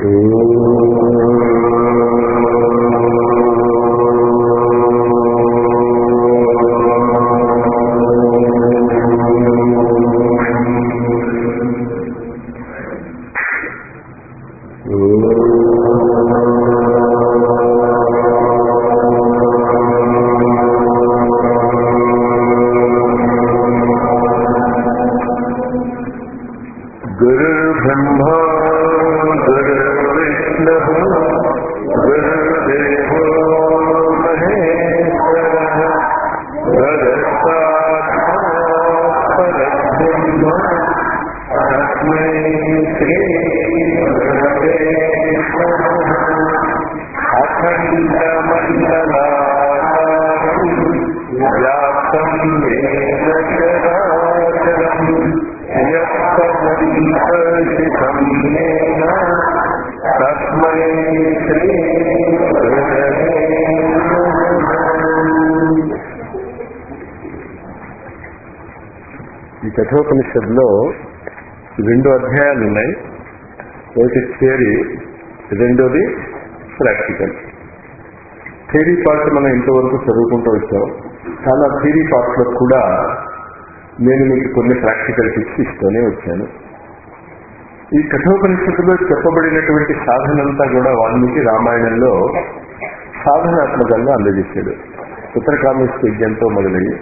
गुरुर्ब्रह्मा गुरुर्विष्णुः गुरुर्देवो महेश्वरः गुरुसाक्षात् परब्रह्म तस्मै श्रीगुरवे नमः अखण्डमण्डलाकारम् व्याप्तं येन चराचरम् यत्तमन्तं येन तस्मै श्रीगुरवे नमः ఈ కఠోపనిషత్తులో రెండు అధ్యాయాలు ఉన్నాయి ఒకటి థియరీ రెండోది ప్రాక్టికల్ థియరీ పార్ట్ మనం ఇంతవరకు చదువుకుంటూ వచ్చాం చాలా థియరీ పార్ట్లో కూడా నేను మీకు కొన్ని ప్రాక్టికల్ టిప్స్ ఇస్తూనే వచ్చాను ఈ కఠోపనిషత్తులో చెప్పబడినటువంటి సాధనంతా కూడా వాల్మీకి రామాయణంలో సాధనాత్మకంగా అందజేశాడు ఉత్తరకామేశ్వర యజ్ఞంతో మొదలయ్యి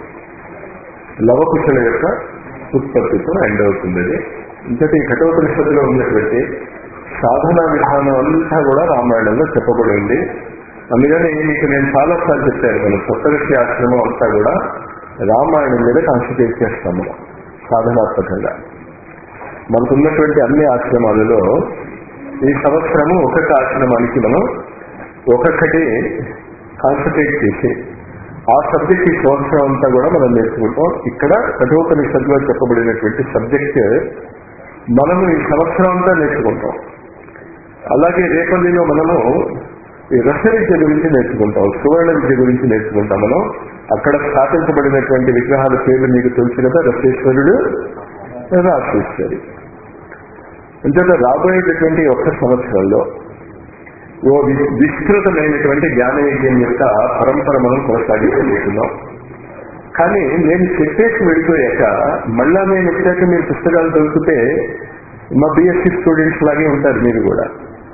లవకుశల యొక్క ఉత్పత్తితో ఎండ్ అవుతుంది అది ఇంతటి ఈ కఠోపనిషత్తులో ఉన్నటువంటి సాధనా విధానం అంతా కూడా రామాయణంలో చెప్పబడి ఉంది అందుకని మీకు నేను చాలాసార్లు చెప్పాను మన సప్తఋషి ఆశ్రమం అంతా కూడా రామాయణం మీద కాన్సన్ట్రేట్ చేస్తాం మనం సాధనాత్మకంగా మనకున్నటువంటి అన్ని ఆశ్రమాలలో ఈ సంవత్సరము ఒక్కొక్క ఆశ్రమానికి మనం ఒక్కొక్కటి కాన్సన్ట్రేట్ చేసి ఆ సబ్జెక్ట్ ఈ సంవత్సరం అంతా కూడా మనం నేర్చుకుంటాం ఇక్కడ కఠోపనిషత్తులో చెప్పబడినటువంటి సబ్జెక్ట్ మనము ఈ సంవత్సరం అంతా నేర్చుకుంటాం అలాగే రేపల్లిలో మనము ఈ రస విద్య గురించి నేర్చుకుంటాం సువర్ణ విద్య గురించి నేర్చుకుంటాం మనం అక్కడ స్థాపించబడినటువంటి విగ్రహాల పేర్లు మీకు తెలుసు కదా రసేశ్వరుడు రాసేశ్వరి అంతేత రాబోయేటటువంటి ఒక్క సంవత్సరంలో ఓ వి- విస్తృతమైనటువంటి జ్ఞానయజ్ఞం యొక్క పరంపర మనం కొనసాగిస్తున్నాం కానీ నేను చెప్పేసి వెళ్ళిపోయాక మళ్ళా నేను వచ్చాక మీరు పుస్తకాలు చదివితే మా బిఎస్సి స్టూడెంట్స్ లాగే ఉంటారు మీరు కూడా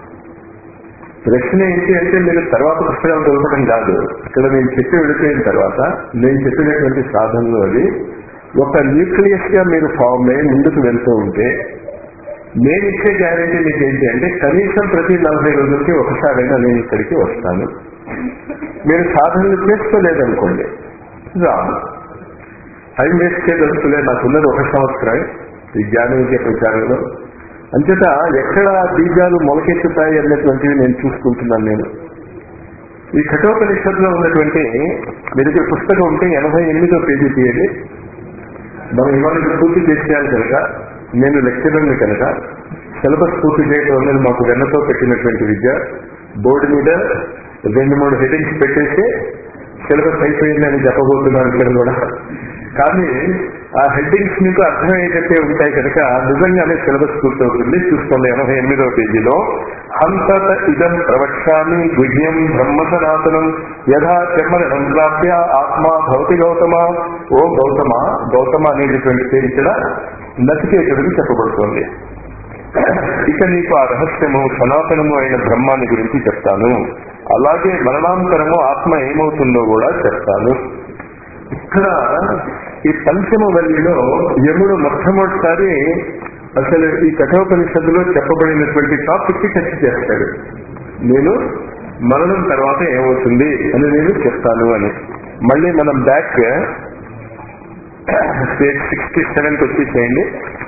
ప్రశ్న ఏంటి అంటే మీరు తర్వాత పుస్తకాలు చదవడం కాదు ఇక్కడ నేను చెప్పి వెళ్ళిపోయిన తర్వాత నేను చెప్పినటువంటి సాధనలు అది ఒక న్యూక్లియస్ గా మీరు ఫామ్ అయ్యి ముందుకు వెళ్తూ ఉంటే నేను ఇచ్చే గ్యారంటీ మీకు ఏంటి అంటే కనీసం ప్రతి నలభై రోజులకి ఒకసారైనా నేను ఇక్కడికి వస్తాను మీరు సాధనలు చేసుకోలేదనుకోండి రాను టైం వేస్ట్ చేయదలుచులే నాకున్నది ఒక సంవత్సరం ఈ జ్ఞాన విద్య ప్రచారంలో అంచేత ఎక్కడ బీజాలు మొలకెత్తుతాయి అన్నటువంటివి నేను చూసుకుంటున్నాను నేను ఈ కఠోపనిషత్తులో ఉన్నటువంటి మీరు ఇక్కడ పుస్తకం ఉంటే ఎనభై ఎనిమిదో పేజీ తీయండి మనం ఇవాళ ఇది పూర్తి చేసేయాలి కనుక నేను లెక్చరర్ని కనుక సిలబస్ పూర్తి చేయడం అనేది మాకు వెన్నతో పెట్టినటువంటి విద్య బోర్డు మీద రెండు మూడు హెడింగ్స్ పెట్టేసి సిలబస్ అయిపోయిందని చెప్పబోతున్నాను ఇక్కడ కూడా కానీ ఆ హెడ్డింగ్స్ మీకు అర్థమయ్యేటట్టే ఉంటాయి కనుక నిజంగానే సిలబస్ పూర్తవుతుంది చూసుకోండి ఎనభై ఎనిమిదవ పేజీలో అంతత ఇదం ప్రవక్ష్యామి గుహ్యం బ్రహ్మ సనాతనం యథా చెమ్మరణం ప్రాప్య ఆత్మ భవతి గౌతమ ఓ గౌతమ గౌతమ అనేటటువంటి పేరు ఇక్కడ నచికేతుడికి చెప్పబడుతోంది ఇక నీకు ఆ రహస్యము సనాతనము అయిన బ్రహ్మాన్ని గురించి చెప్తాను అలాగే మరణాంతరము ఆత్మ ఏమవుతుందో కూడా చెప్తాను ఇక్కడ ఈ పంచమ వల్లిలో యముడు మొట్టమొదటిసారి అసలు ఈ కఠోపనిషత్తులో చెప్పబడినటువంటి టాపిక్ కి టచ్ చేస్తాడు నేను మరణం తర్వాత ఏమవుతుంది అని నేను చెప్తాను అని మళ్ళీ మనం బ్యాక్ పేజ్ సిక్స్టీ సెవెన్కి వచ్చేసేయండి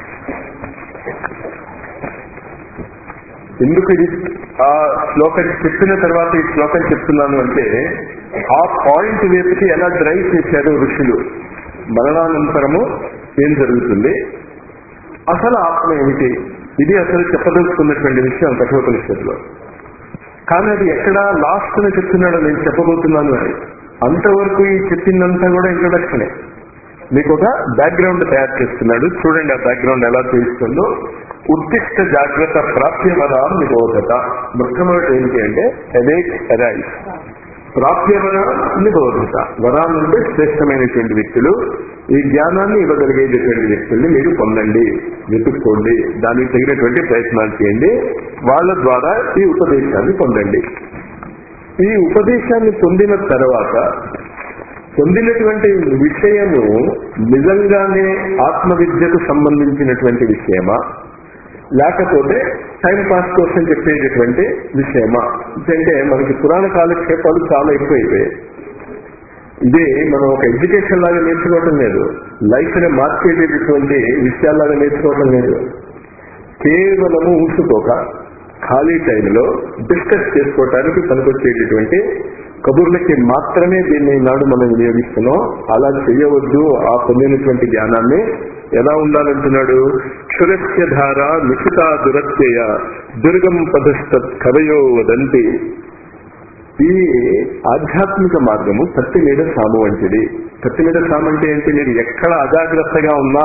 ఎందుకు ఇది ఆ శ్లోకం చెప్పిన తర్వాత ఈ శ్లోకం చెప్తున్నాను అంటే ఆ పాయింట్ వైపుకి ఎలా డ్రైవ్ చేశారు ఋషులు మరణానంతరము ఏం జరుగుతుంది అసలు ఆత్మ ఏమిటి ఇది అసలు చెప్పదలుచుకున్నటువంటి విషయం కఠోపనిషత్తులో కానీ అది ఎక్కడ లాస్ట్ ని చెప్తున్నాడో నేను చెప్పబోతున్నాను అని అంతవరకు ఈ చెప్పిందంతా కూడా ఇంట్రొడక్షనే మీకు ఒక బ్యాక్గ్రౌండ్ తయారు చేస్తున్నాడు చూడండి ఆ బ్యాక్గ్రౌండ్ ఎలా చూపిస్తుందో ఉత్తిష్ట జాగ్రత్త ప్రాప్యవరా నిబోధత మొట్టమొదటి ఏంటి అంటే అవేక్ అరైజ్ ప్రాప్యవర నిబోధత వరాలు అంటే శ్రేష్టమైనటువంటి వ్యక్తులు ఈ జ్ఞానాన్ని ఇవ్వగలిగేటటువంటి వ్యక్తుల్ని మీరు పొందండి వెతుక్కోండి దానికి తగినటువంటి ప్రయత్నాలు చేయండి వాళ్ళ ద్వారా ఈ ఉపదేశాన్ని పొందండి ఈ ఉపదేశాన్ని పొందిన తర్వాత పొందినటువంటి విషయము నిజంగానే ఆత్మవిద్యకు సంబంధించినటువంటి విషయమా లేకపోతే టైం పాస్ కోసం చెప్పేటటువంటి విషయమా ఎందుకంటే మనకి పురాణ కాలక్షేపాలు చాలా ఎక్కువైపోయాయి ఇది మనం ఒక ఎడ్యుకేషన్ లాగా నేర్చుకోవటం లేదు లైఫ్ ని మార్చేటటువంటి విషయాల్లాగా నేర్చుకోవటం లేదు కేవలము ఊసుకోక ఖాళీ టైంలో డిస్కస్ చేసుకోవటానికి పనికొచ్చేటటువంటి కబుర్లకి మాత్రమే దీన్ని ఈనాడు మనం వినియోగిస్తున్నాం అలా చేయవద్దు ఆ పొందినటువంటి జ్ఞానాన్ని ఎలా ఉండాలంటున్నాడు క్షురస్య ధార నిశిత దురత్యయ దుర్గం పదస్థ కవయో వదంతి ఈ ఆధ్యాత్మిక మార్గము కత్తి మీద సాము వంటిది కత్తి మీద సాము అంటే ఏంటి మీరు ఎక్కడ అజాగ్రత్తగా ఉన్నా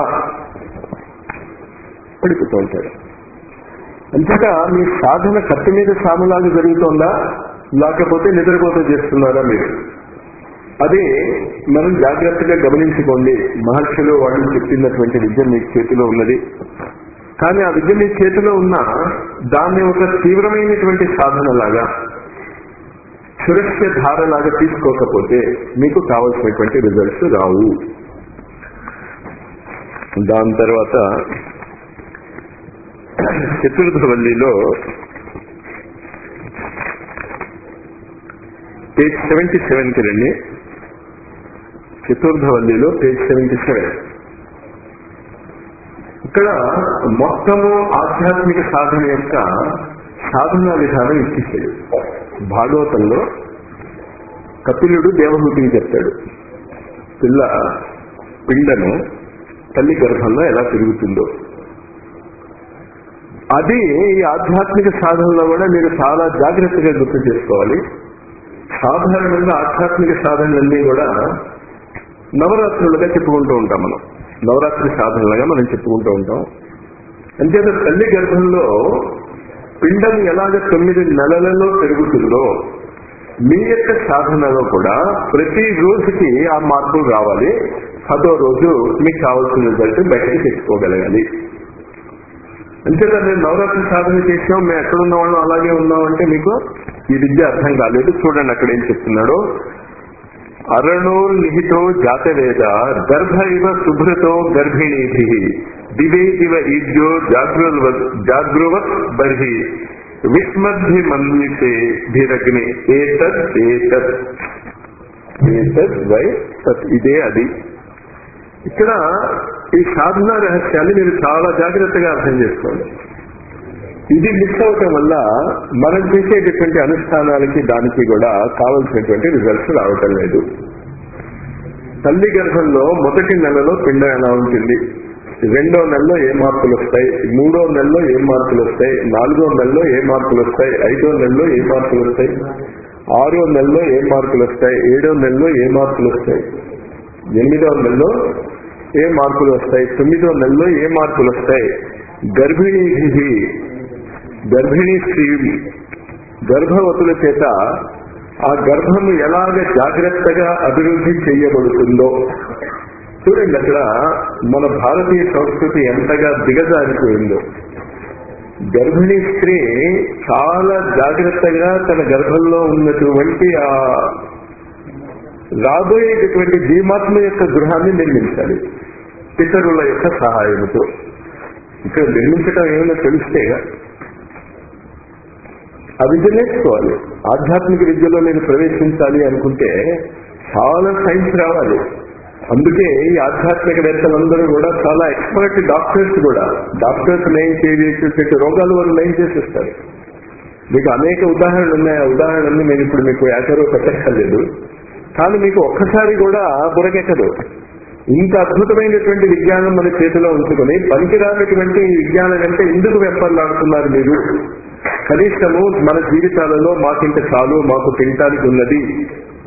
పడిపోతూ ఉంటారు అంతేగా మీ సాధన కత్తి మీద సాములాగా జరుగుతోందా లేకపోతే నిద్రపోతూ చేస్తున్నారా మీరు అది మనం జాగ్రత్తగా గమనించుకోండి మహర్షులు వాళ్ళు చెప్పినటువంటి విద్య మీ చేతిలో ఉన్నది కానీ ఆ విద్య మీ చేతిలో ఉన్న దాన్ని ఒక తీవ్రమైనటువంటి సాధనలాగా సురక్ష ధారలాగా తీసుకోకపోతే మీకు కావలసినటువంటి రిజల్ట్స్ రావు దాని తర్వాత చతుర్థవల్లిలో పేజ్ సెవెంటీ సెవెన్కి రండి చతుర్థవల్లిలో పేజ్ సెవెంటీ సెవెన్ ఇక్కడ మొత్తము ఆధ్యాత్మిక సాధన యొక్క సాధనా విధానం ఇచ్చేసాడు భాగవతంలో కపిలుడు దేవహూతికి చెప్తాడు పిల్ల పిండను తల్లి గర్భంలో ఎలా తిరుగుతుందో అది ఈ ఆధ్యాత్మిక సాధనలో కూడా మీరు చాలా జాగ్రత్తగా గుర్తు చేసుకోవాలి సాధారణంగా ఆధ్యాత్మిక సాధనలన్నీ కూడా నవరాత్రులుగా చెప్పుకుంటూ ఉంటాం మనం నవరాత్రి సాధనలుగా మనం చెప్పుకుంటూ ఉంటాం అంతేత తల్లి గర్భంలో పిండం ఎలాగ తొమ్మిది నెలలలో పెరుగుతుందో మీ యొక్క సాధనలో కూడా ప్రతి రోజుకి ఆ మార్పులు రావాలి పదో రోజు మీకు కావాల్సిన రిజల్ట్ బయటకు తెచ్చుకోగలగాలి అంతేగా మేము నవరాత్రి సాధన చేసాం మేము ఎక్కడున్న వాళ్ళం అలాగే ఉన్నాం అంటే మీకు ఈ విద్య అర్థం కాలేదు చూడండి అక్కడ ఏం చెప్తున్నాడు అరణో నిహితో జాతవేద గర్భ ఇవ శుభ్రతో గర్భిణీభి దివే ఇవ ఈద్యో జాగృవ జాగృవత్ బర్హి విస్మద్భి మన్వితే భిరగ్ని ఏతద్ ఏతద్ ఏతద్ వై తత్ ఇదే అది ఇక్కడ ఈ సాధన రహస్యాన్ని మీరు చాలా జాగ్రత్తగా అర్థం చేసుకోండి ఇది మిస్ అవటం వల్ల మనం చేసేటటువంటి అనుష్ఠానాలకి దానికి కూడా కావలసినటువంటి రిజల్ట్స్ రావటం లేదు తల్లి గర్భంలో మొదటి నెలలో పిండం ఎలా ఉంటుంది రెండో నెలలో ఏ మార్పులు వస్తాయి మూడో నెలలో ఏ మార్పులు వస్తాయి నాలుగో నెలలో ఏ మార్పులు వస్తాయి ఐదో నెలలో ఏ మార్పులు వస్తాయి ఆరో నెలలో ఏ మార్పులు వస్తాయి ఏడో నెలలో ఏ మార్పులు వస్తాయి ఎనిమిదో నెలలో ఏ మార్పులు వస్తాయి తొమ్మిదో నెలలో ఏ మార్పులు వస్తాయి గర్భిణీ గర్భిణీ స్త్రీ గర్భవతుల చేత ఆ గర్భము ఎలాగ జాగ్రత్తగా అభివృద్ధి చేయబడుతుందో చూడండి అక్కడ మన భారతీయ సంస్కృతి ఎంతగా దిగజారిపోయిందో గర్భిణీ స్త్రీ చాలా జాగ్రత్తగా తన గర్భంలో ఉన్నటువంటి ఆ రాబోయేటటువంటి జీవాత్మ యొక్క గృహాన్ని నిర్మించాలి పితరుల యొక్క సహాయంతో ఇక్కడ నిర్మించడం ఏమైనా తెలిస్తేగా ఆ విద్య నేర్చుకోవాలి ఆధ్యాత్మిక విద్యలో నేను ప్రవేశించాలి అనుకుంటే చాలా సైన్స్ రావాలి అందుకే ఈ ఆధ్యాత్మికవేత్తలందరూ కూడా చాలా ఎక్స్పర్ట్ డాక్టర్స్ కూడా డాక్టర్స్ నయం చేయేటటువంటి రోగాలు వాళ్ళు నయం చేసేస్తారు మీకు అనేక ఉదాహరణలు ఉన్నాయి ఆ ఉదాహరణని నేను ఇప్పుడు మీకు ఏకరో పెట్టక్కర్లేదు కానీ మీకు ఒక్కసారి కూడా బురకెక్కదు ఇంత అద్భుతమైనటువంటి విజ్ఞానం మన చేతిలో ఉంచుకొని పనికిరానటువంటి ఈ విజ్ఞానం అంటే ఎందుకు వెంపర్లాడుతున్నారు మీరు కనీసము మన జీవితాలలో మాకింత చాలు మాకు తినటానికి ఉన్నది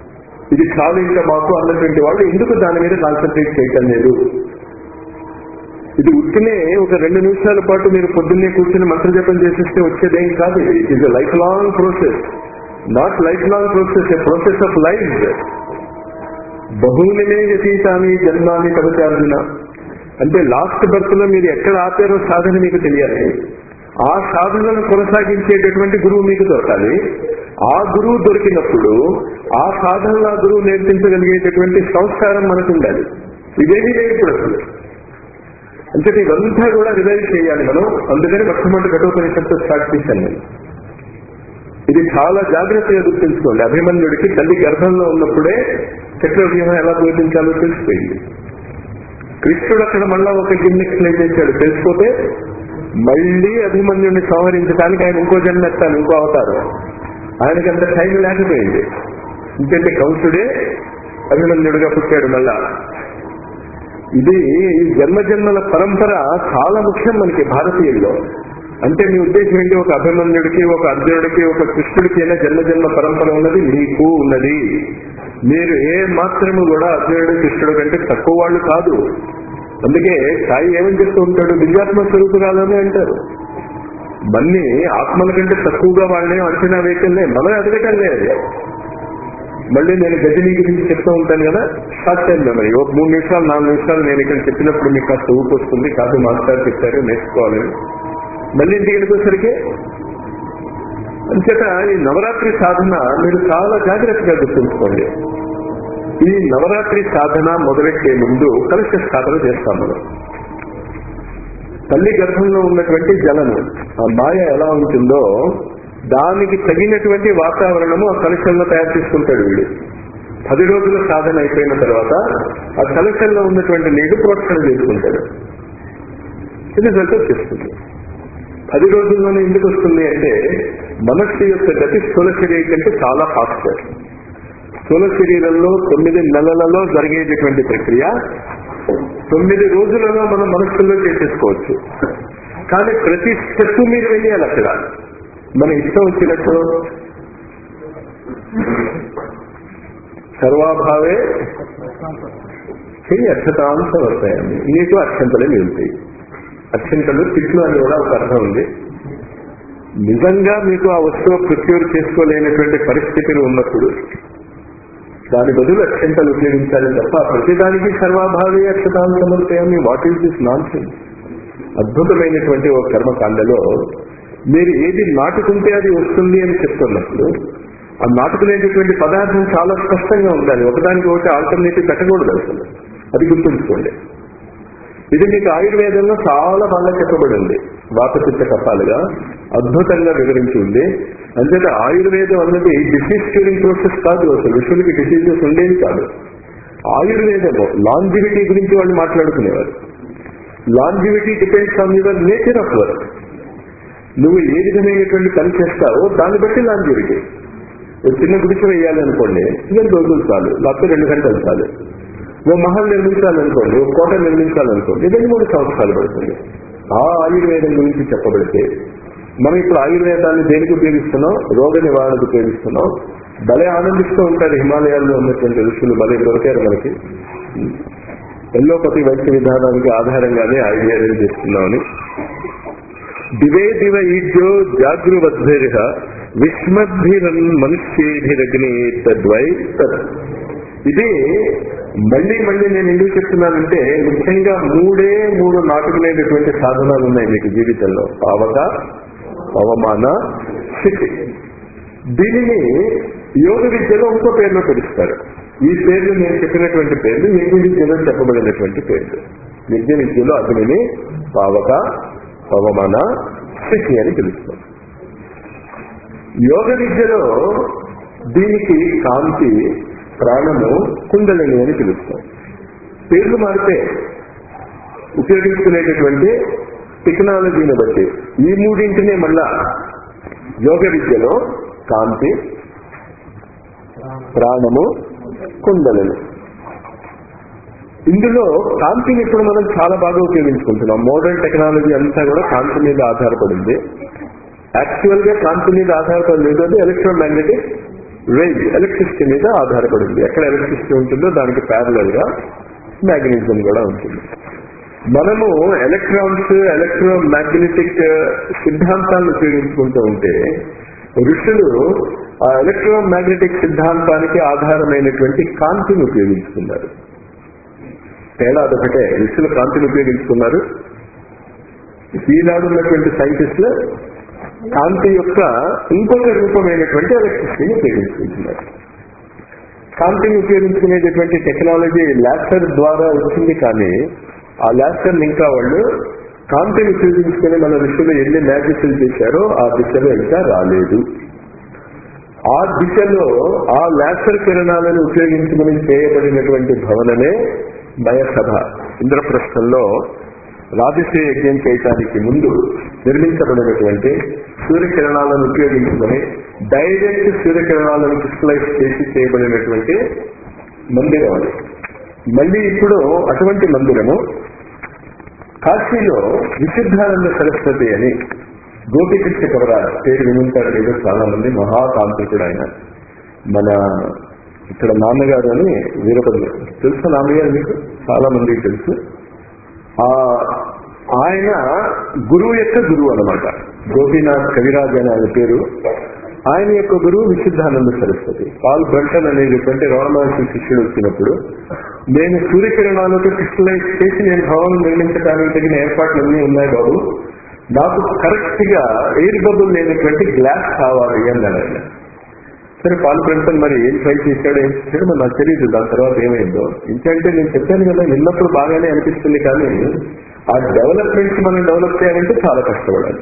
ఇది చాలు ఇంకా మాకు అన్నటువంటి వాళ్ళు ఎందుకు దాని మీద కాన్సన్ట్రేట్ చేయటం లేదు ఇది ఉట్టినే ఒక రెండు నిమిషాల పాటు మీరు పొద్దున్నే కూర్చొని మంత్ర జపం చేసేస్తే వచ్చేదేం కాదు it is life long process not life long process a process of life బహునిమే వ్యతీతాన్ని జన్మాన్ని కవితార్జున అంటే లాస్ట్ బర్త్ లో మీరు ఎక్కడ ఆపారో సాధన మీకు తెలియాలి ఆ సాధనను కొనసాగించేటటువంటి గురువు మీకు దొరకాలి ఆ గురువు దొరికినప్పుడు ఆ సాధనలో ఆ గురువు నేర్పించగలిగేటటువంటి సంస్కారం మనకు ఉండాలి ఇదేమీ లేదు ఇప్పుడు అసలు అంటే ఇదంతా కూడా రివైజ్ చేయాలి మనం అందుకని మొట్టమొదటి కఠోపనిషత్తు స్టార్ట్ చేశాను నేను ఇది చాలా జాగ్రత్తగా గుర్తుంచుకోండి అభిమన్యుడికి తల్లి గర్భంలో ఉన్నప్పుడే చక్రవ్యూహం ఎలా బోధించాలో తెలిసిపోయింది కృష్ణుడు అక్కడ మళ్ళా ఒక గిన్నె ఎక్స్ప్లెయిన్ చేశాడు తెలిసిపోతే మళ్ళీ అభిమన్యుడిని సంహరించడానికి ఆయన ఇంకో జన్మ ఎత్తాను ఇంకో అవతారం ఆయనకి అంత టైం లేకపోయింది ఇంకంటే కంసుడే అభిమన్యుడిగా పుట్టాడు మళ్ళా ఇది ఈ జన్మ జన్మల పరంపర చాలా ముఖ్యం మనకి భారతీయుల్లో అంటే మీ ఉద్దేశం ఏంటి ఒక అభిమన్యుడికి ఒక అర్జునుడికి ఒక కృష్ణుడికి అయినా జన్మ జన్మ పరంపర ఉన్నది మీకు ఉన్నది మీరు ఏ మాత్రము కూడా అర్జునుడు కృష్ణుడు కంటే తక్కువ వాళ్ళు కాదు అందుకే సాయి ఏమని చెప్తూ ఉంటాడు దివ్యాత్మ స్వరూపురాలని అంటారు మన్ని ఆత్మల కంటే తక్కువగా వాళ్ళని అంచనా వేయటంలే మనం ఎదగటంలే అది మళ్ళీ నేను గజనీ గురించి చెప్తూ ఉంటాను కదా షార్ట్ టైం మెమరీ ఒక మూడు నిమిషాలు నాలుగు నిమిషాలు నేను ఇక్కడ చెప్పినప్పుడు మీకు కాస్త ఊపు వస్తుంది కాదు మాస్టర్ చెప్పారు నేర్చుకోవాలని మళ్ళీ ఇంటికి వెళ్ళిపోసరికి అంచేత ఈ నవరాత్రి సాధన మీరు చాలా జాగ్రత్తగా గుర్తుంచుకోండి ఈ నవరాత్రి సాధన మొదలెట్టే ముందు కలుష సాధన చేస్తాం మనం తల్లి గర్భంలో ఉన్నటువంటి జలము ఆ మాయ ఎలా ఉంటుందో దానికి తగినటువంటి వాతావరణము ఆ కలుషంలో తయారు చేసుకుంటాడు వీడు పది రోజుల సాధన అయిపోయిన తర్వాత ఆ కలుషంలో ఉన్నటువంటి నీరు ప్రోక్షణ చేసుకుంటాడు ఇది రిజల్ట్ వచ్చేస్తుంది పది రోజుల్లోనే ఎందుకు వస్తుంది అంటే మనస్సు యొక్క గతి స్థూల శరీరం కంటే చాలా ఫాస్ట్ స్థూల శరీరంలో తొమ్మిది నెలలలో జరిగేటటువంటి ప్రక్రియ తొమ్మిది రోజులలో మనం మనస్సులో చేసేసుకోవచ్చు కానీ ప్రతి స్టెప్ మీరు వెళ్ళాలి అక్కడ మన ఇష్టం వచ్చినట్టు సర్వాభావే చెయ్యి అక్షతాంశ వస్తాయండి నీకు అక్షంతలే మిగులుతాయి అక్షంతలు తిట్లు అని కూడా ఒక అర్థం ఉంది నిజంగా మీకు ఆ వస్తువు ప్రొక్యూర్ చేసుకోలేనటువంటి పరిస్థితులు ఉన్నప్పుడు దాని బదులు అక్షంతలు ఉపయోగించాలి తప్ప ప్రతిదానికి సర్వాభావే అక్షతాలు సమర్పయామి వాట్ ఈస్ దిస్ నాన్ అద్భుతమైనటువంటి ఒక కర్మకాండలో మీరు ఏది నాటుకుంటే అది వస్తుంది అని చెప్తున్నప్పుడు ఆ నాటుకునేటటువంటి పదార్థం చాలా స్పష్టంగా ఉండాలి ఒకదానికి ఒకటి ఆల్టర్నేటివ్ పెట్టకూడదు అసలు అది గుర్తుంచుకోండి ఇది మీకు ఆయుర్వేదంలో చాలా బాగా చెప్పబడింది వాతపిత్త కపాలుగా అద్భుతంగా వివరించి ఉంది అంతేత ఆయుర్వేదం అన్నది డిసీజ్ క్యూరింగ్ ప్రాసెస్ కాదు అసలు ఋషులకి డిసీజెస్ ఉండేవి కాదు ఆయుర్వేదము లాంజివిటీ గురించి వాళ్ళు మాట్లాడుకునేవారు longevity depends on your nature of work నువ్వు ఏ విధమైనటువంటి పని చేస్తావో దాన్ని బట్టి లాంజివిటీ ఒక చిన్న గుడిసె వేయాలి అనుకోండి రెండు రోజులు చాలు లేకపోతే రెండు గంటలు చాలు ఓ మహల్ నిర్మించాలనుకోండి ఓ కోట నిర్మించాలనుకోండి రెండు మూడు సంవత్సరాలు పడుతుంది ఆ ఆయుర్వేదం గురించి చెప్పబడితే మనం ఇప్పుడు ఆయుర్వేదాన్ని దేనికి ఉపయోగిస్తున్నాం రోగ నివారణకు ఉపయోగిస్తున్నాం భలే ఆనందిస్తూ ఉంటారు హిమాలయాల్లో ఉన్నటువంటి ఋషులు భలే దొరికారు మనకి ఎల్లోపతి వైద్య విధానానికి ఆధారంగానే ఆయుర్వేదం చేస్తున్నామని దివే దివ ఈడ్యో జాగృవద్భిర విస్మద్భిరన్ మనుష్యేభిరగ్ని తద్వై తత్ ఇది మళ్ళీ మళ్ళీ నేను ఎందుకు చెప్తున్నానంటే ముఖ్యంగా మూడే మూడు నాటుకునేటటువంటి సాధనాలు ఉన్నాయి మీకు జీవితంలో పావక పవమాన స్థితి దీనిని యోగ విద్యలో ఇంకో పేరులో పిలుస్తారు ఈ పేర్లు నేను చెప్పినటువంటి పేర్లు యజ్ఞ విద్యలో చెప్పబడినటువంటి పేర్లు యజ్ఞ విద్యలో అగ్నిని పావక పవమాన స్థితి అని పిలుస్తాం యోగ విద్యలో దీనికి కాంతి ప్రాణము కుండలిని అని పిలుస్తాం పేర్లు మారితే ఉపయోగించుకునేటటువంటి టెక్నాలజీని బట్టి ఈ మూడింటినే మళ్ళా యోగ విద్యలో కాంతి ప్రాణము కుండలిని ఇందులో కాంతిని ఇప్పుడు మనం చాలా బాగా ఉపయోగించుకుంటున్నాం మోడర్న్ టెక్నాలజీ అంతా కూడా కాంతి మీద ఆధారపడింది యాక్చువల్ గా కాంతి మీద ఆధారపడలేదు అది ఎలక్ట్రోమాగ్నెటిక్ రేంజ్ ఎలక్ట్రిసిటీ మీద ఆధారపడింది ఎక్కడ ఎలక్ట్రిసిటీ ఉంటుందో దానికి ప్యారలల్ గా మ్యాగ్నెటిజం కూడా ఉంటుంది మనము ఎలక్ట్రాన్స్ ఎలక్ట్రో మ్యాగ్నెటిక్ సిద్ధాంతాలను ఉపయోగించుకుంటూ ఉంటే ఋషులు ఆ ఎలక్ట్రో మ్యాగ్నెటిక్ సిద్ధాంతానికి ఆధారమైనటువంటి కాంతిని ఉపయోగించుకున్నారు తేడా అదొకటే ఋషులు కాంతిని ఉపయోగించుకున్నారు ఈనాడు ఉన్నటువంటి సైంటిస్టులు కాంతి యొక్క ఇంకొక రూపమైనటువంటి ఎలక్ట్రిసిటీని ఉపయోగించుకుంటున్నారు కాంతిని ఉపయోగించుకునేటటువంటి టెక్నాలజీ లాసర్ ద్వారా వచ్చింది కానీ ఆ లాసర్ ఇంకా వాళ్ళు కాంతిని ఉపయోగించుకుని మన ఋషులు ఎన్ని మ్యాజిక్లు చేశారో ఆ దిశలో ఇంకా రాలేదు ఆ దిశలో ఆ లాసర్ కిరణాలను ఉపయోగించుకుని చేయబడినటువంటి భవనమే భయసభ ఇంద్రప్రస్థంలో రాజసే యజ్ఞం చేయటానికి ముందు నిర్మించబడినటువంటి సూర్యకిరణాలను ఉపయోగించుకొని డైరెక్ట్ సూర్యకిరణాలను క్రిస్టలైజ్ చేసి చేయబడినటువంటి మందిరం అది మళ్ళీ ఇప్పుడు అటువంటి మందిరము కాశీలో విశుద్ధానంద సరస్వతి అని గోపికృష్ణ కవరా పేరు వినుంటారు లేదో చాలా మంది మహాతాంత్రికుడు ఆయన మన ఇక్కడ నాన్నగారు అని వీరపల్లి తెలుసు నాన్నగారు మీకు చాలా మందికి తెలుసు ఆ ఆయన గురువు యొక్క గురువు అనమాట గోపీనాథ్ కవిరాజ్ అని ఆయన పేరు ఆయన యొక్క గురువు విశుద్ధానంద సరస్వతి పాల్ బ్రంటన్ అనేటువంటి రమణమహర్షి శిష్యుడు వచ్చినప్పుడు నేను సూర్యకిరణాలతో క్రిస్టలైజ్ చేసి నేను భవనం నిర్మించడానికి తగిన ఏర్పాట్లు అన్నీ ఉన్నాయి బాబు నాకు కరెక్ట్ గా ఎయిర్ బబుల్ లేనటువంటి గ్లాస్ కావాలి అన్నాడు ఆయన సరే పాల్ బ్రంటన్ మరి ఏం ట్రై చేశాడు ఏం చేశాడు మరి నాకు తెలియదు దాని తర్వాత ఏమైందో ఇంకంటే నేను చెప్పాను కదా విన్నప్పుడు బాగానే అనిపిస్తుంది కానీ ఆ డెవలప్మెంట్స్ మనం డెవలప్ చేయాలంటే చాలా కష్టపడాలి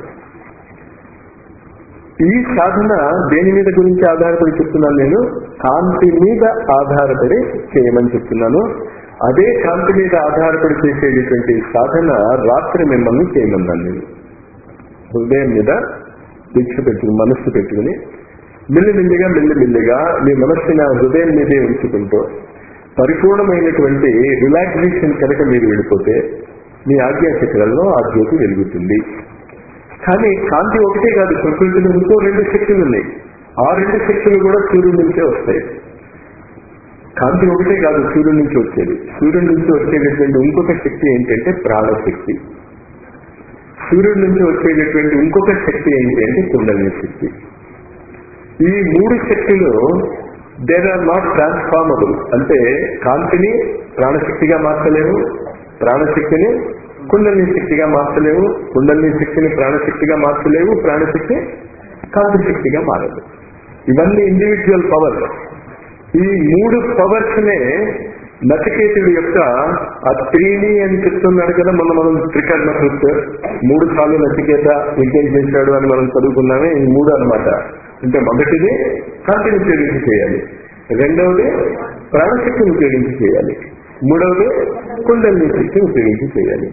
ఈ సాధన దేని మీద గురించి ఆధారపడి చెప్తున్నాను నేను కాంతి మీద ఆధారపడి చేయమని చెప్తున్నాను అదే కాంతి మీద ఆధారపడి చేసేటటువంటి సాధన రాత్రి మిమ్మల్ని చేయమన్నాను నేను హృదయం మీద దీక్ష పెట్టుకుని మనస్సు పెట్టుకుని మెల్లిమెల్లిగా మెల్లిమెల్లిగా మీ మనస్సుని ఆ హృదయం మీదే ఉంచుకుంటూ పరిపూర్ణమైనటువంటి రిలాక్సేషన్ కనుక మీరు వెళ్ళిపోతే మీ ఆజ్ఞాచక్రంలో ఆ జ్యోతి వెలుగుతుంది కానీ కాంతి ఒకటే కాదు ప్రకృతిలో ఇంకో రెండు శక్తులు ఉన్నాయి ఆ రెండు శక్తులు కూడా సూర్యుడి నుంచే వస్తాయి కాంతి ఒకటే కాదు సూర్యుడి నుంచి వచ్చేది సూర్యుడి నుంచి వచ్చేటటువంటి ఇంకొక శక్తి ఏంటంటే ప్రాణశక్తి సూర్యుడి నుంచి వచ్చేటటువంటి ఇంకొక శక్తి ఏంటి అంటే కుండలిని శక్తి ఈ మూడు శక్తులు దేర్ ఆర్ నాట్ ట్రాన్స్ఫార్మబుల్ అంటే కాంతిని ప్రాణశక్తిగా మార్చలేవు ప్రాణశక్తిని కుండలిని శక్తిగా మార్చలేవు కుండలిని శక్తిని ప్రాణశక్తిగా మార్చలేవు ప్రాణశక్తి కాంతి శక్తిగా మారదు ఇవన్నీ ఇండివిజువల్ పవర్ ఈ మూడు పవర్స్ నే నచికేతుడి యొక్క ఆ త్రీని అని చెప్తున్నాడు కదా మనం మనం త్రికర్ణ కృత్ మూడు సార్లు నచికేత యజ్ఞం చేశాడు అని మనం చదువుకున్నామే ఈ మూడు అనమాట అంటే మొదటిది కాంతిని ఉపయోగించి చేయాలి రెండవది ప్రాణశక్తిని ఉపయోగించి చేయాలి మూడవది కుండలిని శక్తిని ఉపయోగించి చేయాలి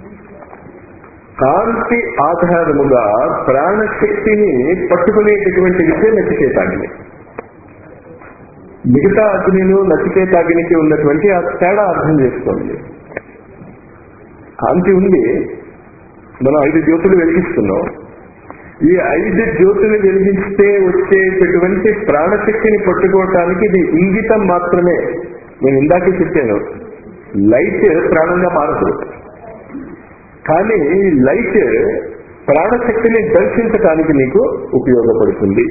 కాంతి ఆధారముగా ప్రాణశక్తిని పట్టుకునేటటువంటి విషయం నచికేతాగ్ని మిగతా అగ్నిను నచికేతాగ్నికి ఉన్నటువంటి ఆ తేడా అర్థం చేసుకోండి కాంతి ఉంది మనం ఐదు జ్యోతులు వెలిగిస్తున్నాం ఈ ఐదు జ్యోతులు వెలిగిస్తే వచ్చేటటువంటి ప్రాణశక్తిని పట్టుకోవటానికి ఇది ఇంగితం మాత్రమే నేను ఇందాకే చెప్పాను లైట్ ప్రాణంగా మారదు కానీ ఈ లైట్ ప్రాణశక్తిని దర్శించటానికి నీకు ఉపయోగపడుతుంది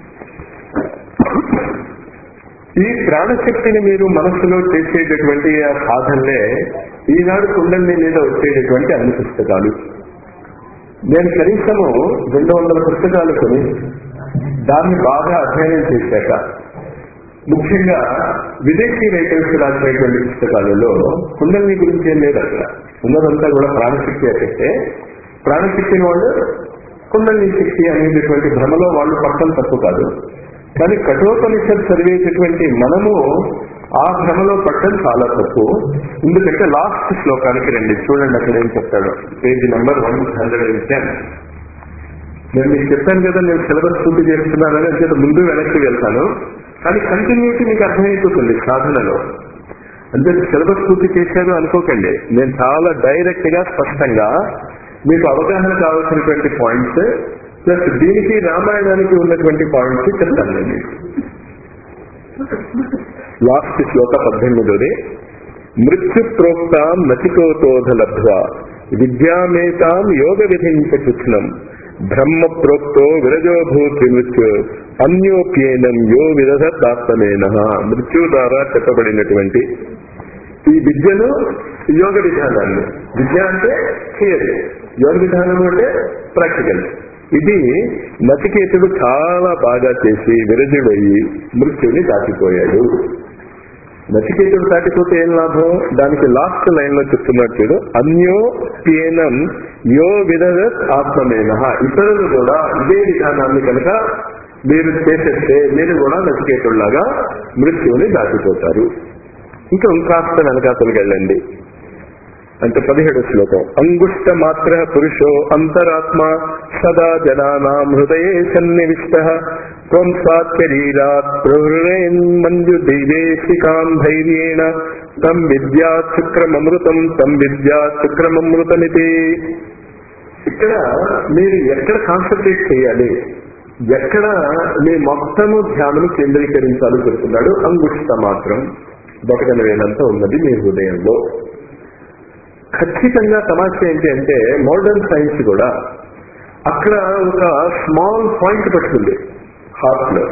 ఈ ప్రాణశక్తిని మీరు మనస్సులో చేసేటటువంటి ఆ సాధనలే ఈనాడు కుండలి మీద వచ్చేటటువంటి అన్ని పుస్తకాలు నేను కనీసము రెండు వందల పుస్తకాలు కొని దాన్ని బాగా అధ్యయనం చేశాక ముఖ్యంగా విదేశీ రైటర్స్ రాసినటువంటి పుస్తకాలలో కుండలిని గురించి ఏం లేదు అక్కడ ఉన్నదంతా కూడా ప్రాణశక్తి అంటే ప్రాణశక్తిని వాళ్ళు కుండలిని శక్తి అనేటటువంటి భ్రమలో వాళ్ళు పక్కన తప్పు కాదు కానీ కఠోపనిషత్ చదివేటటువంటి మనము ఆ భ్రమలో పట్టడం చాలా తప్పు ఎందుకంటే లాస్ట్ శ్లోకానికి రండి చూడండి అక్కడ ఏం చెప్తాడు page number one hundred and ten నేను మీకు చెప్పాను కదా నేను సిలబస్ పూర్తి చేస్తున్నానని అంటే ముందు వెనక్కి వెళ్తాను కానీ కంటిన్యూటీ మీకు అర్థమైపోతుంది సాధనలో అంటే సిలబస్ పూర్తి చేశారు అనుకోకండి నేను చాలా డైరెక్ట్ గా స్పష్టంగా మీకు అవగాహన కావాల్సినటువంటి పాయింట్స్ ప్లస్ దీనికి రామాయణానికి ఉన్నటువంటి పాయింట్స్ చెప్తాను నేను మీకు లాస్ట్ శ్లోక పద్దెనిమిదోది మృత్యు ప్రోక్తాం నచికోతోధ లబ్ధ్వా విద్యామేతాం యోగ విధించ కృష్ణం బ్రహ్మ ప్రోక్తో విరజోభూతి మృత్యు అన్యోప్యేనం యో విరధత్మేన మృత్యు ద్వారా చెప్పబడినటువంటి ఈ విద్యను యోగ విధానాన్ని విద్య అంటే థియరీ యోగ విధానం అంటే ప్రాక్టికల్ ఇది నచికేతుడు చాలా బాగా చేసి విరజుడయ్యి మృత్యుని దాటిపోయాడు నచికేతుడు దాటిపోతే ఏం లాభం దానికి లాస్ట్ లైన్ లో చెప్తున్నాడు చూడు అన్యో ప్యేనం యో విదరత్ ఆత్మమేన ఇతరులు కూడా ఇదే విధానాన్ని కనుక మీరు చేసేస్తే మీరు కూడా నచికేతుడిలాగా మృత్యువుని దాటిపోతారు ఇంకా ఇంకాస్త వెనకాతలకు వెళ్ళండి అంటే పదిహేడు శ్లోకం అంగుష్ట మాత్ర పురుషో అంతరాత్మ సదా జనానాం హృదయే సన్నివిష్ట త్వం సాత్యరీరాత్ ప్రహృణేన్ మంజు దైవేశికాం ధైర్యేణ తం విద్యా శుక్రమమృతం తం విద్యా శుక్రమమృతమితి ఇక్కడ మీరు ఎక్కడ కాన్సన్ట్రేట్ చేయాలి ఎక్కడ మీ మొత్తము ధ్యానం కేంద్రీకరించాలో చెప్తున్నాడు అంగుష్ట మాత్రం బొటకన వేలంతా ఉన్నది మీ హృదయంలో ఖచ్చితంగా సమస్య ఏంటి అంటే మోడర్న్ సైన్స్ కూడా అక్కడ ఒక స్మాల్ పాయింట్ పట్టుకుంది హార్ట్ లో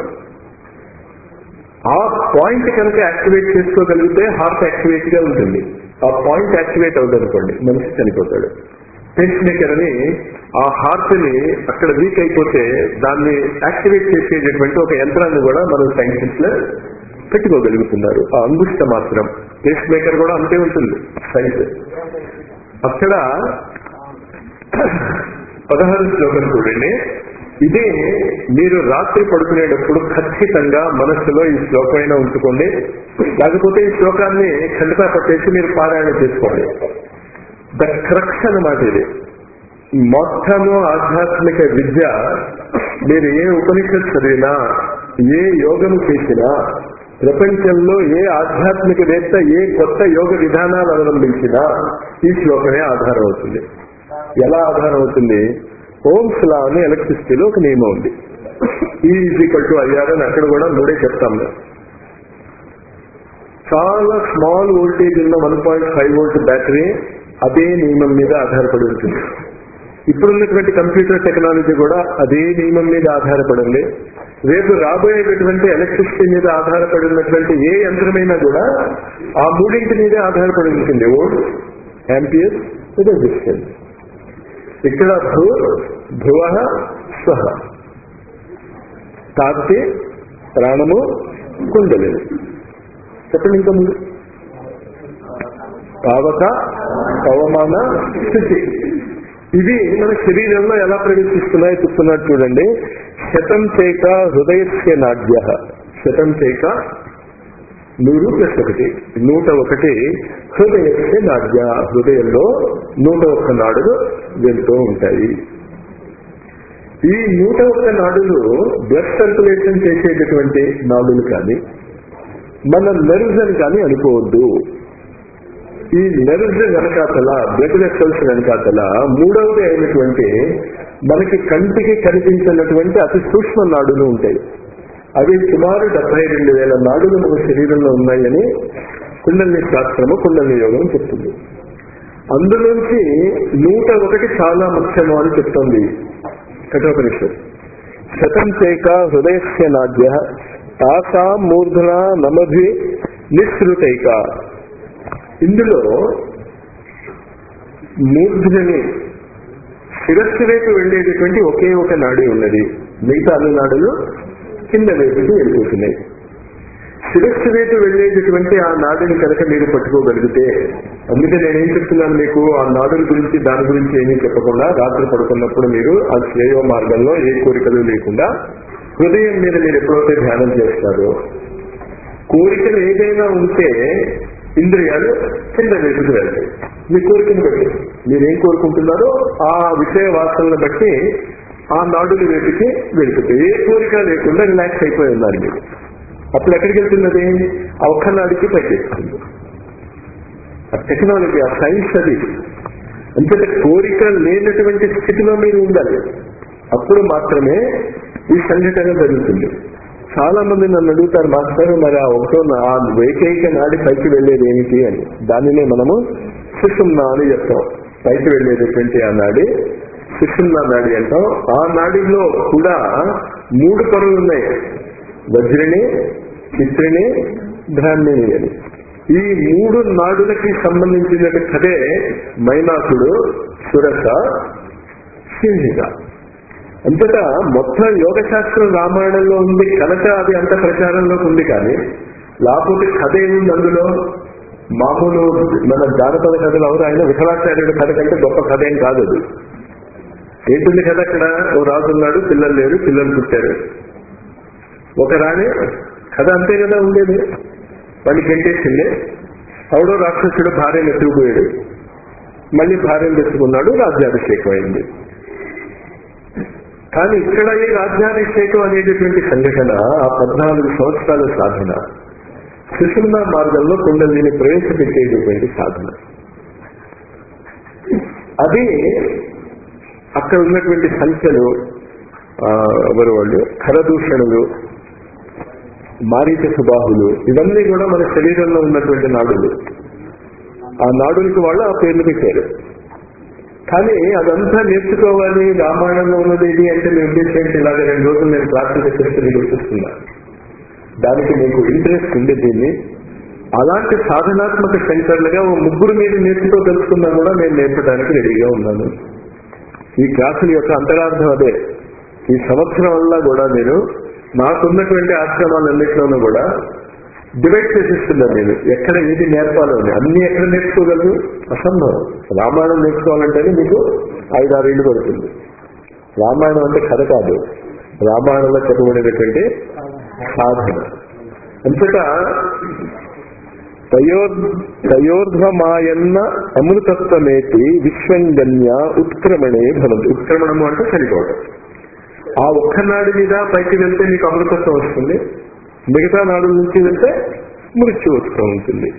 ఆ పాయింట్ కనుక యాక్టివేట్ చేసుకోగలిగితే హార్ట్ యాక్టివేట్ గా ఉంటుంది ఆ పాయింట్ యాక్టివేట్ అవుతుంది అనుకోండి మనిషి చనిపోతాడు పేస్ మేకర్ అని ఆ హార్ట్ ని అక్కడ వీక్ అయిపోతే దాన్ని యాక్టివేట్ చేసేటటువంటి ఒక యంత్రాన్ని కూడా మనం సైంటిస్ట్ లో పెట్టుకోగలుగుతున్నారు ఆ అంగుష్ట మాత్రం పేస్ మేకర్ కూడా అంతే ఉంటుంది సైన్స్ అక్కడ పదహారు శ్లోకం చూడండి ఇదే మీరు రాత్రి పడుకునేటప్పుడు ఖచ్చితంగా మనస్సులో ఈ శ్లోకమైనా ఉంచుకోండి లేకపోతే ఈ శ్లోకాన్ని ఖండితా పట్టేసి మీరు పారాయణ చేసుకోండి ద క్రక్స్ అన్నమాట ఇది మొత్తము ఆధ్యాత్మిక విద్య మీరు ఏ ఉపనిషత్ చదివినా ఏ యోగం చేసినా ప్రపంచంలో ఏ ఆధ్యాత్మికవేత్త ఏ కొత్త యోగ విధానాలు అవలంబించినా ఈ శ్లోకమే ఆధారం అవుతుంది ఎలా ఆధారం అవుతుంది ఓమ్స్ లా అని ఎలక్ట్రిసిటీలో ఒక నియమం ఉంది ఈజ్ ఈక్వల్ టు ఐఆర్ అని అక్కడ కూడా మూడే చెప్తాం మేము చాలా స్మాల్ వోల్టేజ్ ఉన్న one point five volt battery అదే నియమం మీద ఆధారపడి ఉంటుంది ఇప్పుడున్నటువంటి కంప్యూటర్ టెక్నాలజీ కూడా అదే నియమం మీద ఆధారపడి ఉంది రేపు రాబోయేటటువంటి ఎలక్ట్రిసిటీ మీద ఆధారపడి ఉన్నటువంటి ఏ యంత్రమైనా కూడా ఆ మూడింటి మీదే ఆధారపడి ఉంటుంది ఓల్డ్ యాంపియర్ రెసిస్టెన్స్ ఇక్కడ భూ భువ స్వహ తాక్తి ప్రాణము కుండలేదు చెప్పండి ఇంకా ముందు పావక పవమాన స్థితి ఇవి మన శరీరంలో ఎలా ప్రవేశిస్తున్నాయో చెప్తున్నాడు చూడండి శతం చేక హృదయస్య నాడ్య శతం చేక నూరు ప్లస్ ఒకటి నూట ఒకటి హృదయస్య నాడ్య హృదయంలో నూట ఒక్క నాడులు వెళ్తూ ఉంటాయి ఈ నూట ఒక్క నాడులు బ్లడ్ సర్క్యులేషన్ చేసేటటువంటి నాడులు కానీ మన నెర్వ్స్ అని కానీ అనుకోవద్దు ఈ నెర్వ్స్ వెనకాతల బ్లడ్ వెసల్స్ వెనకాతల మూడవది అయినటువంటి మనకి కంటికి కనిపించినటువంటి అతి సూక్ష్మ నాడులు ఉంటాయి అవి సుమారు డెబ్బై రెండు వేల నాడులు మన శరీరంలో ఉన్నాయని కుండలి శాస్త్రము కుండలి యోగం చెప్తుంది అందులోంచి నూట ఒకటి చాలా ముఖ్యము అని చెప్తోంది కఠోపనిషత్ శతం చేక హృదయస్య నాద్య తాసా మూర్ధన నమధి నిశ్రుతైక ఇందులో మూర్ధని శిరస్సు వైపు వెళ్ళేటటువంటి ఒకే ఒక నాడి ఉన్నది మిగతా అన్ని నాడులు కింద వైపుకి వెళ్ళిపోతున్నాయి శిరస్సు వైపు వెళ్ళేటటువంటి ఆ నాడుని కనుక మీరు పట్టుకోగలిగితే అందుకే నేనేం చెప్తున్నాను మీకు ఆ నాడుల గురించి దాని గురించి ఏమీ చెప్పకుండా రాత్రి పడుకున్నప్పుడు మీరు ఆ శ్రేయో మార్గంలో ఏ కోరికలు లేకుండా హృదయం మీద మీరు ఎప్పుడైతే ధ్యానం చేస్తారో కోరికలు ఏదైనా ఉంటే ఇంద్రియాలు కింద వైపుకి వెళ్తాయి మీ కోరికను బట్టి మీరేం కోరుకుంటున్నారో ఆ విషయ వాసనలను బట్టి ఆ నాడుల వైపుకి వెళ్తుంది ఏ కోరిక లేకుండా రిలాక్స్ అయిపోయి ఉన్నారు మీరు అప్పుడు ఎక్కడికి వెళ్తున్నది ఆ ఒక్క నాడికి పైకెక్కుతుంది ఆ టెక్నాలజీ ఆ సైన్స్ అది అంతేత కోరిక లేనటువంటి స్థితిలో మీరు ఉండాలి అప్పుడు మాత్రమే ఈ సంఘటన జరుగుతుంది చాలా మంది నన్ను అడుగుతారు మాస్టర్ మరి ఆ ఒకటో నా- ఆ ఏకైక నాడి పైకి వెళ్ళేది ఏమిటి అని దానినే మనము సుషుమ్న అని చెప్తాం పైకి వెళ్ళేటటువంటి ఆ నాడి సుషుమ్న నాడి అంటాం ఆ నాడిలో కూడా మూడు పొరలు ఉన్నాయి వజ్రిని చిత్రిని బ్రాహ్మణి అని ఈ మూడు నాడులకి సంబంధించిన కథే మైనాకుడు సురస సింహిక అంతటా మొత్తం యోగ శాస్త్రం రామాయణంలో ఉంది కనుక అది అంత ప్రచారంలోకి ఉంది కానీ లేకపోతే కథ ఏముంది అందులో మామూలు మన జానపద కథలు ఎవరు ఆయన విఠలాచార్యుడి కథ కంటే గొప్ప కథ ఏం కాదు అది ఏంటుంది కథ అక్కడ ఓ రాజు ఉన్నాడు పిల్లలు లేరు పిల్లలు పుట్టారు ఒక రాణి కథ అంతే కదా ఉండేది వాడికి ఎంటేసింది ఎవడో రాక్షసుడు భార్యను ఎత్తుకుపోయాడు మళ్ళీ భార్యను తెచ్చుకున్నాడు రాజ్యాభిషేకం అయింది కానీ ఇక్కడ ఈ రాజ్యాభిషేకం అనేటటువంటి సంఘటన ఆ పద్నాలుగు సంవత్సరాల సాధన సుషుమ్న మార్గంలో కుండలిని ప్రవేశపెట్టేటటువంటి సాధన అది అక్కడ ఉన్నటువంటి సంఖ్యలు ఆ, ఎవరు వాళ్ళు ఖరదూషణులు మారీచ సుబాహులు ఇవన్నీ కూడా మన శరీరంలో ఉన్నటువంటి నాడులు ఆ నాడులకు వాళ్ళు ఆ పేర్లు పెట్టారు కానీ అదంతా నేర్చుకోవాలి రామాయణంలో ఉన్నది ఇది అంటే మీ ఉద్దేశం ఏంటి ఇలాగ రెండు రోజులు నేను క్లాసులు చెప్పేస్తే మీకు గుర్తిస్తున్నా దానికి మీకు ఇంట్రెస్ట్ ఉంది దీన్ని అలాంటి సాధనాత్మక సెంటర్లుగా ఓ ముగ్గురు మీరు నేర్చుకోదలుచుకున్నా కూడా నేను నేర్పడానికి రెడీగా ఉన్నాను ఈ క్లాసుల యొక్క అంతరార్థం అదే ఈ సంవత్సరం వల్ల కూడా నేను నాకున్నటువంటి ఆశ్రమాలన్నింటిలోనూ కూడా డివైడ్ చేసిస్తున్నాను నేను ఎక్కడ ఏది నేర్పాలో అని అన్ని ఎక్కడ నేర్చుకోగలరు అసంభవం రామాయణం నేర్చుకోవాలంటేనే మీకు ఐదారు ఇళ్ళు పడుతుంది రామాయణం అంటే కథ కాదు రామాయణంలో చెప్పబడినటువంటి సాధన అంతటా తయోర్ తయోర్ధమాయన్న అమృతత్వమేతి విశ్వంగన్య ఉత్క్రమణే భవంతి ఉత్క్రమణము అంటే చనిపోవడం ఆ ఒక్క నాడు మీద పైకి వెళ్తే మీకు అమృతత్వం వస్తుంది మిగతా నాడు నుంచి వెళ్తే మృత్యు వస్తూ ఉంటుంది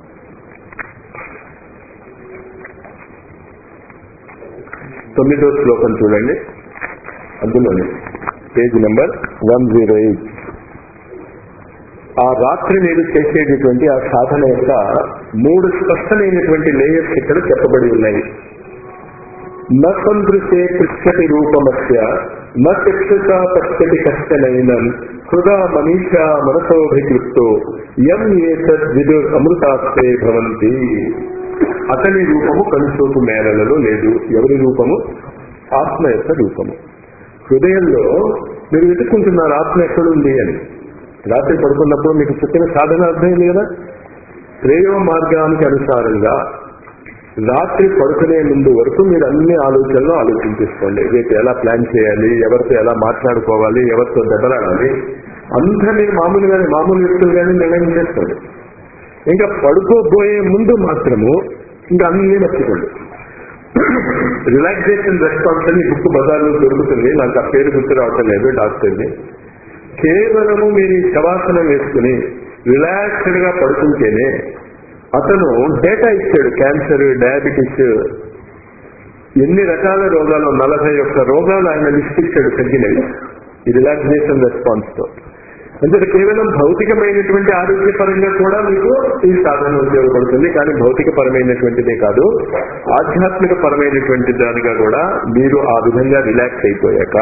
తొమ్మిదో శ్లోకం చూడండి అందులోనే page number one zero eight ఆ రాత్రి మీరు చేసేటటువంటి ఆ సాధన యొక్క మూడు స్పష్టమైనటువంటి లేయర్స్ ఇక్కడ చెప్పబడి ఉన్నాయి న సందృశే పృచ్చతి రూపమస్య న చక్షుష పశ్యతి కష్టనైనం హృదా మనీషా మనసోభికృప్తో యం ఏతద్ విదుర్ అమృతాస్తే భవంతి అతని రూపము కనుచూపు మేరలలో లేదు ఎవరి రూపము ఆత్మ యొక్క రూపము హృదయంలో మీరు వెతుక్కుంటున్నారు ఆత్మ ఎక్కడుంది అని రాత్రి పడుకున్నప్పుడు మీకు చెప్పిన సాధన అర్థమైంది కదా శ్రేయో మార్గానికి అనుసారంగా రాత్రి పడుకునే ముందు వరకు మీరు అన్ని ఆలోచనలు ఆలోచించేసుకోండి రేపు ఎలా ప్లాన్ చేయాలి ఎవరితో ఎలా మాట్లాడుకోవాలి ఎవరితో దెబ్బలాడాలి అంతా మీరు మామూలుగానే మామూలు వ్యక్తులుగానే నిర్ణయం చేసుకోండి ఇంకా పడుకోబోయే ముందు మాత్రము ఇంకా అన్ని మర్చిపోండి రిలాక్సేషన్ రెస్పాన్స్ అని బుక్ బజార్లో దొరుకుతుంది నాకు ఆ పేరు గుర్తు రావటం లేదు డాక్టర్ని కేవలము మీరు ఈ శవాసనం వేసుకుని రిలాక్స్డ్ గా పడుకుంటేనే అతను డేటా ఇచ్చాడు క్యాన్సర్ డయాబెటీస్ ఎన్ని రకాల రోగాలు నలభై ఒక్క రోగాలు ఆయన లిస్ట్ ఇచ్చాడు తగ్గినవి ఈ రిలాక్సేషన్ రెస్పాన్స్ తో అంటే కేవలం భౌతికమైనటువంటి ఆరోగ్యపరంగా కూడా మీకు ఈ సాధన ఉపయోగపడుతుంది కానీ భౌతిక పరమైనటువంటిదే కాదు ఆధ్యాత్మిక పరమైనటువంటి దానిగా కూడా మీరు ఆ విధంగా రిలాక్స్ అయిపోయాక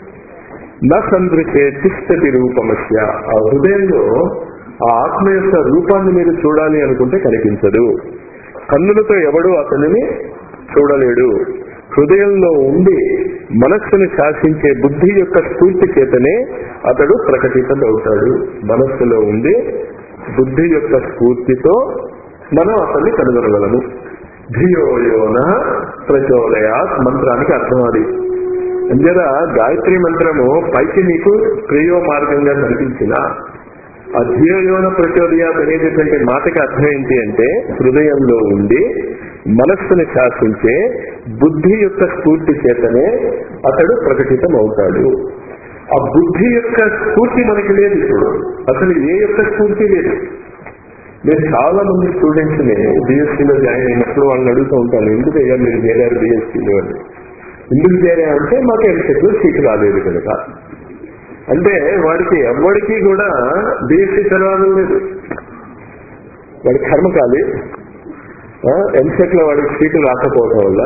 నా సందృశే తిష్టతి రూపమస్య ఆ హృదయంలో ఆ ఆత్మ యొక్క రూపాన్ని మీరు చూడాలి అనుకుంటే కనిపించదు కన్నులతో ఎవడు అతనిని చూడలేడు హృదయంలో ఉండి మనస్సును శాసించే బుద్ధి యొక్క స్ఫూర్తి చేతనే అతడు ప్రకటితమవుతాడు మనస్సులో ఉండి బుద్ధి యొక్క స్ఫూర్తితో మనం అతన్ని కనుగొనగలము ధియోయోన ప్రచోదయాత్ మంత్రానికి అర్థం అది అంజరా గాయత్రి మంత్రము పైకి నీకు ప్రియో మార్గంగా కనిపించిన ఆ ధియోయోన ప్రచోదయాత్ అనేటటువంటి మాటకి అర్థం ఏంటి అంటే హృదయంలో ఉండి మనస్సును శాసించే బుద్ధి యొక్క స్ఫూర్తి చేతనే అతడు ప్రకటితం అవుతాడు ఆ బుద్ధి యొక్క స్ఫూర్తి మనకి లేదు ఇప్పుడు అసలు ఏ యొక్క స్ఫూర్తి లేదు నేను చాలా మంది స్టూడెంట్స్ ని బిఎస్సీలో జాయిన్ అయినప్పుడు వాళ్ళని అడుగుతూ ఉంటాను ఎందుకు అయ్యా మీరు చేరారు బిఎస్సీలో అని ఎందుకు చేరా అంటే మాకు ఎంసెట్లో సీట్ రాలేదు కనుక అంటే వాడికి ఎవరికి కూడా బీఎస్సీ చదవడం లేదు వాడి కర్మ కాలి ఎంసెట్ లో వాడికి సీటు రాకపోవడం వల్ల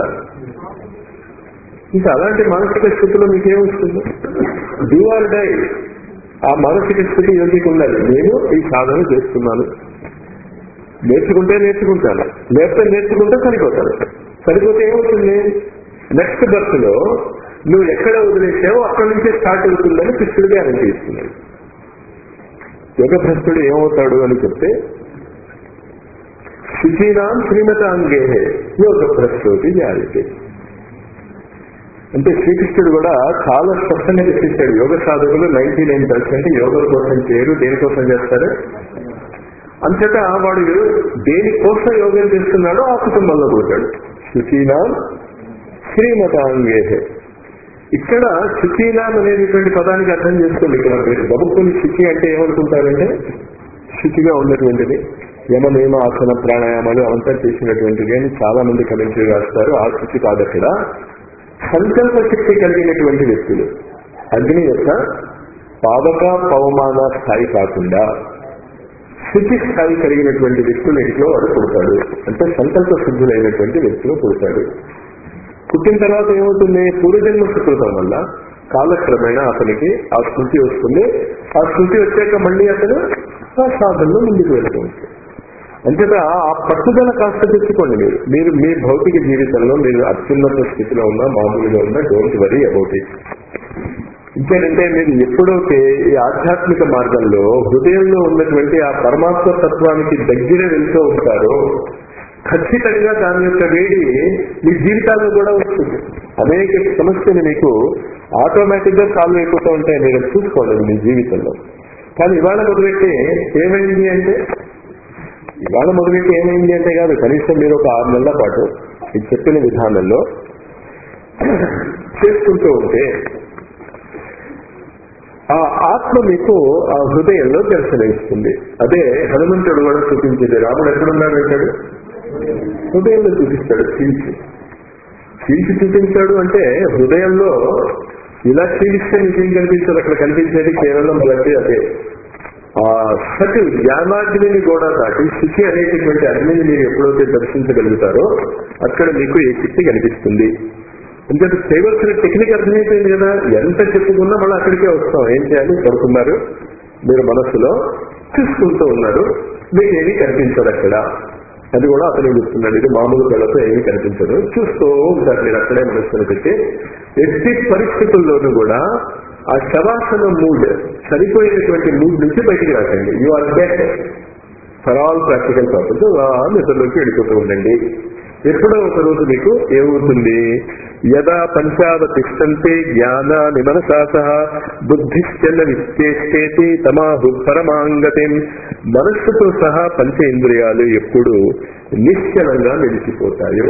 ఇంకా అలాంటి మానసిక స్థితిలో మీకేమొస్తుంది డూ ఆర్ డై ఆ మానసిక స్థితి యోగికి ఉండాలి నేను ఈ సాధన చేస్తున్నాను నేర్చుకుంటే నేర్చుకుంటాను లేకపోతే నేర్చుకుంటే సరిపోతాను సరిపోతే ఏమవుతుంది నెక్స్ట్ బర్త్ లో నువ్వు ఎక్కడ వదిలేసావో అక్కడి నుంచే స్టార్ట్ అవుతుందని కృష్ణుడు గ్యారంటీ ఇస్తున్నాడు యోగభ్రష్టుడు ఏమవుతాడు అని చెప్తే శుచీనాం శ్రీమతాంగే యోగభ్రష్టోటి జారితే అంటే శ్రీకృష్ణుడు కూడా చాలా స్పష్టంగా చెప్పేశాడు యోగ సాధకులు నైన్టీ నైన్ పర్సెంట్ యోగం కోసం చేయరు దేనికోసం చేస్తారు అంతటా వాడు దేనికోసం యోగం చేస్తున్నాడో ఆ కుటుంబంలో పుడతాడు శుచీనాం శ్రీమతాంగే ఇక్కడ శుచీనాం అనేటువంటి పదానికి అర్థం చేసుకోండి ఇక్కడ మీరు బబుక్కుని శుచి అంటే ఏమనుకుంటారంటే శుచిగా ఉన్నటువంటిది యమ నియమ ఆసన ప్రాణాయామాలు అవంతా చేసినటువంటిది అని చాలా మంది కమెంటరీ రాస్తారు ఆ శుచి కాదు అక్కడ సంకల్ప శక్తి కలిగినటువంటి వ్యక్తులు అగ్ని యొక్క పావక పవమాన స్థాయి కాకుండా శుచి స్థాయి కలిగినటువంటి వ్యక్తుల ఇంట్లో వాడు పుడతాడు అంటే సంకల్ప శుద్ధులైనటువంటి వ్యక్తులు పుడతాడు పుట్టిన తర్వాత ఏమవుతుంది పూర్వజన్మ సుకృతం వల్ల కాలక్రమేణా అతనికి ఆ స్మృతి వస్తుంది ఆ స్మృతి వచ్చాక మళ్ళీ అతను ఆ సాధనలో ముందుకు వెళ్తూ ఉంటాడు అంతేత ఆ పట్టుదల కాస్త తెచ్చుకోండి మీరు మీరు మీ భౌతిక జీవితంలో మీరు అత్యున్నత స్థితిలో ఉన్నా మామూలుగా ఉన్నా డోంట్ వరీ అబౌట్ ఇట్ ఇంకేంటంటే మీరు ఎప్పుడైతే ఈ ఆధ్యాత్మిక మార్గంలో హృదయంలో ఉన్నటువంటి ఆ పరమాత్మ తత్వానికి దగ్గర వెళ్తూ ఉంటారో ఖచ్చితంగా దాని యొక్క వేడి మీ జీవితాల్లో కూడా వస్తుంది అనేక సమస్యలు మీకు ఆటోమేటిక్ గా సాల్వ్ అయిపోతూ ఉంటాయి మీరు చూసుకోండి మీ జీవితంలో కానీ ఇవాళ మొదలెట్టి ఏమైంది అంటే ఇవాళ మొదలెట్టి ఏమైంది అంటే కాదు కనీసం మీరు ఒక ఆరు నెలల పాటు ఈ చెప్పిన విధానంలో చేసుకుంటూ ఉంటే ఆ ఆత్మ మీకు ఆ హృదయంలో దర్శనమిస్తుంది అదే హనుమంతుడు కూడా చూపించేది రాముడు ఎక్కడున్నాడు అంటాడు హృదయంలో చూపిస్తాడు చీల్చి చీల్చి చూపించాడు అంటే హృదయంలో ఇలా చీలిస్తే నీకేం కనిపించదు అక్కడ కనిపించేది కేవలం బ్లడ్ అదే ఆ సతి జ్ఞానాగ్నిని కూడా దాటి శుచి అనేటటువంటి అగ్నిని మీరు ఎప్పుడైతే దర్శించగలుగుతారో అక్కడ మీకు ఏ శక్తి కనిపిస్తుంది ఎందుకంటే చేయవలసిన టెక్నిక్ అర్థమైపోయింది కదా ఎంత చెప్పుకున్నా మళ్ళీ అక్కడికే వస్తాం ఏం చేయాలి పడుకున్నారు మీరు మనస్సులో చూసుకుంటూ ఉన్నారు మీకు ఏమీ కనిపించదు అక్కడ అది కూడా అతను చెప్తున్నాడు ఇది మామూలు కళ్ళతో ఏమీ కనిపించదు చూస్తూ ఉంటారు మీరు అక్కడే మనస్సును పెట్టి ఎట్టి పరిస్థితుల్లోనూ కూడా ఆ శవాసన మూడ్ సరిపోయినటువంటి మూడ్ నుంచి బయటికి రాకండి you are bet for all practical purpose నిద్రలోకి వెళ్ళిపోతూ ఉండండి ఎప్పుడో ఒక రోజు మీకు ఏమవుతుంది యదా పంచావతిష్టంతే జ్ఞాన నిమనసాస బుద్ధిశ్చన్న విశ్చేష్టేతి తమాహు పరమాంగతి మనస్సుతో సహా పంచేంద్రియాలు ఎప్పుడు నిశ్చలంగా నిలిచిపోతాయో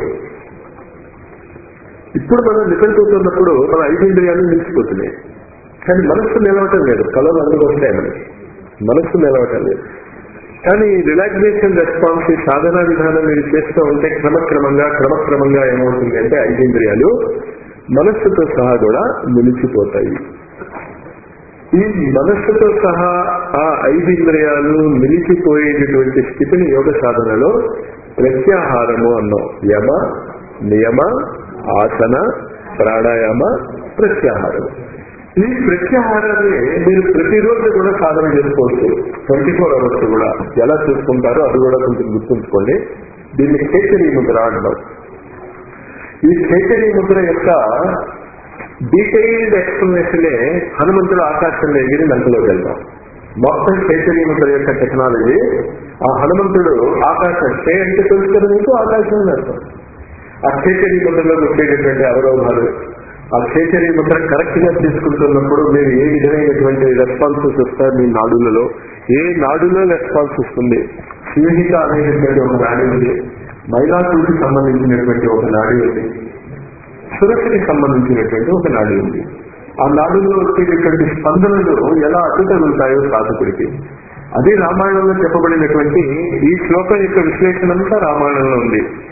ఇప్పుడు మనం నిద్రపోతున్నప్పుడు మన ఐదింద్రియాలు నిలిచిపోతున్నాయి కానీ మనస్సు నిలవటం లేదు కళలు అందులో వస్తాయి మనకి మనస్సు నిలవటం లేదు కానీ రిలాక్సేషన్ రెస్పాన్స్ ఈ సాధనా విధానం మీరు చేస్తూ ఉంటే క్రమక్రమంగా క్రమక్రమంగా ఏమవుతుంది అంటే ఐదింద్రియాలు మనస్సుతో సహా కూడా నిలిచిపోతాయి ఈ మనస్సుతో సహా ఆ ఐదింద్రియాలు నిలిచిపోయేటటువంటి స్థితిని యోగ సాధనలో ప్రత్యాహారము అన్నాం యమ నియమ ఆసన ప్రాణాయామ ప్రత్యాహారం ఈ ప్రత్యాహారాన్ని మీరు ప్రతిరోజు కూడా సాధన చేసుకోవచ్చు ట్వంటీ ఫోర్ అవర్స్ కూడా ఎలా చూసుకుంటారో అది కూడా కొంచెం గుర్తుంచుకోండి దీన్ని కేసరి ముద్ర అంటారు ఈ కేసరి ముద్ర యొక్క డీటెయిల్డ్ ఎక్స్ప్లెనేషనే హనుమంతుడు ఆకాశంలో ఎగిరి లంకలోకి వెళ్దాం మొత్తం కేసరి ముద్ర యొక్క టెక్నాలజీ ఆ హనుమంతుడు ఆకాశం కే అంటే తెలుసు కదా మీకు ఆకాశం అర్థం ఆ కేసరి ముద్రలో వచ్చేటటువంటి అవరోధాలు ఆ కేసరి ముద్ర కరెక్ట్ గా తీసుకుంటున్నప్పుడు మీరు ఏ విధమైనటువంటి రెస్పాన్సెస్ వస్తాయి మీ నాడులలో ఏ నాడులో రెస్పాన్స్ వస్తుంది శివహిత అనేటటువంటి ఒక నాడి ఉంది మైలాటూకి సంబంధించినటువంటి ఒక నాడి ఉంది సురక్షకి సంబంధించినటువంటి ఒక నాడి ఉంది ఆ నాడులో వచ్చేటటువంటి స్పందనలు ఎలా అడ్డుతగులుతాయో సాధకుడికి అది రామాయణంలో చెప్పబడినటువంటి ఈ శ్లోకం యొక్క విశ్లేషణ అంతా రామాయణంలో ఉంది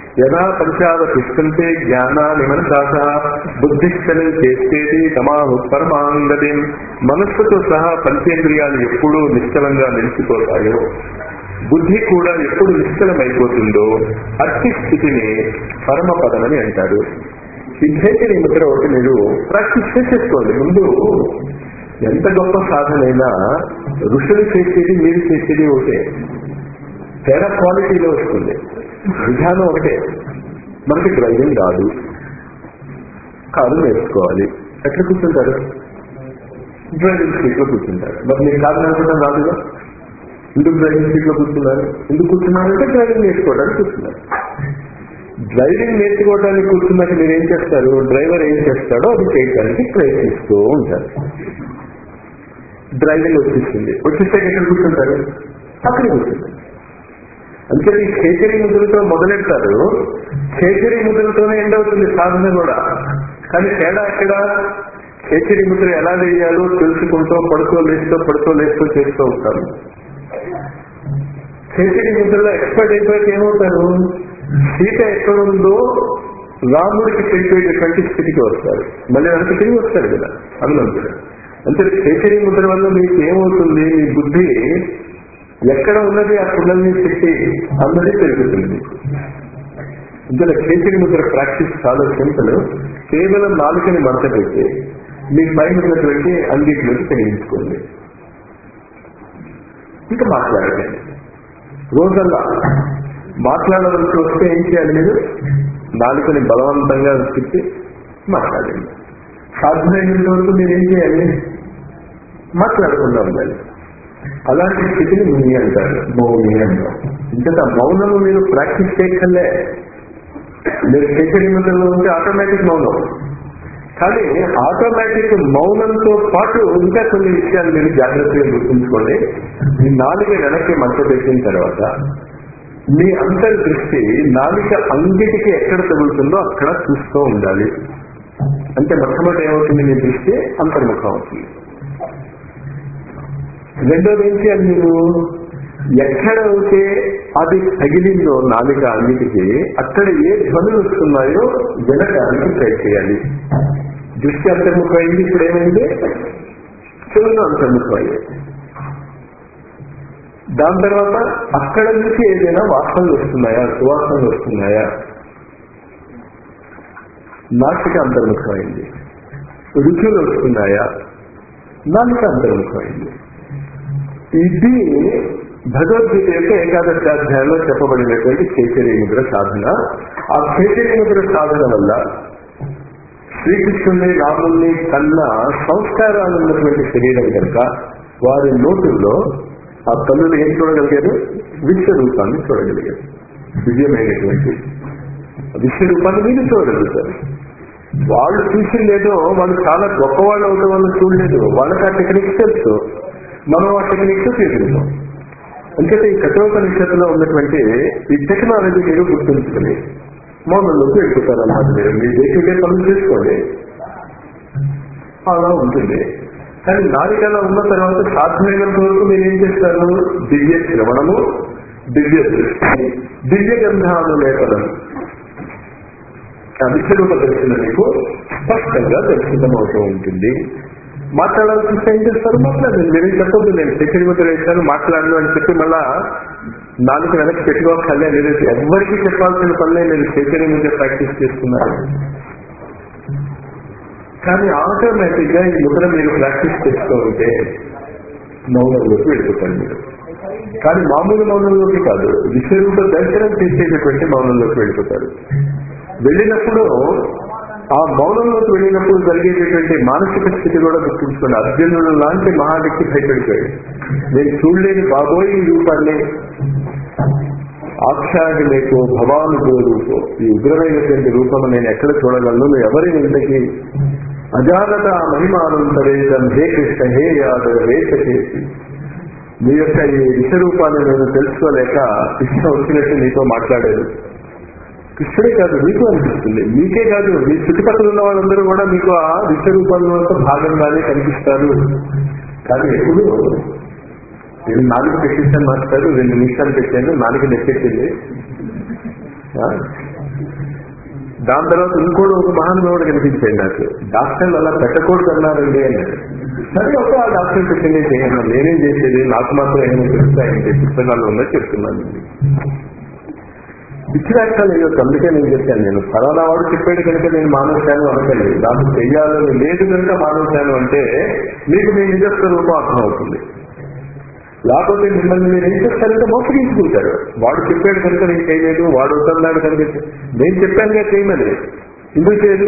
యథా పంచావతిష్టంతే జ్ఞానాన్ని మనసాస బుద్ధిష్టని చేసేది తమాహు పరమాంగతి మనస్సుతో సహా పంచేంద్రియాలు ఎప్పుడూ నిశ్చలంగా నిలిచిపోతాయో బుద్ధి కూడా ఎప్పుడు నిశ్చలమైపోతుందో అట్టి స్థితిని పరమపదమని అంటారు ఈ చైతన్య ముద్ర ఒకటి మీరు ప్రాక్టీస్ చేసేసుకోండి ముందు ఎంత గొప్ప సాధనైనా ఋషులు చేసేది మీరు చేసేది ఒకటే తేడా క్వాలిటీలో వస్తుంది విధానం ఒకటే మనకి డ్రైవింగ్ రాదు కారు నేర్చుకోవాలి ఎట్లా కూర్చుంటారు డ్రైవింగ్ సీట్ లో కూర్చుంటారు మరి మీరు కారు నడపడం రాదుగా ఎందుకు డ్రైవింగ్ సీట్ లో కూర్చున్నారు ఎందుకు కూర్చున్నారంటే డ్రైవింగ్ నేర్చుకోవడానికి కూర్చున్నారు డ్రైవింగ్ నేర్చుకోవడానికి కూర్చున్నాక మీరు ఏం చేస్తారు డ్రైవర్ ఏం చేస్తాడో అది చేయడానికి ప్రయత్నిస్తూ ఉంటారు డ్రైవింగ్ వచ్చేసింది వచ్చేస్తే ఎక్కడ కూర్చుంటారు అక్కడ కూర్చుంటారు అంటే ఈ కేసరి ముద్రతో మొదలెడతారు కేసరి ముద్రతోనే ఎండ్ అవుతుంది సాధన కూడా కానీ తేడా ఎక్కడ కేసరి ముద్ర ఎలా వేయాలో తెలుసుకుంటూ పడుతూ లేస్తూ పడుతూ లేస్తూ చేస్తూ ఉంటారు కేసరి ముద్రలో ఎక్స్పర్ట్ అయిపోయాక ఏమవుతారు సీత ఎక్కడుందో రాముడికి తెలిపేటటువంటి స్థితికి వస్తారు మళ్ళీ వెనక్కి తిరిగి వస్తారు కదా హనుమంతుడు అంటే కేసరి ముద్ర వల్ల మీకు ఏమవుతుంది మీ బుద్ధి ఎక్కడ ఉన్నది ఆ కుండలిని శక్తి అన్నది పెరుగుతుంది మీకు ఇందులో కేసరి ముద్ర ప్రాక్టీస్ చాలా సింపుల్ కేవలం నాలుకని మడత పెట్టి మీ పైన ఉన్నటువంటి అంగీట్లోకి తగిలించుకోండి ఇంకా మాట్లాడండి రోజల్లా మాట్లాడవలసి వస్తే ఏం చేయాలి మీరు నాలుకని బలవంతంగా తిప్పి మాట్లాడండి సాధ్యమైనంత వరకు మీరు ఏం చేయాలి మాట్లాడకుండా ఉండాలి అలాంటి స్థితిని ముని అంటారు మౌని అంటారు ఇంకా మౌనము మీరు ప్రాక్టీస్ చేయక్కర్లే మీరు చేసే నిమిషంలో ఉంటే ఆటోమేటిక్ మౌనం కానీ ఆటోమేటిక్ మౌనంతో పాటు ఇంకా కొన్ని విషయాలు మీరు జాగ్రత్తగా గుర్తుంచుకోండి మీ నాలుగు వెనక్కి మంట పెట్టిన తర్వాత మీ అంతర్దృష్టి నాలుక అంగిటికి ఎక్కడ తగులుతుందో అక్కడ చూస్తూ ఉండాలి అంటే మొట్టమొదటి ఏమవుతుంది మీ దృష్టి అంతర్ముఖం అవుతుంది రెండోది ఏం చేయాలి మీరు ఎక్కడైతే అది తగిలిందో నాలుక అన్నిటికీ అక్కడ ఏ ధ్వనులు వస్తున్నాయో వినడానికి ట్రై చేయాలి దృష్టి అంతర్ముఖమైంది ఇప్పుడు ఏమైంది చెవులు అంతర్ముఖమయ్యాయి దాని తర్వాత అక్కడ నుంచి ఏదైనా వాసనలు వస్తున్నాయా సువాసనలు వస్తున్నాయా నాసిక అంతర్ముఖమైంది రుచులు వస్తున్నాయా నాలుక అంతర్ముఖమైంది ఇది భగవద్గీత యొక్క ఏకాదశి అధ్యాయంలో చెప్పబడినటువంటి చైతన్య ముద్ర సాధన ఆ చైతన్య ముద్ర సాధన వల్ల శ్రీకృష్ణుని రాముల్ని కన్నా సంస్కారాలు ఉన్నటువంటి శరీరం కనుక వారి నోటుల్లో ఆ కన్నులు ఏం చూడగలిగారు విశ్వరూపాన్ని చూడగలిగారు దివ్యమైనటువంటి విశ్వరూపాన్ని మీరు చూడగలుగుతారు వాళ్ళు చూసిందేదో వాళ్ళు చాలా గొప్పవాళ్ళు అవడం వల్ల చూడలేదు వాళ్ళకి ఆ టెక్నిక్స్ తెలుసు మనం ఆ టెక్నిక్స్ తీసుకుంటాం అంచేత ఈ కఠోపనిషత్తులో ఉన్నటువంటి ఈ టెక్నాలజీ మీరు గుర్తుంచుకుని మౌనంలోకి వెళ్ళిపోతారు అన్నమాట మీరు మీ డే టు డే పనులు చేసుకోండి అలా ఉంటుంది కానీ నాలుగలా ఉన్న తర్వాత సాధ్యమైనంత వరకు మీరు ఏం చేస్తారు దివ్య శ్రవణము దివ్య దృష్టి దివ్య గంధాలు లేఖనం విశ్వరూప దర్శనం మీకు స్పష్టంగా దర్శనం అవుతూ ఉంటుంది మాట్లాడాల్సి వస్తే ఏం చేస్తారు మాట్లాడండి మీరు చెప్పొద్దు నేను శక్తి ముద్ర వేశాను మాట్లాడను అని చెప్పి మళ్ళా నాలుగు వెనక్కి పెట్టుకోవాలి లేదు ఎవరికి చెప్పాల్సిన పనులే నేను చైతన్య ముద్ర ప్రాక్టీస్ చేస్తున్నాను కానీ ఆటోమేటిక్ గా ఈ ముద్ర మీరు ప్రాక్టీస్ చేస్తూ ఉంటే మౌనంలోకి వెళ్ళిపోతారు మీరు కానీ మామూలు మౌనంలోకి కాదు విశ్వరూప దర్శనం చేసేటటువంటి మౌనంలోకి వెళ్ళిపోతారు వెళ్ళినప్పుడు ఆ మౌనంలోకి వెళ్ళినప్పుడు జరిగేటటువంటి మానసిక స్థితి కూడా గుర్తుంచుకోండి అర్జునుడు లాంటి మహావ్యక్తి భయపడిపోయాడు నేను చూడలేని బాబోయ్ ఈ రూపాన్ని ఆఖ్యాని లేకో భవానుభవ రూపో ఈ ఉగ్రమైనటువంటి రూపం నేను ఎక్కడ చూడగలను నువ్వు ఎవరి ఇంతకి అజానత మహిమానంతరేదం హే కృష్ణ హే యాదవ వేష చేసి మీ యొక్క ఈ విషరూపాన్ని నేను తెలుసుకోలేక ఇష్టం వచ్చినట్టు నీతో మాట్లాడారు కృష్ణుడే కాదు మీకు అనిపిస్తుంది మీకే కాదు మీ చుట్టుపక్కల ఉన్న వాళ్ళందరూ కూడా మీకు ఆ విశ్వరూపంలో భాగంగానే కనిపిస్తారు కానీ ఎప్పుడు నేను నాలుగు పెట్టేసాను మాస్టర్ రెండు నిమిషాలు పెట్టాను నాలుగు నెట్టేసింది దాని తర్వాత ఇంకోటి ఒక మహానుభావుడు కనిపించాడు నాకు డాక్టర్లు అలా పెట్టకూడదు అన్నారండి అని సరే ఒక ఆ డాక్టర్ పెట్టండి చేయండి నేనేం చేసేది నాకు మాత్రం ఏమైనా తెలుస్తాయండి పుస్తకాలు ఉన్నది చెప్తున్నాను పిచ్చి రాష్ట్రాలు అయ్యో అందుకే నేను చెప్పాను నేను ఫలానా వాడు చెప్పాడు కనుక నేను మానవశాను అనగలేదు నాకు చెయ్యాలని లేదు కనుక మానవశాను అంటే మీకు మీ నిజ స్వరూపం అర్థమవుతుంది లేకపోతే మిమ్మల్ని మీరు ఏం చేస్తారంటే మోసగించుకుంటారు వాడు చెప్పాడు కనుక నేను చేయలేదు వాడు వద్దన్నాడు కనుక చే- నేను చెప్పానుగా చేయమని ఎందుకు చేయదు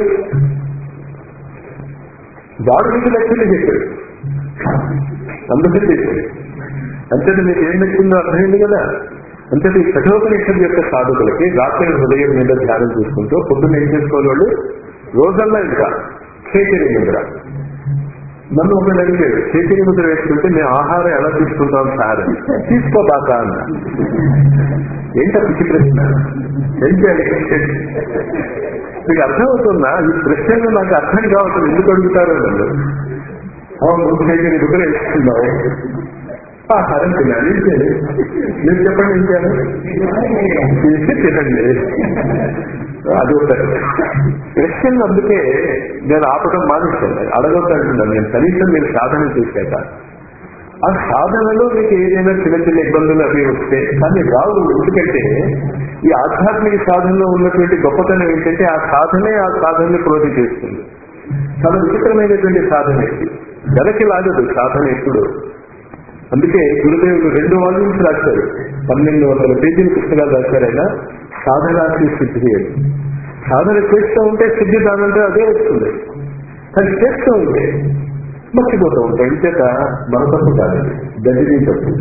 వాడు మీకు లక్ష్యం చెప్పాడు అందుకని చేశాడు అంతేత మీకు ఏం నచ్చిందో అర్థమైంది కదా అంతేత ఈ కఠోపనిషత్ యొక్క సాధకులకి రాత్రి హృదయం మీద ధ్యానం చూసుకుంటూ పొద్దున్న ఏం చేసుకోవాలి వాళ్ళు రోజల్లా ఇంకా చేతిరి ముద్ర నన్ను ఒకటి అడిగాడు చేతిరి ముద్ర వేసుకుంటే మేము ఆహారం ఎలా తీసుకుంటాం సార్ అని. తీసుకోబాక అన్న ఏంట పిచ్చి ప్రశ్న ఏం చేయాలి మీకు అర్థమవుతుందా ఈ ప్రశ్నలు నాకు అర్థం కావట్లేదు ఎందుకు అడుగుతారో నన్ను అవును చేతిరి ముద్ర వేసుకున్నావు ఆహారం తినాలి ఏం చేయాలి మీరు చెప్పండి ఏం చేయాలి చేసి తినండి అది ఒక క్వశ్చన్ అందుకే నేను ఆపడం మానేస్తాను అడగొద్దంటున్నాను నేను కనీసం మీరు సాధన చేశాక ఆ సాధనలో మీకు ఏదైనా చిన్న చిన్న ఇబ్బందులు అవి వస్తే కానీ రావు ఎందుకంటే ఈ ఆధ్యాత్మిక సాధనలో ఉన్నటువంటి గొప్పతనం ఏంటంటే ఆ సాధనే ఆ సాధనని ప్రోధి చేస్తుంది చాలా విచిత్రమైనటువంటి సాధన ఇది వెనక్కి లాగదు సాధన ఎప్పుడు అందుకే గురుదేవులు రెండు వాల్యూమ్స్ రాశారు పన్నెండు వందల పేజీల పుస్తకాలు రాశారు ఆయన సాధనాన్ని సిద్ధి అని సాధన చేస్తూ ఉంటే సిద్ధి దానంటే అదే వస్తుంది కానీ చేస్తూ ఉంటే మర్చిపోతూ ఉంటాం ఇంచేత మన తప్పు కాదు గదిని తప్పు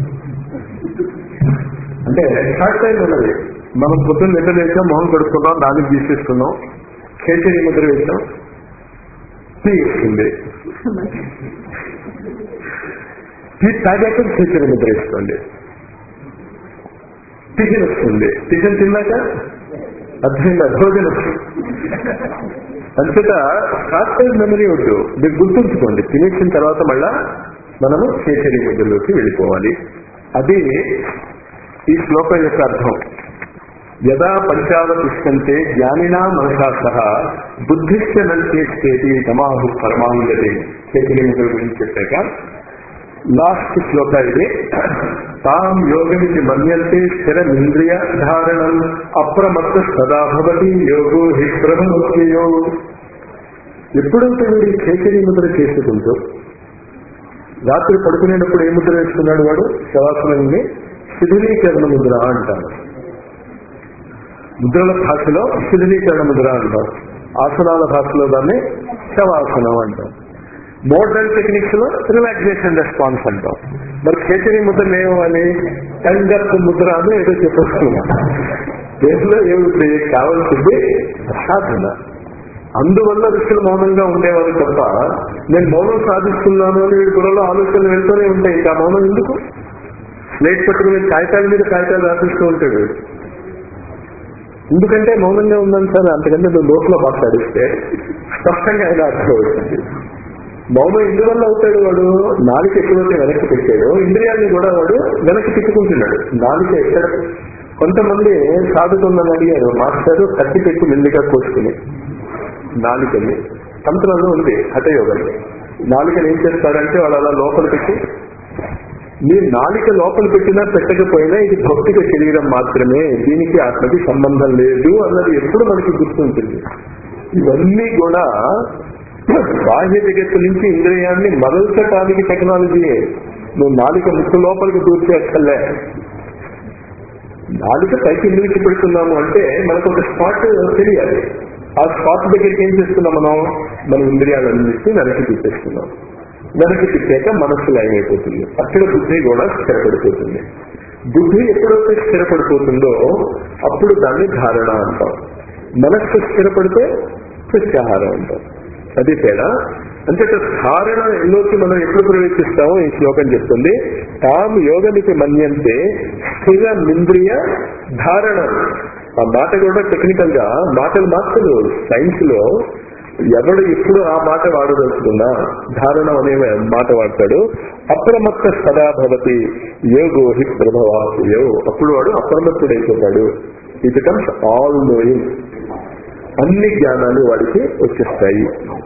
అంటే షార్ట్ టైం ఉన్నది మనం పొద్దున్న నిద్ర వేసాం మొహం కడుక్కున్నాం దానికి తీసేసుకున్నాం చేతి ముద్ర వేసాం తీస్తుంది టీ తాగాక చేతులు ముద్ర వేసుకోండి టిఫిన్ వస్తుంది టిఫిన్ తిన్నాక అర్థమైందా భోజనం అంతటా షార్ట్ టైం మెమరీ వద్దు మీరు గుర్తుంచుకోండి తినేసిన తర్వాత మళ్ళా మనము చేసేది ముద్రలోకి వెళ్ళిపోవాలి అది ఈ శ్లోకం యొక్క అర్థం యదా పంచావతిష్టంతే జ్ఞానినా మనసా సహా బుద్ధిశ్చ నల్చేసేది తమాహు పరమాంగతే చేతిని ముద్ర గురించి చెప్పాక లాస్ట్ శ్లోక ఇది తాం యోగమితి మన్యంతే స్థిరమింద్రియ ధారణం అప్రమత్త సదా భవతి యోగో హి బ్రహ్మోక్యయో ఎప్పుడైతే వీడి చేతిని ముద్ర చేసుకుంటూ రాత్రి పడుకునేటప్పుడు ఏ ముద్ర వేసుకున్నాడు వాడు శవాసనాన్ని శిథిలీకరణ ముద్ర అంటారు ముద్రల భాషలో శిథిలీకరణ ముద్ర అంటాం ఆసనాల భాషలో దాన్ని శవాసనం అంటాం మోడర్న్ టెక్నిక్స్ లో రిలాక్సేషన్ రెస్పాన్స్ అంటాం మరి చేతిని ముద్ర ఏమవ్వాలి కంగత్ ముద్ర అని ఏదో చెప్పేస్తున్నాం దేశంలో ఏమిటి కావాల్సింది సాధన అందువల్ల ఋషులు మౌనంగా ఉండేవారు తప్ప నేను మౌనం సాధిస్తున్నాను అని వీడి బుర్రలో ఆలోచనలు వెళ్తూనే ఉంటాయి ఇంకా మౌనం ఎందుకు స్లేట్ పట్టుకుని కాగితాల మీద కాగితాలు రాసిస్తూ ఉంటాడు వీడు. ఎందుకంటే మౌనంగా ఉందని సార్ అంతకంటే నువ్వు నోట్లో మాట్లాడిస్తే స్పష్టంగా ఆయన అర్థం అవుతుంది మౌనం ఎందువల్ల అవుతాడు వాడు నాలుక ఎప్పుడైతే వెనక్కి పెట్టాడో ఇంద్రియాన్ని కూడా వాడు వెనక్కి తిట్టుకుంటున్నాడు నాలుక ఎక్కడ కొంతమంది సాధుతుందని అడిగారు మాస్టర్ కత్తి పెట్టి మెల్లిగా కోసుకుని నాలుకని తంత్రంలో ఉంది హఠయోగం నాలుకని ఏం చేస్తారంటే వాళ్ళు అలా లోపల పెట్టి మీ నాలిక లోపల పెట్టినా పెట్టకపోయినా ఇది భౌతిక శరీరం మాత్రమే దీనికి ఆత్మకి సంబంధం లేదు అన్నది ఎప్పుడు మనకి గుర్తుంటుంది ఇవన్నీ కూడా బాహ్య జగత్తు నుంచి ఇంద్రియాన్ని మరల్చడానికి టెక్నాలజీయే నువ్వు నాలిక ముక్కు లోపలికి దూర్చేస్తలే నాలుక పైకి ఎందుకు పెడుతున్నాము అంటే మనకు ఒక స్పాట్ తెలియాలి ఆ స్పాట్ దగ్గరికి ఏం చేస్తున్నాం మనం మన ఇంద్రియాలన్నింటినీ వెనక్కి తీసేస్తున్నాం వెనక్కి తిప్పాక మనస్సు లయమైపోతుంది అక్కడ బుద్ధి కూడా స్థిరపడిపోతుంది బుద్ధి ఎప్పుడైతే స్థిరపడిపోతుందో అప్పుడు దాన్ని ధారణ అంటాం మనస్సు స్థిరపడితే ప్రత్యాహారం అంటాం అది తేడా అంటే ధారణ ఎల్లోకి మనం ఎప్పుడు ప్రవేశిస్తామో ఈ శ్లోకం చెప్తుంది తాము యోగనికి మన్యంతే స్థిర ఇంద్రియ ధారణ ఆ మాట కూడా టెక్నికల్ గా మాటలు మార్చదు సైన్స్ లో ఎవడు ఎప్పుడు ఆ మాట వాడదలుచుకున్నా ధారణ అనే మాట వాడతాడు అప్రమత్త సదా భవతి యోగో హి ప్రభవాయో అప్పుడు వాడు అప్రమత్తుడైపోతాడు ఇట్ బికమ్స్ ఆల్ నోయింగ్ అన్ని జ్ఞానాలు వాడికి వచ్చేస్తాయి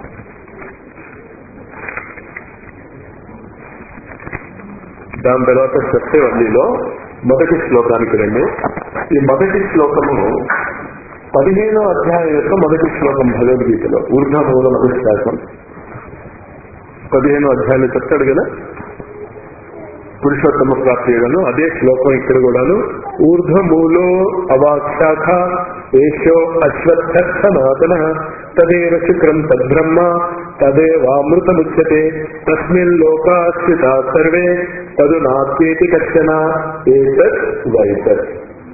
దాని తర్వాత సత్యవల్లిలో మొదటి శ్లోకానికి రండి ఈ మొదటి శ్లోకము పదిహేనో అధ్యాయం యొక్క మొదటి శ్లోకం భగవద్గీతలో ఊర్ధమూల మధుశాసం పదిహేనో అధ్యాయంలో చెప్తాడు కదా పురుషోత్తమ ప్రాప్తిగను అదే శ్లోకం ఇక్కడ కూడాను ఊర్ధ్వమూలో అవాక్షాఖ ఏషో అశ్వత్థ సనాతన తదేవ శుక్రం తద్బ్రహ్మ తదేవామృతముచ్యతే తస్మిన్ లోకాశ్రితా సర్వే తదు నాస్తి కష్టన ఏతత్ వైతత్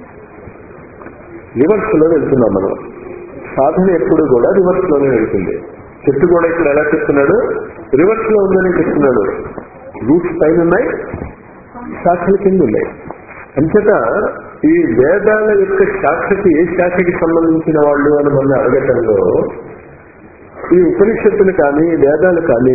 రివర్స్ లో వెళ్తున్నాం మనం సాధన ఎప్పుడు కూడా రివర్స్ లోనే వెళ్తుంది చెట్టు కూడా ఇక్కడ ఎలా చెప్తున్నాడు రివర్స్ లో ఉందని చెప్తున్నాడు రూట్స్ పైన ఉన్నాయి శాఖల కింద ఉన్నాయి అంచేత ఈ వేదాల యొక్క శాఖకి ఏ శాఖకి సంబంధించిన వాళ్ళు అని మన అడగటంలో ఈ ఉపనిషత్తులు కానీ వేదాలు కానీ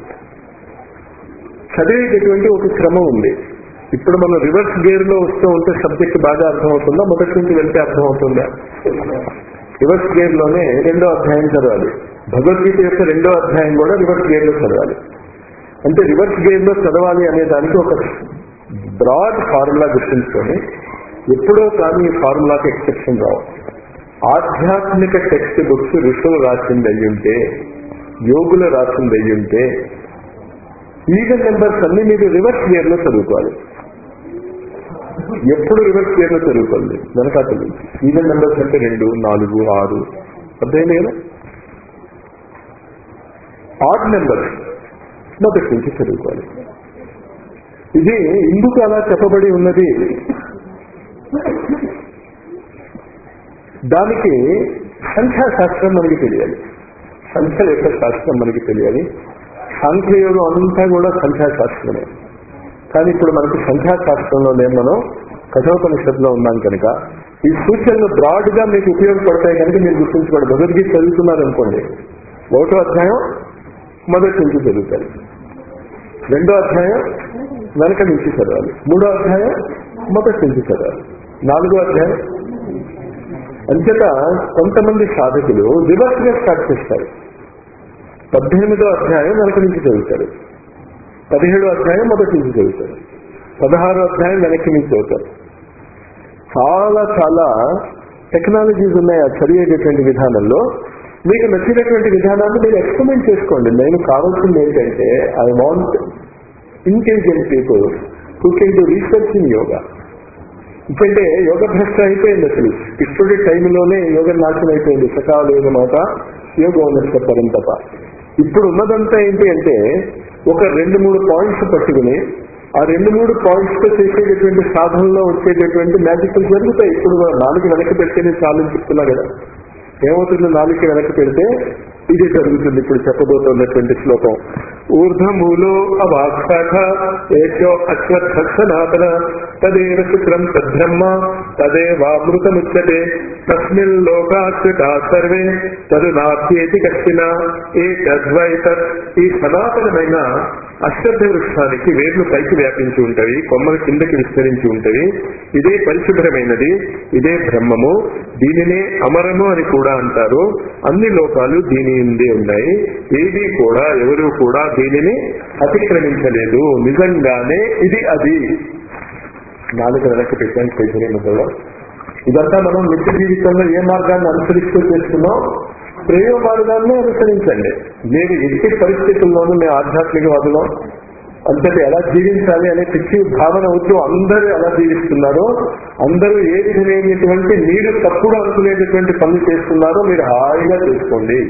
చదివేటటువంటి ఒక క్రమం ఉంది ఇప్పుడు మనం రివర్స్ గేర్ లో వస్తూ ఉంటే సబ్జెక్ట్ బాగా అర్థమవుతుందా మొదటి నుంచి వెళ్తే అర్థమవుతుందా రివర్స్ గేర్ లోనే రెండో అధ్యాయం చదవాలి భగవద్గీత యొక్క రెండో అధ్యాయం కూడా రివర్స్ గేర్ లో చదవాలి అంటే రివర్స్ గేర్ లో చదవాలి అనే దానికి ఒక బ్రాడ్ ఫార్ములా గుర్తుంచుకొని ఎప్పుడో కానీ ఈ ఫార్ములాకి ఎక్సెప్షన్ రావు ఆధ్యాత్మిక టెక్స్ట్ బుక్స్ ఋషులు రాసింది అయ్యుంటే యోగులు రాసింది అయ్యుంటే ఈగల్ నెంబర్స్ అన్ని మీరు రివర్స్ గేర్ లో చదువుకోవాలి ఎప్పుడు రివర్స్ గేర్ లో చదువుకోండి వెనకాతలు ఈగల్ నెంబర్స్ అంటే రెండు నాలుగు ఆరు అర్థమైంది కదా ఆడ్ నెంబర్స్ మొదటి నుంచి చదువుకోవాలి ఇది ఎందుకు అలా చెప్పబడి ఉన్నది దానికి సంఖ్యాశాస్త్రం మనకి తెలియాలి సంఖ్యల యొక్క శాస్త్రం మనకి తెలియాలి సాంఖ్యయోగం అంతా కూడా సంఖ్యాశాస్త్రమే కానీ ఇప్పుడు మనకు సంఖ్యాశాస్త్రంలో లేదు మనం కఠోపనిషత్తులో ఉన్నాం కనుక ఈ సూచనలు బ్రాడ్ గా మీకు ఉపయోగపడతాయి కనుక మీరు గుర్తుంచుకోండి భగవద్గీత చదువుతున్నారు అనుకోండి ఒకటో అధ్యాయం మొదటి నుంచి చదువుతారు రెండో అధ్యాయం వెనక నుంచి చదవాలి మూడో అధ్యాయం మొదటి నుంచి చదవాలి నాలుగో అధ్యాయం అంచేత కొంతమంది సాధకులు రివర్స్ గా స్టార్ట్ చేస్తారు పద్దెనిమిదో అధ్యాయం వెనక నుంచి చదువుతారు పదిహేడో అధ్యాయం మొదటి నుంచి చదువుతారు పదహారో అధ్యాయం వెనక్కి నుంచి చదువుతారు చాలా చాలా టెక్నాలజీస్ ఉన్నాయి ఆ చదివేటటువంటి విధానంలో మీకు నచ్చినటువంటి విధానాన్ని మీరు ఎక్స్పెరిమెంట్ చేసుకోండి నేను కావాల్సింది ఏంటంటే I want intelligent people who can do research in yoga ఎందుకంటే యోగ భ్రష్ట అయిపోయింది అసలు కృష్ణుడి టైంలోనే యోగ నాశనం అయిపోయింది సకాల యోగ మాట యోగ ఉన్నత పరంతప ఇప్పుడు ఉన్నదంతా ఏంటి అంటే ఒక రెండు మూడు పాయింట్స్ పట్టుకుని ఆ రెండు మూడు పాయింట్స్ తో చేసేటటువంటి సాధనలో వచ్చేటటువంటి మ్యాజిక్లు జరుగుతాయి ఇప్పుడు నాలుగు వెనక్కి పెడితేనే చాలు అని చెప్తున్నా కదా ఏమవుతుంది నాలుగు వెనక్కి పెడితే ఇది జరుగుతుంది ఇప్పుడు చెప్పబోతున్నటువంటి శ్లోకం ఊర్ధమూలో అవాక్షాఖ ఏషో అశ్వత్థ సనాతన తదేవ శుక్రం తద్బ్రహ్మ తదేవామృతముచ్యతే తస్మిన్ లోకాశ్రితా సర్వే తదు నాస్యేతి కశ్చిన ఏ తద్వైతత్ ఈ సనాతనమైన అశ్వత్థ వృక్షానికి వేర్లు పైకి వ్యాపించి ఉంటవి కొమ్మలు కిందకి విస్తరించి ఉంటవి ఇదే పరిశుభ్రమైనది ఇదే బ్రహ్మము దీనినే అమరము అని కూడా అంటారు అన్ని లోకాలు దీని ఉండే ఉన్నాయి ఏది కూడా ఎవరు కూడా దీనిని అతిక్రమించలేదు నిజంగానే ఇది అది నాలుగు వెనక్కి పెట్టాను పేజీ ముద్దలో ఇదంతా మనం నిత్య జీవితంలో ఏ మార్గాన్ని అనుసరిస్తూ చేస్తున్నాం ప్రేమ మార్గాన్ని అనుసరించండి మీరు ఎట్టి పరిస్థితుల్లోనూ మేము ఆధ్యాత్మికవాదులం అంతటి ఎలా జీవించాలి అనే పిచ్చి భావన వద్దు అందరూ ఎలా జీవిస్తున్నారో అందరూ ఏ విధమైనటువంటి మీరు తప్పుడు అనుకునేటటువంటి పనులు చేస్తున్నారో మీరు హాయిగా చేసుకోండి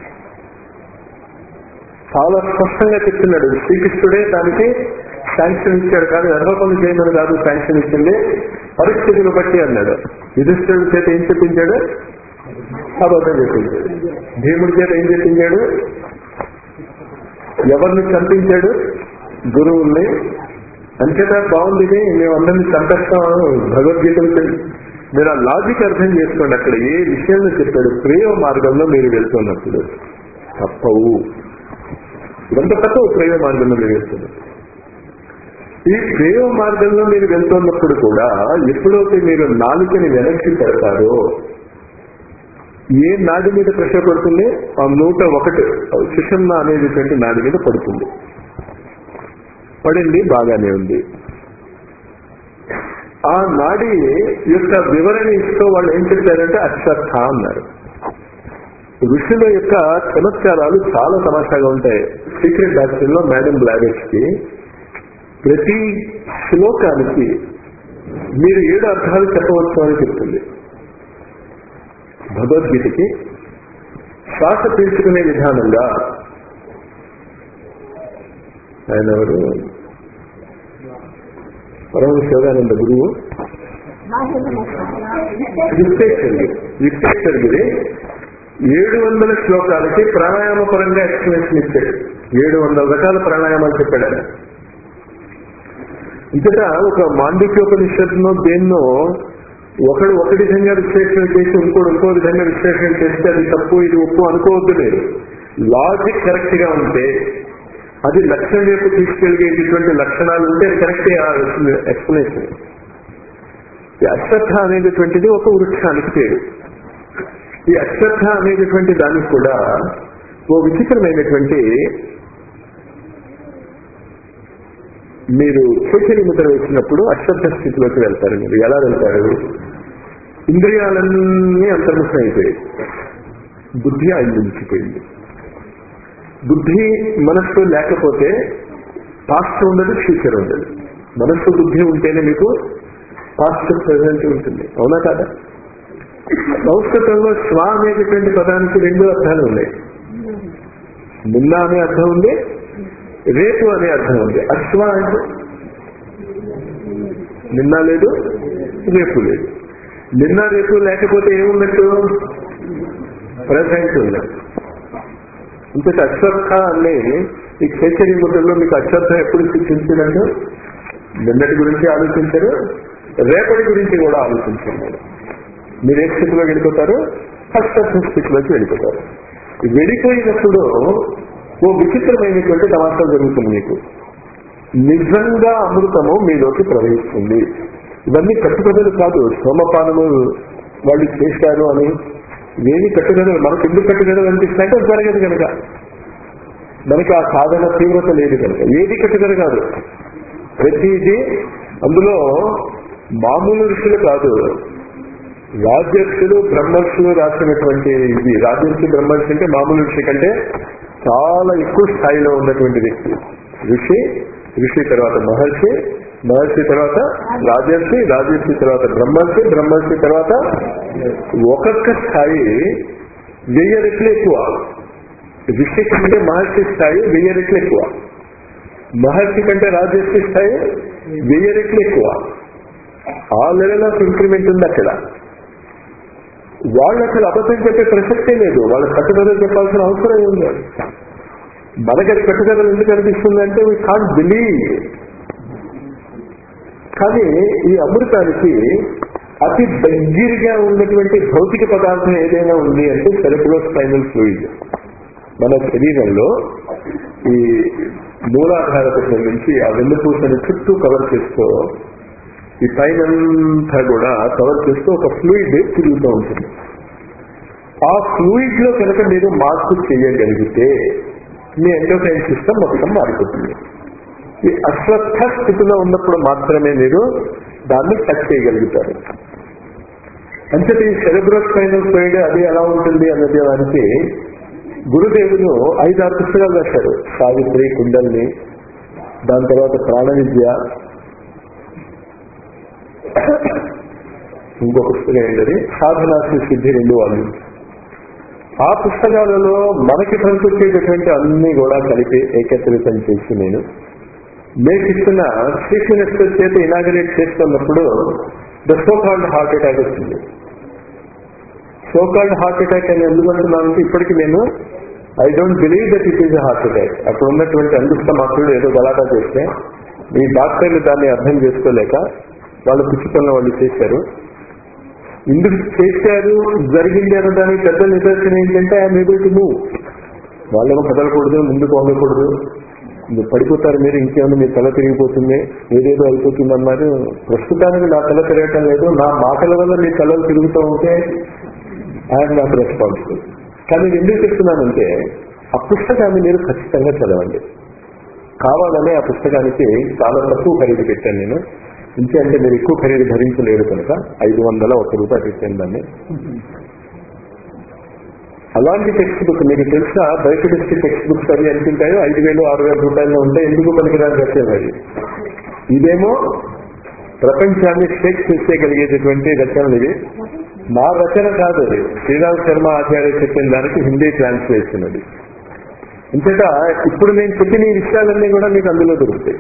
చాలా స్పష్టంగా చెప్తున్నాడు శ్రీకృష్ణుడే దానికి శాంక్షన్ ఇచ్చాడు కానీ ఎర్ర పనులు చేయమని కాదు శాంక్షన్ ఇచ్చింది పరిస్థితులు బట్టి అన్నాడు యుధిష్ఠుడి చేత ఏం చెప్పించాడు అబద్ధం చెప్పించాడు భీముడి చేత ఏం చెప్పించాడు ఎవరిని చంపించాడు గురువుల్ని అంతేనా బాగుంది ఇది మేమందరినీ చంపేస్తాం భగవద్గీతలు తెలి- మీరు ఆ లాజిక్ అర్థం చేసుకోండి అక్కడ ఏ విషయంలో చెప్పాడు ప్రేమ మార్గంలో మీరు వెళ్తున్నప్పుడు తప్పవు ఇదంతా తప్ప ప్రేమ మార్గంలో మీరు వెళ్తున్నారు ఈ ప్రేమ మార్గంలో మీరు వెళ్తున్నప్పుడు కూడా ఎప్పుడైతే మీరు నాలుకని వెనక్కి పెడతారో ఏ నాడి మీద ప్రెషర్ పడుతుంది ఆ నూట ఒకటి సుషమ్మ అనేటువంటి నాడి మీద పడుతుంది పడింది బాగానే ఉంది ఆ నాడి యొక్క వివరణ ఇస్తూ వాళ్ళు ఏం చెప్పారంటే అశ్వత్థ అన్నారు ఋషుల యొక్క చమత్కారాలు చాలా తమాషాగా ఉంటాయి సీక్రెట్ డాక్టర్ లో మేడం బ్లాడెక్స్ కి ప్రతి శ్లోకానికి మీరు ఏడు అర్థాలు చెప్పవచ్చు అని చెప్తుంది భగవద్గీతకి శ్వాస పీల్చుకునే విధానంగా ఆయన ఎవరు పరమ శివానంద గురువు యుక్తేశ్వరి యుక్తేశ్వరి ఏడు వందల శ్లోకాలకి ప్రాణాయామ పరంగా ఎక్స్ప్లెనేషన్ ఇచ్చాడు ఏడు వందల రకాల ప్రాణాయామాలు చెప్పాడు ఆయన ఇంతటా ఒక మాండిక్యోపనిషత్తునో దేన్నో ఒకడు ఒక విధంగా విశ్లేషణ చేసి ఇంకోటి ఇంకో విధంగా విశ్లేషణ చేస్తే అది తప్పు ఇది ఒప్పు అనుకోవద్దు లేదు లాజిక్ కరెక్ట్ గా ఉంటే అది లక్షణం వైపు తీసుకెళ్ళేటటువంటి లక్షణాలు ఉంటే కరెక్టే ఎక్స్ప్లెనేషన్ ఈ అశ్వత్థ అనేటటువంటిది ఒక వృక్షానికి పేరు ఈ అశ్వత్థ అనేటటువంటి దానికి కూడా ఓ విచిత్రమైనటువంటి మీరు చేతిని ముద్ర వేసినప్పుడు అశ్వత్థ స్థితిలోకి వెళ్తారు మీరు ఎలా వెళ్తారు ఇంద్రియాలన్నీ అంతర్ముఖం అయిపోయాయి బుద్ధి ఆయన నిలిచిపోయింది బుద్ధి మనస్సు లేకపోతే పాస్ట్ ఉండదు ఫ్యూచర్ ఉండదు మనస్సు బుద్ధి ఉంటేనే మీకు పాస్ట్ ప్రజెంట్ ఉంటుంది అవునా కాదా సంస్కృతంలో స్వ అనేటటువంటి పదానికి రెండు అర్థాలు ఉన్నాయి నిన్న అనే అర్థం ఉంది రేపు అనే అర్థం ఉంది అశ్వ అంటే నిన్న లేదు రేపు లేదు నిన్న రేపు లేకపోతే ఏమున్నట్టు ప్రజెంట్ ఉన్నట్టు ఇంతటి అశ్వత్థ అనే ఈ కేసరి ముద్రలో మీకు అశ్వత్థ ఎప్పుడు సూచించినట్టు నిన్నటి గురించి ఆలోచించరు రేపటి గురించి కూడా ఆలోచించండి మీరు ఏ స్థితిలో వెళ్ళిపోతారు అశ్వత్థ స్థితిలోకి వెళ్ళిపోతారు వెళ్ళిపోయినప్పుడు ఓ విచిత్రమైనటువంటి తమాషా జరుగుతుంది మీకు నిజంగా అమృతము మీలోకి ప్రవహిస్తుంది ఇవన్నీ కట్టుకథలు కాదు సోమపానము వాళ్ళు చేశారు అని ఏమి కట్టుకథలు మనకు ఎందుకు కట్టుకథలు అనిపిస్తాయంటే అది జరగదు కనుక మనకి ఆ సాధన తీవ్రత లేదు కనుక ఏది కట్టుకథ కాదు ప్రతిదీ అందులో మామూలు ఋషులు కాదు రాజర్షులు బ్రహ్మర్షులు రాసినటువంటి ఇది రాజర్షి బ్రహ్మర్షి అంటే మామూలు ఋషి కంటే చాలా ఎక్కువ స్థాయిలో ఉన్నటువంటి వ్యక్తి ఋషి ఋషి తర్వాత మహర్షి మహర్షి తర్వాత రాజర్షి రాజర్షి తర్వాత బ్రహ్మర్షి బ్రహ్మర్షి తర్వాత ఒక్కొక్క స్థాయి వెయ్యి రెట్లు ఎక్కువ ఋషి కంటే మహర్షి స్థాయి వెయ్యి రెట్లు ఎక్కువ మహర్షి కంటే రాజర్షి స్థాయి వెయ్యి రెట్లు ఎక్కువ ఆ లెవెల్ ఆఫ్ ఇంక్రిమెంట్ ఉంది అక్కడ వాళ్ళు అసలు అబద్ధం చెప్పే ప్రసక్తే లేదు వాళ్ళ కట్టుదల చెప్పాల్సిన అవసరం ఏం లేదు మనకి అది కట్టుదల ఎందుకు అనిపిస్తుందంటే వీ కాంట్ బిలీవ్ కానీ ఈ అమృతానికి అతి దగ్గరగా ఉన్నటువంటి భౌతిక పదార్థం ఏదైనా ఉంది అంటే సెరెబ్రో స్పైనల్ ఫ్లూయిడ్ మన శరీరంలో ఈ మూలాధారపట్నం నుంచి ఆ వెన్నుపూసని చుట్టూ కవర్ చేస్తూ ఈ పైనంతా కూడా కవర్ చేస్తూ ఒక ఫ్లూయిడ్ తిరుగుతూ ఉంటుంది ఆ ఫ్లూయిడ్ లో కనుక మీరు మార్పు చేయగలిగితే మీ ఎండోక్రైన్ సిస్టమ్ మొత్తం మారిపోతుంది ఈ అశ్వత్థ స్థితిలో ఉన్నప్పుడు మాత్రమే మీరు దాన్ని టచ్ చేయగలుగుతారు అంతటి సెరెబ్రోస్పైనల్ ఫ్లూయిడ్ అది ఎలా ఉంటుంది అన్నది దానికి గురుదేవులు ఐదు ఆరు పుస్తకాలు రాశారు సావిత్రి కుండల్ని దాని తర్వాత ప్రాణ విద్య ఇంకో పుస్తకం ఏంటది సాధనాశ్రీ సిద్ధి రెండు వాళ్ళు ఆ పుస్తకాలలో మనకి పనికొచ్చేటటువంటి అన్ని కూడా కలిపి ఏకత్రితం చేసి నేను మేకిస్తున్న చీఫ్ మినిస్టర్ చేత ఇనాగరేట్ చేస్తున్నప్పుడు ద సోకాల్డ్ హార్ట్ అటాక్ వచ్చింది సోకాల్డ్ హార్ట్ అటాక్ అని ఎందుకంటున్నానంటే ఇప్పటికీ నేను I don't believe that it is heart attack అక్కడ ఉన్నటువంటి అందుస్త మాత్రుడు ఏదో గలాటా చేస్తే ఈ డాక్టర్లు దాన్ని అర్థం చేసుకోలేక వాళ్ళు పుచ్చుకున్న వాళ్ళు చేశారు ఎందుకు చేశారు జరిగింది అనడానికి పెద్ద నిదర్శనం ఏంటంటే ఐఎమ్ ఏబుల్ టు మూవ్ వాళ్ళేమో కదలకూడదు ముందుకు వంగకూడదు మీరు పడిపోతారు మీరు ఇంకేమైనా మీ తల తిరిగిపోతుంది ఏదేదో అయిపోతుంది అన్నారు ప్రస్తుతానికి నా తల తిరగటం లేదు నా మాటల వల్ల మీ తలలు తిరుగుతూ ఉంటే ఐఎమ్ నాట్ రెస్పాన్సిబుల్ కానీ నేను ఎందుకు చెప్తున్నానంటే ఆ పుస్తకాన్ని మీరు ఖచ్చితంగా చదవండి కావాలనే ఆ పుస్తకానికి చాలా తక్కువ ఖరీదు పెట్టాను నేను ఇంకే అంటే మీరు ఎక్కువ ఖరీదు భరించలేరు కనుక ఐదు వందల ఒక రూపాయి పెట్టాను దాన్ని అలాంటి టెక్స్ట్ బుక్ మీకు తెలుసా బయట తెచ్చి టెక్స్ట్ బుక్స్ అవి అనుకుంటాయో ఐదు వేలు ఆరు వేల రూపాయలు ఉంటాయి ఎందుకు పనికిరాని రచన అది ఇదేమో ప్రపంచాన్ని షేక్ చేసేయగలిగేటటువంటి రచనలు ఇవి నా రచన కాదు అది శ్రీరామ్ శర్మ ఆచార్య చెప్పిన దానికి హిందీ ట్రాన్స్లేషన్ అది ఇంతట ఇప్పుడు నేను చెప్పిన ఈ విషయాలన్నీ కూడా మీకు అందులో దొరుకుతాయి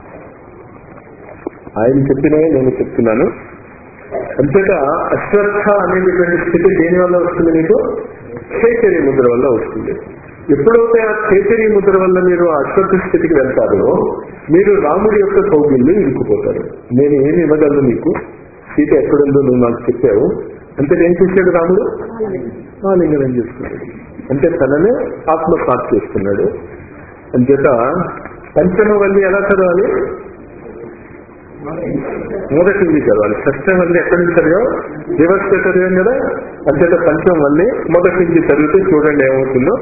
ఆయన చెప్పినవే నేను చెప్తున్నాను అంతటా అశ్వత్థ అనేటటువంటి స్థితి దేని వల్ల వస్తుంది మీకు కేసరి ముద్ర వల్ల వస్తుంది ఎప్పుడైతే ఆ కేసరి ముద్ర వల్ల మీరు ఆ అశ్వత్థ స్థితికి వెళ్తారో మీరు రాముడి యొక్క కౌగిల్లో ఇరుక్కుపోతారు నేను ఏమి ఇవ్వగలను మీకు సీత ఎక్కడుందో నువ్వు నాకు చెప్పావు అంటే ఏం చేశాడు రాముడు ఆలింగనం చేసుకున్నాడు అంటే తననే ఆత్మసాత్ చేసుకున్నాడు అంచేత పంచమ వల్లి ఎలా చదవాలి మొదటి నుంచి చదవాలి షష్టం వల్లి ఎక్కడి నుంచి చదివావు రివర్స్ చదివాం కదా అంచేత పంచం వల్లి మొదటి నుంచి చదివితే చూడండి ఏమవుతుందో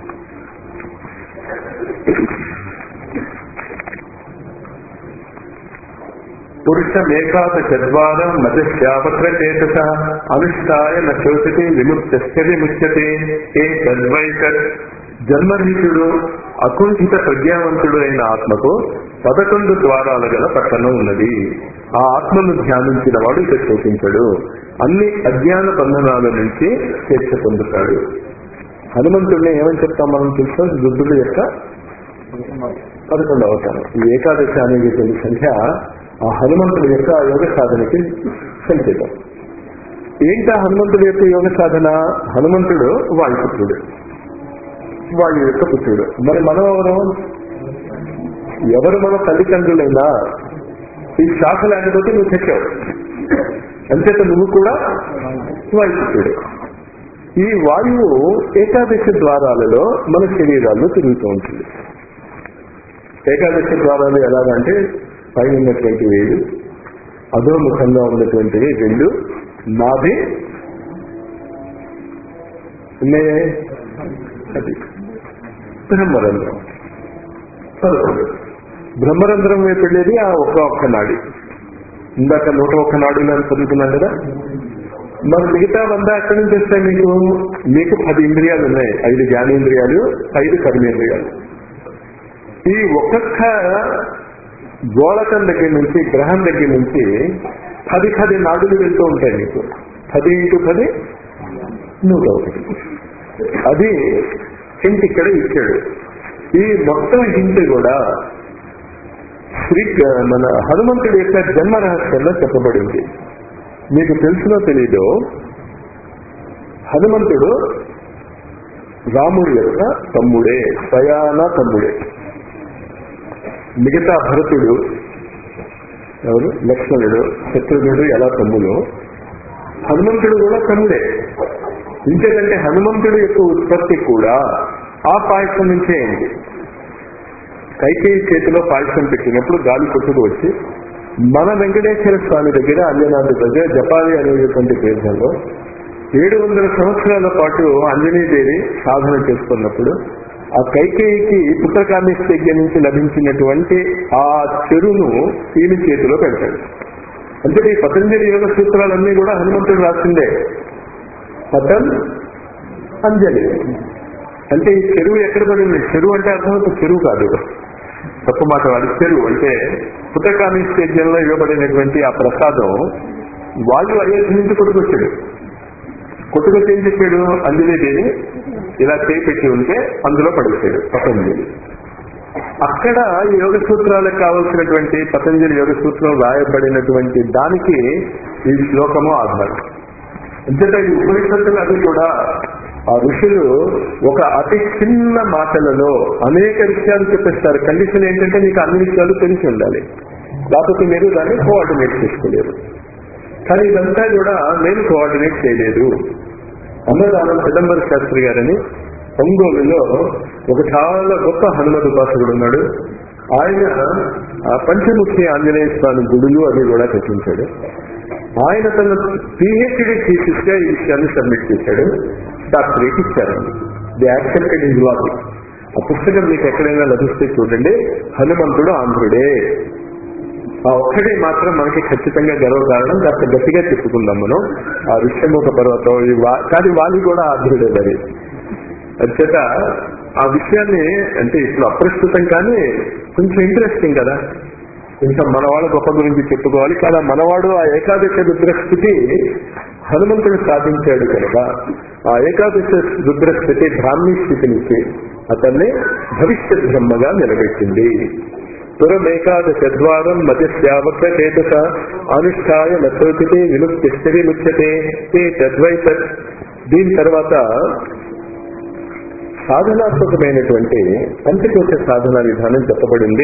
పురుష మేఘాత చద్వార మధ్యశ్యాపత్ర చేతస అనుష్ఠాయ నశోచతి విముక్త విముచ్యతే ఏ తద్వైతత్ జన్మరహితుడు అకుంఠిత ప్రజ్ఞావంతుడు అయిన ఆత్మకు పదకొండు ద్వారాల గల పట్టణం ఉన్నది ఆ ఆత్మను ధ్యానించిన వాడు ఇక శోకించడు అన్ని అజ్ఞాన బంధనాల నుంచి స్వేచ్ఛ పొందుతాడు హనుమంతుడిని ఏమని చెప్తాం మనం తెలుసా రుద్రుడు యొక్క పదకొండవ అవతారం ఈ ఏకాదశి అనేటువంటి సంఖ్య ఆ హనుమంతుడి యొక్క యోగ సాధనకి సంకేతం ఏంటి ఆ హనుమంతుడి యొక్క యోగ సాధన హనుమంతుడు వాయుపుత్రుడు వాయు యొక్క పుత్రుడు మరి మనం ఎవరు ఎవరు మన తల్లిదండ్రులైనా ఈ శాఖ లేకపోతే నువ్వు తెచ్చావు అంచేత నువ్వు కూడా వాయుపుత్రుడు ఈ వాయువు ఏకాదశి ద్వారాలలో మన శరీరాల్లో తిరుగుతూ ఉంటుంది ఏకాదశి ద్వారాలు ఎలాగంటే పైన ఉన్నటువంటి వేలు అధోముఖంగా ఉన్నటువంటివి రెండు నాభి ఉన్నాయే అది బ్రహ్మరంధ్రం పదకొండు బ్రహ్మరంధ్రం వైపు వెళ్ళేది ఆ ఒక్క ఒక్క నాడి ఇందాక నూట ఒక్క నాడులు అని చదువుకున్నాం కదా మరి మిగతా వంద ఎక్కడి నుంచి వస్తాయి మీకు మీకు పది ఇంద్రియాలు ఉన్నాయి ఐదు జ్ఞానేంద్రియాలు ఐదు కర్మేంద్రియాలు ఈ ఒక్కొక్క గోళకం దగ్గర నుంచి గ్రహం దగ్గర నుంచి పది పది నాడులు వెళ్తూ ఉంటాయి మీకు పది ఇంటూ పది నూట ఒకటి అది హింట్ ఇక్కడ ఇచ్చాడు ఈ మొత్తం హింట్ కూడా శ్రీ మన హనుమంతుడి యొక్క జన్మ రహస్యంలో చెప్పబడింది మీకు తెలుసునో తెలీదో హనుమంతుడు రాముడి యొక్క తమ్ముడే స్వయాన తమ్ముడే మిగతా భరతుడు ఎవరు లక్ష్మణుడు శత్రుఘ్నుడు ఎలా తమ్ముడు హనుమంతుడు కూడా తమ్ముడే ఇంకేదంటే హనుమంతుడి యొక్క ఉత్పత్తి కూడా ఆ పాయసం నుంచే అయింది కైకేయి చేతిలో పాయసం పెట్టినప్పుడు గాలి కొట్టుకు వచ్చి మన వెంకటేశ్వర స్వామి దగ్గర అంజనాథు దగ్గర జపాలి అనేటువంటి తీర్థంలో ఏడు వందల సంవత్సరాల పాటు అంజనీదేవి సాధన చేసుకున్నప్పుడు ఆ కైకేయికి పుత్రకామేశ్వర్య నుంచి లభించినటువంటి ఆ చెరువును ఈయన చేతిలో పెడతాడు అంటే ఈ పతంజలి యోగ సూత్రాలన్నీ కూడా హనుమంతుడు రాసిందే పతన్ అంజలి అంటే ఈ చెరువు ఎక్కడ పడింది చెరువు అంటే అర్థమవుతుంది చెరువు కాదు తప్పు మాట వాడి చెరువు అంటే పుట్టకామి స్టేడియంలో ఇవ్వబడినటువంటి ఆ ప్రసాదం వాళ్ళు అయోధ్య నుంచి కొట్టుకొచ్చాడు కొట్టుకొచ్చి ఏం చెప్పాడు అంజలిదేవి ఇలా చేయి పెట్టి ఉంటే అందులో పడిపోయాడు పతంజలి అక్కడ ఈ యోగ సూత్రాలకు కావలసినటువంటి పతంజలి యోగ సూత్రం రాయబడినటువంటి దానికి ఈ శ్లోకము ఆధారం అంతేత ఈ ఉపనిషత్తులు అది కూడా ఆ ఋషులు ఒక అతి చిన్న మాటలలో అనేక విషయాలు చెప్పేస్తారు కండిషన్ ఏంటంటే మీకు అన్ని విషయాలు తెలిసి ఉండాలి లేకపోతే మీరు దాన్ని కోఆర్డినేట్ చేసుకోలేరు కానీ ఇదంతా కూడా నేను కోఆర్డినేట్ చేయలేదు అన్నదానం చిదంబర శాస్త్రి గారని ఒంగోలులో ఒక చాలా గొప్ప హనుమత్ ఉపాసకుడు ఉన్నాడు ఆయన ఆ పంచముఖి ఆంజనేయ స్వామి గుడులు అవి కూడా కట్టించాడు ఆయన తన పిహెచ్డి థీసిస్ గా ఈ విషయాన్ని సబ్మిట్ చేశాడు డాక్టరేట్ ఇచ్చారు ది యాక్సెప్టెడ్ ఇస్ లాజిక్ ఆ పుస్తకం మీకు ఎక్కడైనా లభిస్తే చూడండి హనుమంతుడు ఆంధ్రుడే ఆ ఒక్కడే మాత్రం మనకి ఖచ్చితంగా గర్వకారణం కాస్త గట్టిగా చెప్పుకుందాం మనం ఆ విషయముఖ పర్వతం ఈ వా- కానీ వాలి కూడా ఆంధ్రుడే మరి అంచేత ఆ విషయాన్ని అంటే ఇప్పుడు అప్రస్తుతం కానీ కొంచెం ఇంట్రెస్టింగ్ కదా కొంచెం మనవాళ్ళ గొప్ప గురించి చెప్పుకోవాలి కానీ ఆ మనవాడు ఆ ఏకాదశ రుద్రస్థితి హనుమంతుడు సాధించాడు కనుక ఆ ఏకాదశ రుద్రస్థితి బ్రాహ్మీ స్థితి నుంచి అతన్ని భవిష్య బ్రహ్మగా నిలబెట్టింది పురమేకాదశ ద్వారం మధ్యశ్యావక చేతస అనుష్ఠాయ నశోచితే విముక్తి ముచ్యతే తే తద్వై తత్ దీని తర్వాత సాధనాత్మకమైనటువంటి పంచకోశ సాధన విధానం చెప్పబడింది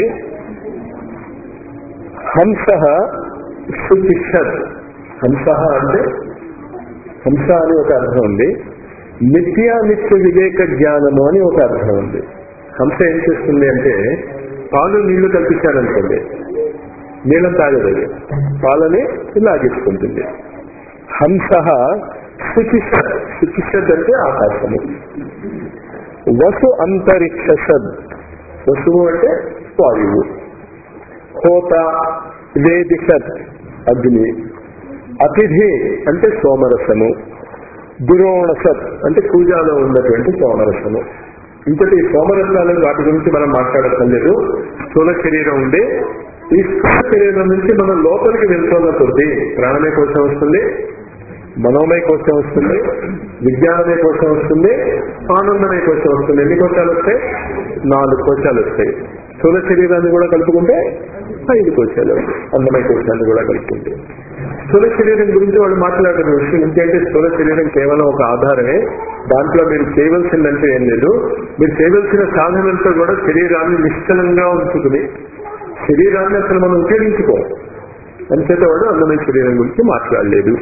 హంస శుచిషత్ హంస అంటే హంస అని ఒక అర్థం ఉంది నిత్యానిత్య వివేక జ్ఞానము అని ఒక అర్థం ఉంది హంస ఏం చేస్తుంది అంటే పాలు నీళ్లు కల్పించారనుకోండి నీళ్ళని తాగదు అది పాలని లాగేసుకుంటుంది హంస శుచిషత్ శుచిషత్ అంటే ఆకాశము వసు అంతరిక్ష సద్ వసువు అంటే వాయువు హోత వేదిషత్ అగ్ని అతిథి అంటే సోమరసము దురోణసత్ అంటే పూజలో ఉన్నటువంటి సోమరసము ఇంతటి సోమరసాలు వాటి గురించి మనం మాట్లాడక్కర్లేదు స్థూల శరీరం ఉండి ఈ స్థూల శరీరం నుంచి మనం లోపలికి వెళ్తున్న కొద్దీ ప్రాణమే కోసం వస్తుంది మనోమయ కోసం వస్తుంది విజ్ఞానమయ కోసం వస్తుంది ఆనందమయ కోసం వస్తుంది ఎన్ని కోశాలు వస్తాయి నాలుగు కోశాలు వస్తాయి స్థూల శరీరాన్ని కూడా కలుపుకుంటే ఐదు కోశాలు వస్తాయి అందమయ కోశాన్ని కూడా కలుపుకుంటే స్థూల శరీరం గురించి వాళ్ళు మాట్లాడిన విషయం ఏంటంటే స్థూల శరీరం కేవలం ఒక ఆధారమే దాంట్లో మీరు చేయవలసిందంటే ఏం లేదు మీరు చేయవలసిన సాధనంతో కూడా శరీరాన్ని నిశ్చలంగా ఉంచుకుని శరీరాన్ని అసలు మనం ఉపయోగించుకో అంచేత వాడు అందమైన శరీరం గురించి మాట్లాడలేదు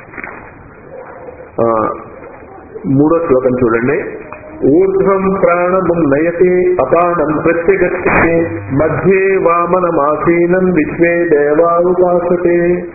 ఆ, మూడో శ్లోకం చూడండి ఊర్ధ్వం ప్రాణముం నయతి అపానం ప్రత్యగచ్చతే మధ్యే వామనమాసీనం విశ్వే దేవావుపాసతే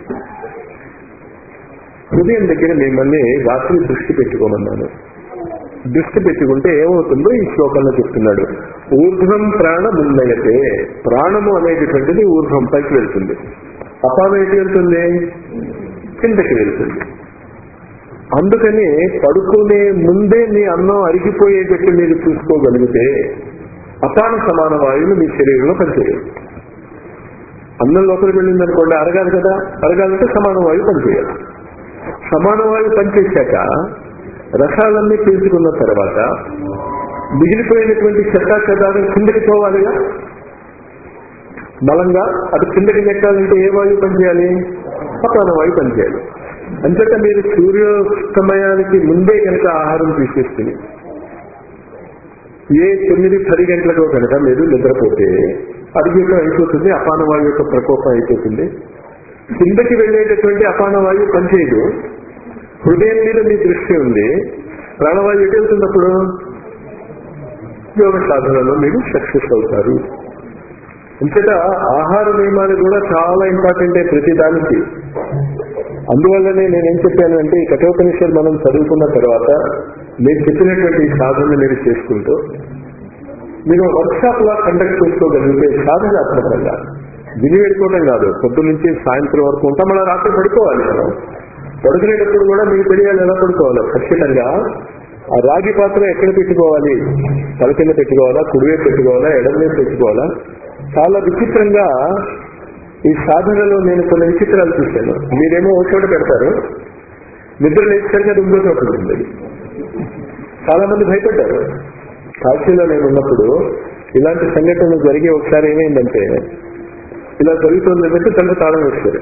హృదయం దగ్గర మిమ్మల్ని రాత్రి దృష్టి పెట్టుకోమన్నాను దృష్టి పెట్టుకుంటే ఏమవుతుందో ఈ శ్లోకంలో చెప్తున్నాడు ఊర్ధ్వం ప్రాణమున్నయతే ప్రాణము అనేటటువంటిది ఊర్ధ్వం పైకి వెళ్తుంది అపానం ఎటు వెళ్తుంది కిందకి వెళ్తుంది అందుకని పడుకునే ముందే మీ అన్నం అరిగిపోయేటట్టు మీరు చూసుకోగలిగితే అపాన సమాన వాయువులు మీ శరీరంలో పనిచేయాలి అన్నం లోపలికి వెళ్ళింది అనుకోండి అరగాలి కదా అరగాలంటే సమాన వాయువు పనిచేయాలి సమాన వాయువు పనిచేశాక రసాలన్నీ పీల్చుకున్న తర్వాత మిగిలిపోయినటువంటి చెత్త చెదారం కిందకి పోవాలిగా బలంగా అది కిందకి నెట్టాలంటే ఏ వాయువు పనిచేయాలి అపాన వాయువు పనిచేయాలి అంతటా మీరు సూర్యోస్తమయానికి ముందే కనుక ఆహారం తీసేసుకుని ఏ తొమ్మిది పది గంటలకు కనుక మీరు నిద్రపోతే అధికం అయిపోతుంది అపానవాయు యొక్క ప్రకోపం అయిపోతుంది కిందకి వెళ్ళేటటువంటి అపానవాయు పనిచేయదు హృదయం మీద మీ దృష్టి ఉంది ప్రాణవాయు ఎటు వెళ్తున్నప్పుడు యోగ సాధనలో మీరు సక్సెస్ అవుతారు అంతట ఆహార నియమాలు కూడా చాలా ఇంపార్టెంట్ ప్రతి దానికి అందువల్లనే నేనేం చెప్పాను అంటే ఈ కఠోపనిషత్ మనం చదువుకున్న తర్వాత నేను చెప్పినటువంటి ఈ సాధన మీరు చేసుకుంటూ మీరు వర్క్షాప్ లా కండక్ట్ చేసుకోగలిగితే సాధనాత్మకంగా విని వెళ్ళిపోవడం కాదు పొద్దు నుంచి సాయంత్రం వరకు ఉంటాం మళ్ళీ రాత్రి పడుకోవాలి మనం పడుకునేటప్పుడు కూడా మీకు తెలియాలి ఎలా పడుకోవాలి ఖచ్చితంగా ఆ రాగి పాత్ర ఎక్కడ పెట్టుకోవాలి తల కింద పెట్టుకోవాలా కుడివైపు పెట్టుకోవాలా ఎడమవైపు పెట్టుకోవాలా చాలా విచిత్రంగా ఈ సాధనలో నేను కొన్ని విచిత్రాలు చూశాను మీరేమో ఒక చోట పెడతారు నిద్ర లేచేసరికి అది ఇంకో చోట ఉంటుంది చాలా మంది భయపడ్డారు కాశీలో నేను ఉన్నప్పుడు ఇలాంటి సంఘటనలు జరిగి ఒకసారి ఏమైందంటే ఇలా జరుగుతుంది అంటే తనకు తాళం వేస్తారు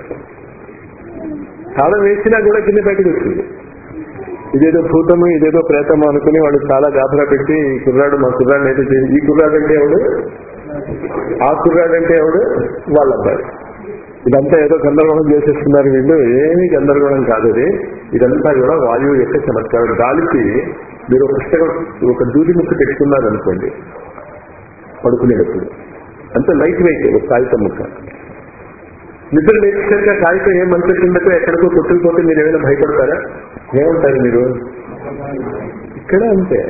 తాళం వేసినా కూడా కింద బయటకు వచ్చింది ఇదేదో భూతము ఇదేదో ప్రేతము అనుకుని వాడు చాలా గాబరా పెట్టి ఈ కుర్రాడు మా కుర్రాడిని అయితే చేసి ఈ కుర్రాడు అంటే ఎవడు ఆ కుర్రాడు అంటే ఎవడు వాళ్ళ అబ్బాయి ఇదంతా ఏదో గందరగోళం చేసేస్తున్నారు వీళ్ళు ఏమీ గందరగోళం కాదు ఇది ఇదంతా కూడా వాయువు యొక్క చమత్కారం గాలికి మీరు ఒక పుస్తకం ఒక దూది ముక్క పెట్టుకున్నారు అనుకోండి పడుకునేటప్పుడు అంత లైట్ వెయిట్ ఒక కాగితం ముక్క నిద్ర లేచేసరికి కాగితం ఏ మంచి కిందకో ఎక్కడికో కొట్టుకుపోతే మీరు ఏమైనా భయపడతారా ఏమంటారు మీరు ఇక్కడ అంతే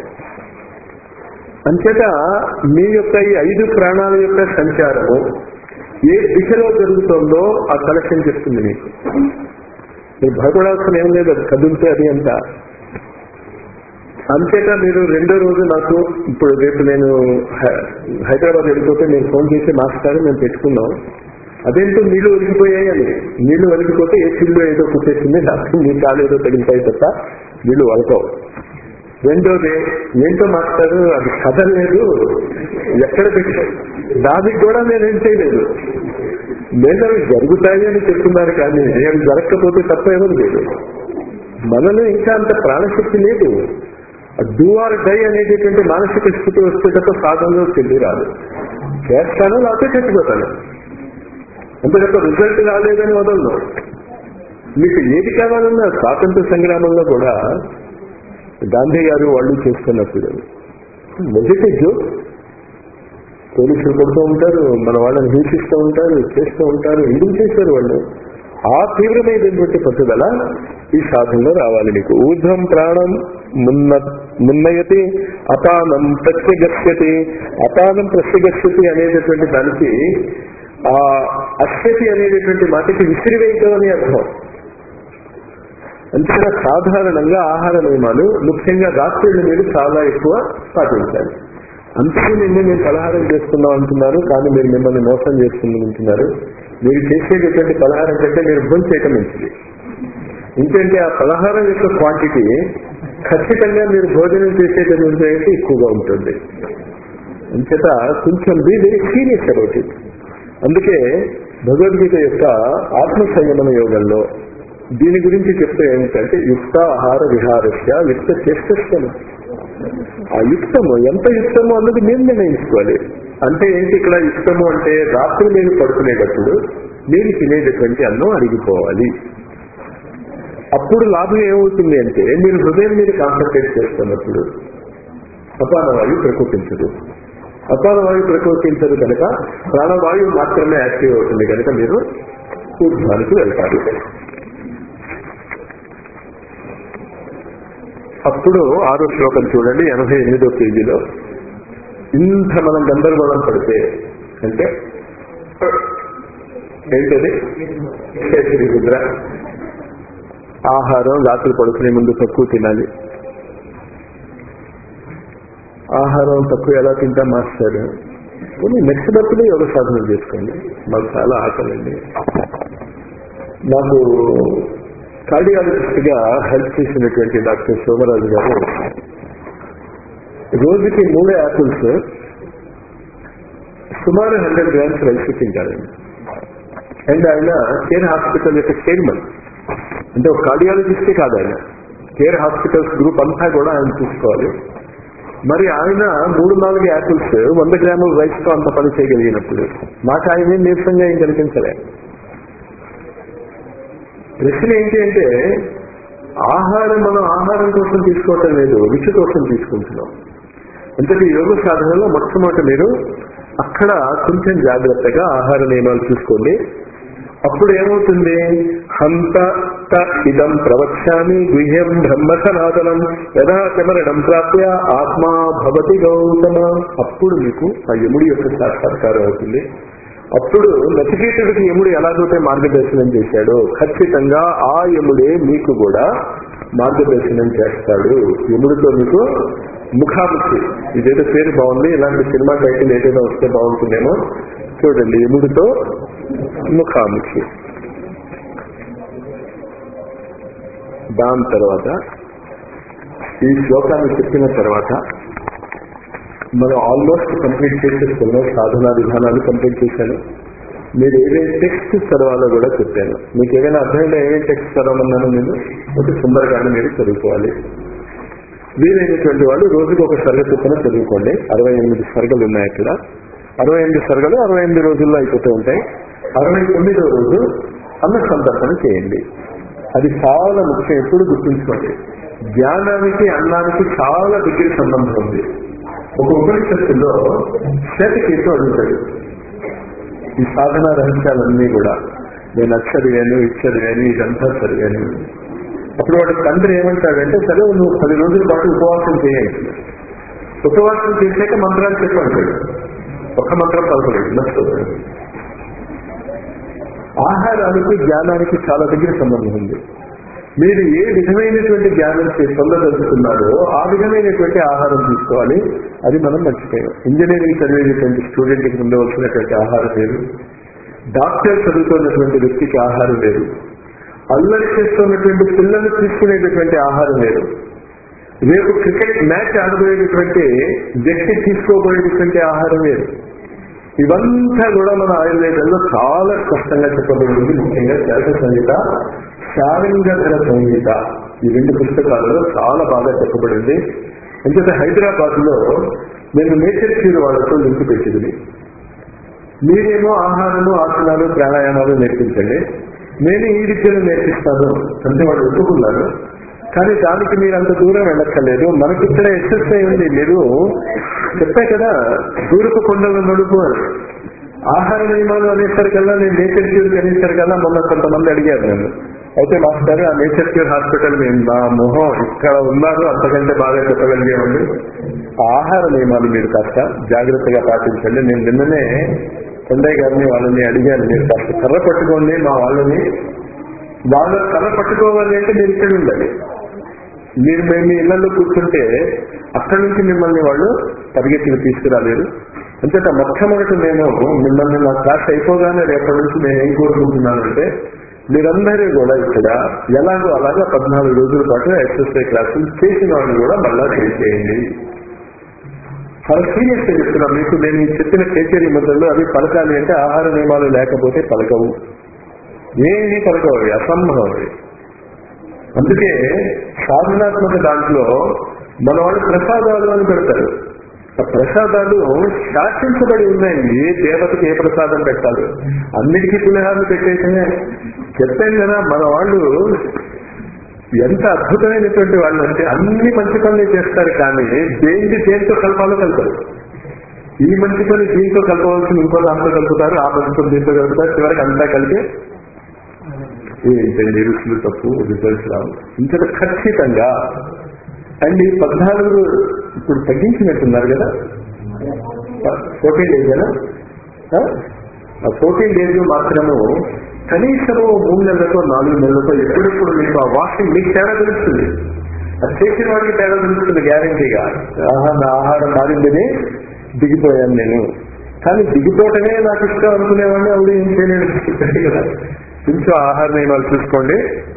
అంచేత మీ యొక్క ఈ ఐదు ప్రాణాల యొక్క సంచారము ఏ దిశలో జరుగుతుందో ఆ కలెక్షన్ చెప్తుంది మీకు మీరు భయపడాల్సిన ఏం లేదు అది కదులుతే అది అంత అంతేకా మీరు రెండో రోజు నాకు ఇప్పుడు రేపు నేను హై- హైదరాబాద్ వెళ్ళిపోతే నేను ఫోన్ చేసి మాస్టర్ మేము పెట్టుకున్నాం అదేంటో నీళ్లు ఒలిగిపోయాయి అని నీళ్లు ఒలిగిపోతే ఏ చిల్లు ఏదో కుట్టేసింది డాక్టర్ నీ కాలు ఏదో తగిలిపోయి తప్ప నీళ్లు వలకవు రెండోది ఏంటో మాస్టర్ అది కదలేదు ఎక్కడ పెట్టారు దానికి కూడా నేనేం చేయలేదు నేను అవి జరుగుతాయి అని చెప్తున్నారు కానీ నేను జరగకపోతే తప్ప ఎవరు లేదు మనలో ఇంకా అంత ప్రాణశక్తి లేదు డూ ఆర్ డై అనేటటువంటి మానసిక స్థితి వస్తే తప్ప సాధనలో చెల్లి రాదు చేస్తాను లేకపోతే చచ్చిపోతాను అంతే తప్ప రిజల్ట్ రాలేదని వదలను మీకు ఏది కావాలన్నా స్వాతంత్ర సంగ్రామంలో కూడా గాంధీ గారు వాళ్ళు చేస్తున్నప్పుడు మొదటి జోక్ పోలీసులు కొడుతూ ఉంటారు మన వాళ్ళని హింసిస్తూ ఉంటారు చేస్తూ ఉంటారు ఎందుకు చేశారు వాళ్ళు ఆ తీవ్రమైనటువంటి పట్టుదల ఈ సాధనలో రావాలి నీకు ఊర్ధ్వం ప్రాణం మున్న మున్నయతి అపానం ప్రత్యగస్యతి అపానం ప్రత్యగస్యతి అనేటటువంటి దానికి ఆ అస్యతి అనేటటువంటి మాటకి విసిరివేయటం అని అర్థం అంతేనా సాధారణంగా ఆహార నియమాలు ముఖ్యంగా రాత్రిళ్ళు మీరు చాలా ఎక్కువ పాటించాలి అంతే నిన్ను నేను పలహారం చేస్తున్నాం అంటున్నారు కానీ మీరు మిమ్మల్ని మోసం చేస్తుందంటున్నారు మీరు చేసేటటువంటి పలహారం కంటే మీరు భోజనం చేయటం మంచిది ఎందుకంటే ఆ పలహారం యొక్క క్వాంటిటీ ఖచ్చితంగా మీరు భోజనం చేసేటటువంటి అయితే ఎక్కువగా ఉంటుంది అంచేత కొంచెం be very serious about it అందుకే భగవద్గీత యొక్క ఆత్మ సంయమన యోగంలో దీని గురించి చెప్తే ఏమిటంటే యుక్త ఆహార విహారస్య యుక్త చేష్టం ఆ యుక్తము ఎంత యుక్తము అన్నది మీరు నిర్ణయించుకోవాలి అంటే ఏంటి ఇక్కడ యుక్తము అంటే రాత్రి మీరు పడుకునేటప్పుడు మీరు తినేటటువంటి అన్నం అడిగిపోవాలి అప్పుడు లాభం ఏమవుతుంది అంటే మీరు హృదయం మీద కాన్సన్ట్రేట్ చేస్తున్నప్పుడు అపానవాయు ప్రకోపించదు అపానవాయు ప్రకోపించదు కనుక ప్రాణవాయువు మాత్రమే యాక్టివ్ అవుతుంది కనుక మీరు ఊర్ధ్వానికి వెళ్తారు అప్పుడు ఆరో శ్లోకం చూడండి ఎనభై ఎనిమిదో పేజీలో ఇంత మనం గందరగోళం పడితే అంటే ఏంటది కేసరి ముద్ర ఆహారం రాత్రి పడుకునే ముందు తక్కువ తినాలి ఆహారం తక్కువ ఎలా తింటాం మాస్టర్ కొన్ని నెక్స్ట్ బర్త్డే యోగ సాధన చేసుకోండి మాకు చాలా ఆకలండి నాకు కార్డియాలజిస్ట్ గా హెల్ప్ చేసినటువంటి డాక్టర్ సోమరాజు గారు రోజుకి మూడు యాపిల్స్ సుమారు హండ్రెడ్ గ్రామ్స్ రైస్ తింటారండి అండ్ ఆయన కేర్ హాస్పిటల్ యొక్క చైర్మన్ అంటే ఒక కార్డియాలజిస్టే కాదు ఆయన కేర్ హాస్పిటల్స్ గ్రూప్ అంతా కూడా ఆయన చూసుకోవాలి మరి ఆయన మూడు నాలుగు యాపిల్స్ వంద గ్రాముల రైస్ తో అంత పని చేయగలిగినప్పుడు నాకు ఆయన ఏం నీరసంగా ఏం కనిపించలే ప్రశ్న ఏంటి అంటే ఆహారం మనం ఆహారం కోసం తీసుకోవటం లేదు రుచి కోసం తీసుకుంటున్నాం అంటే యోగ సాధనలో మొట్టమొదటి మీరు అక్కడ కొంచెం జాగ్రత్తగా ఆహార నియమాలు చూసుకోండి అప్పుడు ఏమవుతుంది హంత త ఇదం ప్రవక్ష్యామి గుహ్యం బ్రహ్మ సనాతనం యథా చమరణం ప్రాప్య ఆత్మా భవతి గౌతమ అప్పుడు మీకు ఆ యముడి యొక్క సాక్షాత్కారం అవుతుంది అప్పుడు నచికేతుడికి యముడు ఎలాగైతే మార్గదర్శనం చేశాడో ఖచ్చితంగా ఆ యముడే మీకు కూడా మార్గదర్శనం చేస్తాడు యముడితో మీకు ముఖాముఖి ఇదేదో పేరు బాగుంది ఇలాంటి సినిమా టైటిల్ ఏదైనా వస్తే బాగుంటుందేమో చూడండి యముడితో ముఖాముఖి దాని తర్వాత ఈ శ్లోకాన్ని చెప్పిన తర్వాత మనం ఆల్మోస్ట్ కంప్లీట్ చేసేస్తున్నాం సాధనా విధానాలు కంప్లీట్ చేశాను మీరు ఏదైతే టెక్స్ట్ చదవాలో కూడా చెప్పాను మీకు ఏదైనా అర్థమైనా ఏమేమి టెక్స్ట్ చదవమన్నాను నేను ఒక సుందరగానే మీరు చదువుకోవాలి వీలైనటువంటి వాళ్ళు రోజుకి ఒక సర్గ చొప్పున చదువుకోండి అరవై ఎనిమిది సర్గలు ఉన్నాయి అక్కడ అరవై ఎనిమిది సర్గలు అరవై ఎనిమిది రోజుల్లో అయిపోతూ ఉంటాయి అరవై తొమ్మిదో రోజు అన్న సందర్శన చేయండి అది చాలా ముఖ్యం ఎప్పుడు గుర్తుంచుకోండి జ్ఞానానికి అన్నానికి చాలా దగ్గర సంబంధం ఉంది ఒక ఉపనిషత్తులో శ్వేతకేతు అడుగుతాడు ఈ సాధన రహస్యాలన్నీ కూడా నేను అది చదివాను ఇది చదివాను ఇదంతా చదివాను అప్పుడు వాడు తండ్రి ఏమంటాడంటే సరే నువ్వు పది రోజుల పాటు ఉపవాసం చేయండి ఉపవాసం చేసాక మంత్రాలు చెప్పంటాడు ఒక్క మంత్రం పలకలేదు నచ్చదు ఆహారానికి జ్ఞానానికి చాలా దగ్గర సంబంధం ఉంది మీరు ఏ విధమైనటువంటి జ్ఞానం చే- పొందదలుచుకున్నారో ఆ విధమైనటువంటి ఆహారం తీసుకోవాలి అది మనం మర్చిపోయాం ఇంజనీరింగ్ చదివేటువంటి స్టూడెంట్కి ఉండవలసినటువంటి ఆహారం వేరు డాక్టర్ చదువుతున్నటువంటి వ్యక్తికి ఆహారం వేరు అల్లరి చేస్తున్నటువంటి పిల్లలు తీసుకునేటటువంటి ఆహారం వేరు రేపు క్రికెట్ మ్యాచ్ ఆడబోయేటటువంటి వ్యక్తి తీసుకోబోయేటటువంటి ఆహారం వేరు ఇవంతా కూడా మన ఆయుర్వేదంలో చాలా స్పష్టంగా చెప్పబడింది ముఖ్యంగా శాస సంహిత శారంగధర సంహిత ఈ రెండు పుస్తకాలలో చాలా బాగా చెప్పబడింది ఎందుకంటే హైదరాబాద్ లో నేను నేచర్ క్యూర్ వాళ్ళతో లింక్ పెట్టింది మీరేమో ఆహారము ఆసనాలు ప్రాణాయామాలు నేర్పించండి నేను ఈ విద్యను నేర్పిస్తాను అంటే వాళ్ళు ఒప్పుకున్నారు కానీ దానికి మీరు అంత దూరం వెళ్ళక్కర్లేదు మనకి ఇక్కడ ఎక్సర్సైజ్ ఉంది మీరు చెప్పా కదా దూరపు కొండలు నడుపు అని ఆహార నియమాలు అనేసరికల్లా నేను నేచర్ క్యూర్ అనేసరికల్లా మొన్న కొంతమంది అడిగారు నన్ను అయితే మాస్టర్ ఆ నేచర్ క్యూర్ హాస్పిటల్ మేము నా మొహం ఇక్కడ ఉన్నారు అంతకంటే బాగా చెప్పగలిగామండి ఆహార నియమాలు మీరు కాస్త జాగ్రత్తగా పాటించండి నేను నిన్ననే కొండయ్య గారిని వాళ్ళని అడిగాను మీరు కాస్త కర్ర పట్టుకోండి మా వాళ్ళని వాళ్ళ కర్ర పట్టుకోవాలి అంటే మీరు ఇక్కడ ఉండాలి మీరు మేము మీ ఇళ్లలో కూర్చుంటే అక్కడి నుంచి మిమ్మల్ని వాళ్ళు పరిగెత్తుకు తీసుకురాలేరు అంతేత మొట్టమొదటి నేను మిమ్మల్ని నా క్లాస్ అయిపోగానే రేపటి నుంచి నేను ఏం కోరుకుంటున్నానంటే మీరందరూ కూడా ఇక్కడ ఎలాగో అలాగా పద్నాలుగు రోజుల పాటు ఎక్సర్సైజ్ క్లాసులు చేసిన వాళ్ళు కూడా మళ్ళా చేసేయండి చాలా సీరియస్ గా చెప్తున్నాను మీకు నేను ఈ చెప్పిన కేచరీ ముద్రలు అవి పలకాలి అంటే ఆహార నియమాలు లేకపోతే పలకవు ఏమీ పలకవు అవి అసంభవం అవి అందుకే సాధనాత్మక దాంట్లో మన వాళ్ళు ప్రసాదాలు అని పెడతారు ఆ ప్రసాదాలు శాసించబడి ఉన్నాయి ఏ దేవతకి ఏ ప్రసాదం పెట్టాలి అన్నిటికీ పులిహారాలు పెట్టేసే చెప్పాను కదా మన వాళ్ళు ఎంత అద్భుతమైనటువంటి వాళ్ళు అంటే అన్ని మంచి పనులే చేస్తారు కానీ దేనికి దేంతో కలపాలో కలుపుతారు ఈ మంచి పని దీంతో కలపవలసిన ఇంకో దాంతో కలుపుతారు ఆ మంచి పని దీంతో కలుపుతారు చివరికి అంతా కలిపి ఏంటండి రుచులు తప్పు రిజల్ట్స్ రావు ఇంకా ఖచ్చితంగా అండ్ ఈ పద్నాలుగు ఇప్పుడు తగ్గించినట్టున్నారు కదా ఫోర్టీన్ డేస్ కదా ఆ ఫోర్టీన్ డేస్ మాత్రము కనీసము మూడు నెలలతో నాలుగు నెలలతో ఎప్పుడెప్పుడు మీకు ఆ వాషింగ్ మీకు తేడా తెలుస్తుంది అది చేసిన వాడికి తేడా తెలుస్తుంది గ్యారంటీగా ఆహా నా ఆహారం మారిందని దిగిపోయాను నేను కానీ దిగిపోవటమే నాకు ఇష్టం అనుకునేవాడిని అప్పుడు ఏం చేయలేదు కదా కొంచెం ఆహార నియమాలు చూసుకోండి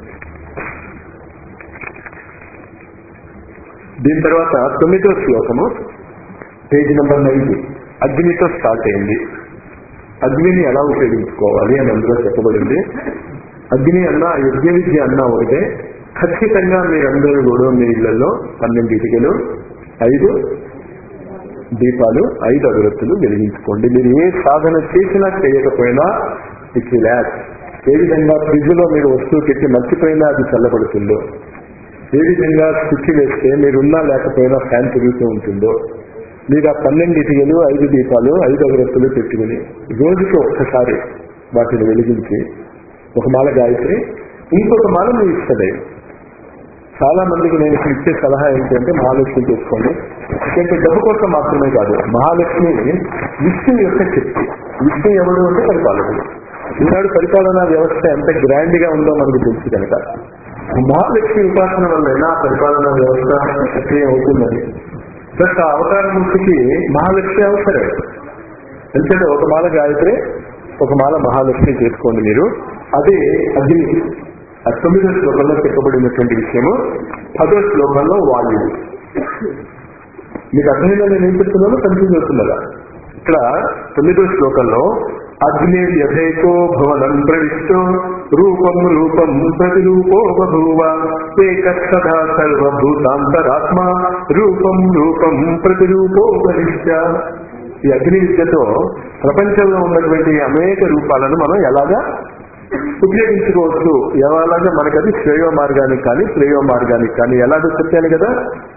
దీని తర్వాత తొమ్మిదో శ్లోకము పేజీ నెంబర్ నైన్ అగ్నితో స్టార్ట్ అయింది అగ్నిని ఎలా ఉపయోగించుకోవాలి అని అందులో చెప్పబడింది అగ్ని అన్న యజ్ఞ విద్య అన్న ఒకటే ఖచ్చితంగా మీరందరూ కూడా మీ ఇళ్లలో పన్నెండు ఇటుకలు ఐదు దీపాలు ఐదు అగరత్తులు వెలిగించుకోండి మీరు ఏ సాధన చేసినా చేయకపోయినా ఇట్స్ ల్యాక్ ఏ విధంగా ఫ్రిడ్జ్ లో మీరు వస్తువు పెట్టి మర్చిపోయినా అది చల్లబడుతుందో ఏ విధంగా స్విచ్ వేస్తే మీరున్నా లేకపోయినా ఫ్యాన్ తిరుగుతూ ఉంటుందో మీరు ఆ పన్నెండు ఇటుకలు ఐదు దీపాలు ఐదు అగరత్తులు పెట్టుకుని రోజుకి ఒక్కసారి వాటిని వెలిగించి ఒక మాల గాయత్రి ఇంకొక మాల మీ ఇష్టదే చాలా మందికి నేను ఇప్పుడు ఇచ్చే సలహా ఏంటంటే మహాలక్ష్మి చేసుకోండి ఎందుకంటే డబ్బు కోసం మాత్రమే కాదు మహాలక్ష్మి విష్ణు యొక్క శక్తి విష్ణు ఎవడు అంటే పరిపాలకుడు ఈనాడు పరిపాలనా వ్యవస్థ ఎంత గ్రాండ్ గా ఉందో మనకు తెలుసు కనుక మహాలక్ష్మి ఉపాసన వల్లైనా ఆ పరిపాలనా వ్యవస్థ సక్రియం అవుతుందని ప్లస్ ఆ అవతార మూర్తికి మహాలక్ష్మి అవసరం ఎందుకంటే ఒక మాల గాయత్రి ఒక మాల మహాలక్ష్మి చేసుకోండి మీరు అదే అగ్ని ఆ తొమ్మిదో శ్లోకంలో చెప్పబడినటువంటి విషయము పదో శ్లోకంలో వాయువు మీకు అర్థమైందా నేను ఏం చెప్తున్నానో కన్ఫ్యూజ్ అవుతున్నదా ఇక్కడ తొమ్మిదో శ్లోకంలో అగ్ని వ్యధేకో భవనం ప్రవిష్టో రూపం రూపం ప్రతిరూపో బభూవ ఏకదా సర్వభూతాంతరాత్మ రూపం రూపం ప్రతిరూపో భవిష్య ఈ అగ్ని విద్యతో ప్రపంచంలో ఉన్నటువంటి అనేక రూపాలను మనం ఎలాగా ఉపయోగించుకోవచ్చు ఎలాగా మనకది శ్రేయో మార్గానికి కానీ శ్రేయో మార్గానికి కానీ ఎలాగో చెప్పాను కదా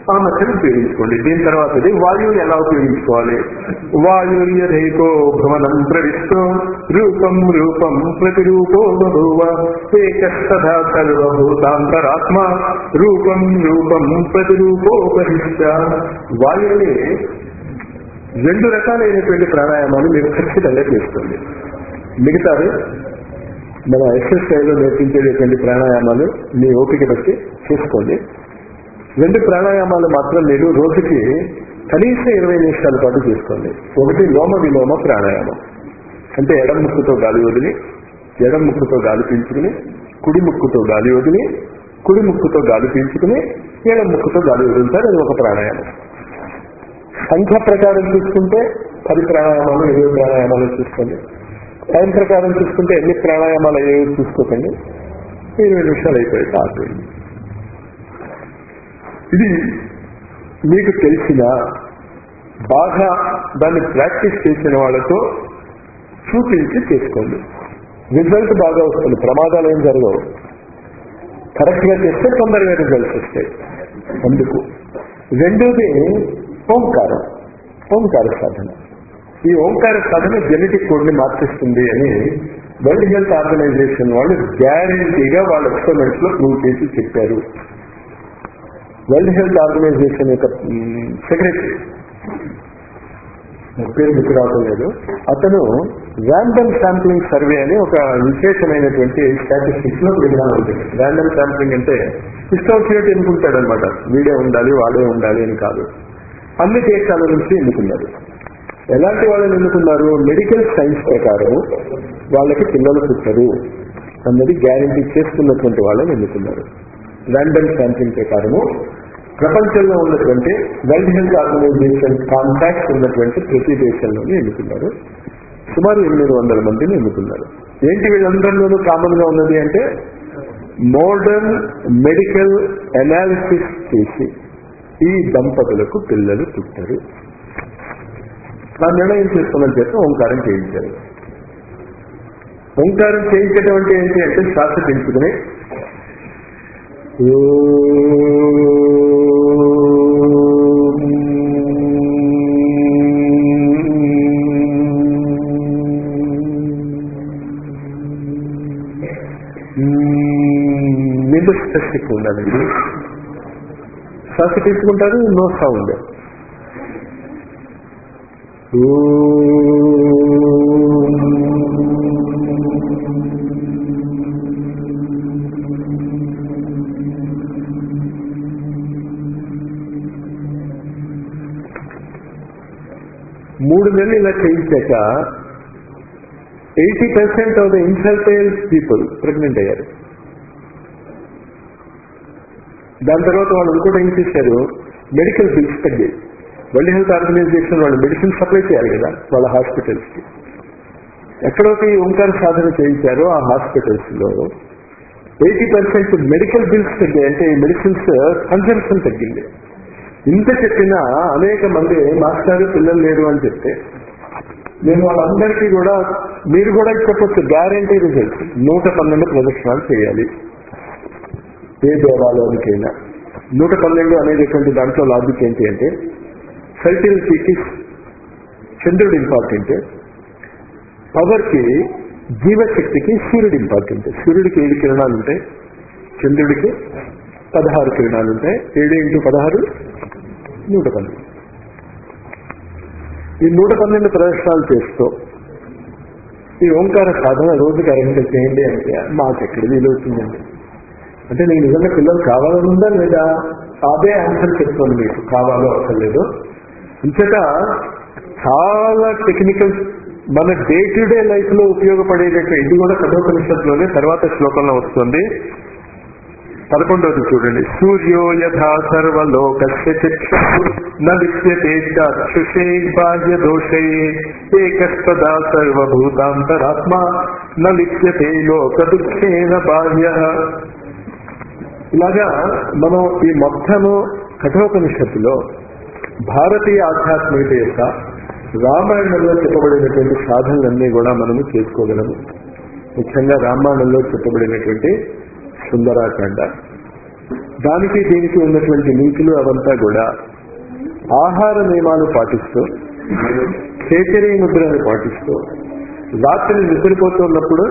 ఆ మెథడ్ ఉపయోగించుకోండి దీని తర్వాతది వాయువుని ఎలా ఉపయోగించుకోవాలి వాయుర్య రేకో భ్రమణం ప్రవిష్టో రూపం రూపం ప్రతిరూపో బభూవ ఏకస్తథా సర్వభూతాంతరాత్మ రూపం రూపం ప్రతిరూపో బహిష్ట వాయువుని రెండు రకాలైనటువంటి ప్రాణాయామాలు మీరు ఖచ్చితంగా చేసుకోండి మిగతాది మన ఎక్సర్సైజ్ లో నేర్పించేటటువంటి ప్రాణాయామాలు మీ ఓపిక బట్టి చేసుకోండి రెండు ప్రాణాయామాలు మాత్రం మీరు రోజుకి కనీసం ఇరవై నిమిషాల పాటు చేసుకోండి ఒకటి లోమ విలోమ ప్రాణాయామం అంటే ఎడం ముక్కుతో గాలి వదిలి ఎడం ముక్కుతో గాలి పీల్చుకుని కుడి ముక్కుతో గాలి వదిలి కుడి ముక్కుతో గాలి పీల్చుకుని ఎడం ముక్కుతో గాలి వదులుతారు అది ఒక ప్రాణాయామం సంఖ్య ప్రకారం చూసుకుంటే పది ప్రాణాయామాలు ఇరవై ప్రాణాయామాలు చూసుకోండి టైం ప్రకారం చూసుకుంటే ఎన్ని ప్రాణాయామాలు అయ్యాయో చూసుకోకండి ఇరవై నిమిషాలు అయిపోయి ఆపేయండి ఇది మీకు తెలిసిన బాగా దాన్ని ప్రాక్టీస్ చేసిన వాళ్ళతో చూపించి చేసుకోండి రిజల్ట్ బాగా వస్తుంది ప్రమాదాలు ఏం జరగవు కరెక్ట్ గా చేస్తే తొందరగా రిజల్ట్స్ వస్తాయి అందుకు రెండోది ఓంకారం ఓంకార సాధన ఈ ఓంకార సాధన జెనెటిక్ కోడ్ ని మార్చిస్తుంది అని వరల్డ్ హెల్త్ ఆర్గనైజేషన్ వాళ్ళు గ్యారంటీగా వాళ్ళ ఎక్స్పెరిమెంట్స్ లో ప్రూవ్ చేసి చెప్పారు వరల్డ్ హెల్త్ ఆర్గనైజేషన్ యొక్క సెక్రటరీ పేరు గుర్తు రావటం లేదు అతను ర్యాండమ్ శాంప్లింగ్ సర్వే అని ఒక విశేషమైనటువంటి స్టాటిస్టిక్స్ లో విధానం ఉంటుంది ర్యాండమ్ శాంప్లింగ్ అంటే ఇష్టం వచ్చినట్టు ఎన్నుకుంటాడు అనమాట వీడే ఉండాలి వాడే ఉండాలి అని కాదు అన్ని దేశాల నుంచి ఎన్నుకున్నారు ఎలాంటి వాళ్ళని ఎన్నుకున్నారు మెడికల్ సైన్స్ ప్రకారం వాళ్ళకి పిల్లలు పుట్టరు అన్నది గ్యారంటీ చేసుకున్నటువంటి వాళ్ళని ఎన్నుకున్నారు ర్యాండమ్ శాంప్లింగ్ ప్రకారము ప్రపంచంలో ఉన్నటువంటి వరల్డ్ హెల్త్ ఆర్గనైజేషన్ కాంటాక్ట్ ఉన్నటువంటి ప్రతి దేశంలోనే ఎన్నుకున్నారు సుమారు ఎనిమిది వందల మందిని ఎన్నుకున్నారు ఏంటి వీళ్ళందరిలోనూ కామన్ గా ఉన్నది అంటే మోడర్న్ మెడికల్ అనాలిసిస్ చేసి ఈ దంపతులకు పిల్లలు పుట్టారు ఆ నిర్ణయం చేసుకున్న చేత ఓంకారం చేయించారు ఓంకారం చేయించడం అంటే ఏంటి అంటే శ్వాస పెంచుకుని నిండు స్పెసిఫిక్ ఉండాలండి శ్వాస తీసుకుంటారు నో సౌండ్ మూడు నెలలు ఇలా చేయించాక eighty percent of the infertile people pregnant అయ్యారు దాని తర్వాత వాళ్ళు ఇంకోటి ఏం చేశారు మెడికల్ బిల్స్ తగ్గాయి వరల్డ్ హెల్త్ ఆర్గనైజేషన్ వాళ్ళు మెడిసిన్ సప్లై చేయాలి కదా వాళ్ళ హాస్పిటల్స్ కి ఎక్కడైతే ఈ ఓంకార సాధన చేయించారో ఆ హాస్పిటల్స్ లో ఎయిటీ పర్సెంట్ మెడికల్ బిల్స్ తగ్గాయి అంటే ఈ మెడిసిన్స్ కన్సంప్షన్ తగ్గింది ఇంత చెప్పినా అనేక మంది మాస్టర్ పిల్లలు లేరు అని చెప్తే నేను వాళ్ళందరికీ కూడా మీరు కూడా చెప్పొచ్చు గ్యారంటీ రిజల్ట్ నూట పన్నెండు ప్రదక్షిణాలు చేయాలి ఏ దేవాలయానికైనా నూట పన్నెండు అనేటటువంటి దాంట్లో లాజిక్ ఏంటి అంటే ఫెర్టిలిటీకి చంద్రుడు ఇంపార్టెంట్ పవర్ కి జీవశక్తికి సూర్యుడు ఇంపార్టెంట్ సూర్యుడికి ఏడు కిరణాలు ఉంటాయి చంద్రుడికి పదహారు కిరణాలు ఉంటాయి ఏడు ఇంటూ పదహారు నూట పన్నెండు ఈ నూట పన్నెండు ప్రదర్శనలు చేస్తూ ఈ ఓంకార సాధన రోజుకి అరగంట చేయండి అంటే మాకు ఎక్కడ వీలవుతుందండి అంటే నీకు నిజంగా పిల్లలు కావాలని ఉందా లేదా అదే ఆన్సర్ చెప్తాను మీకు కావాలో అక్కర్లేదు ఇంతట చాలా టెక్నికల్ మన డే టు డే లైఫ్ లో ఉపయోగపడేటట్టు ఇది కూడా కఠోపనిషత్తులోనే తర్వాత శ్లోకంలో వస్తుంది పదకొండవది చూడండి సూర్యో యథా సర్వలోకస్య చక్షు నిత్యతే చక్షుషే బాహ్య దోషే ఏకస్తదా సర్వభూతాంతరాత్మ నిత్యతే లోక దుఃఖేన బాహ్య ఇలాగా మనం ఈ మొత్తము కఠోపనిషత్తులో భారతీయ ఆధ్యాత్మికత యొక్క రామాయణంలో చెప్పబడినటువంటి సాధనలన్నీ కూడా మనము చేసుకోగలము ముఖ్యంగా రామాయణంలో చెప్పబడినటువంటి సుందరాకాండ దానికి దీనికి ఉన్నటువంటి లింకులు అవంతా కూడా ఆహార నియమాలు పాటిస్తూ కేచరీ ముద్రను పాటిస్తూ రాత్రి నిద్రపోతున్నప్పుడు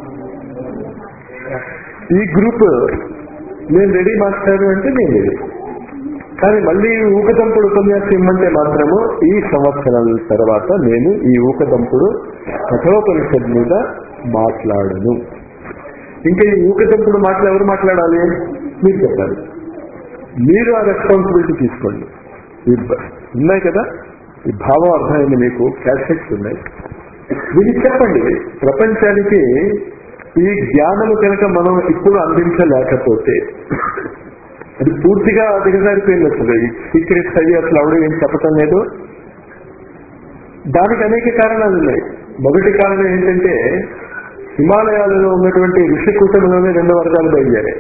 ఈ గ్రూప్ నేను రెడీ మాస్టారు అంటే నేను రెడీ కానీ మళ్ళీ ఊకదంపుడు ఉపన్యాసం ఇమ్మంటే మాత్రము ఈ సంవత్సరాల తర్వాత నేను ఈ ఊకదంపుడు కఠోపనిషత్ మీద మాట్లాడను ఇంకా ఈ ఊకదంపుడు మాటలు ఎవరు మాట్లాడాలి మీరు చెప్పాలి మీరు ఆ రెస్పాన్సిబిలిటీ తీసుకోండి ఈ బ- ఉన్నాయి కదా ఈ భావం అర్థమైంది మీకు క్యాసెట్స్ ఉన్నాయి వీరికి చెప్పండి ప్రపంచానికి ఈ జ్ఞానము కనుక మనం ఇప్పుడు అందించలేకపోతే అది పూర్తిగా దిగజారిపోయింది అసలు ఈ సీక్రెట్స్ అవి అసలు ఎవడు ఏం చెప్పటం లేదు దానికి అనేక కారణాలు ఉన్నాయి మొదటి కారణం ఏంటంటే హిమాలయాలలో ఉన్నటువంటి ఋషి కూటమిలోనే రెండు వర్గాలు బయలుదేరాయి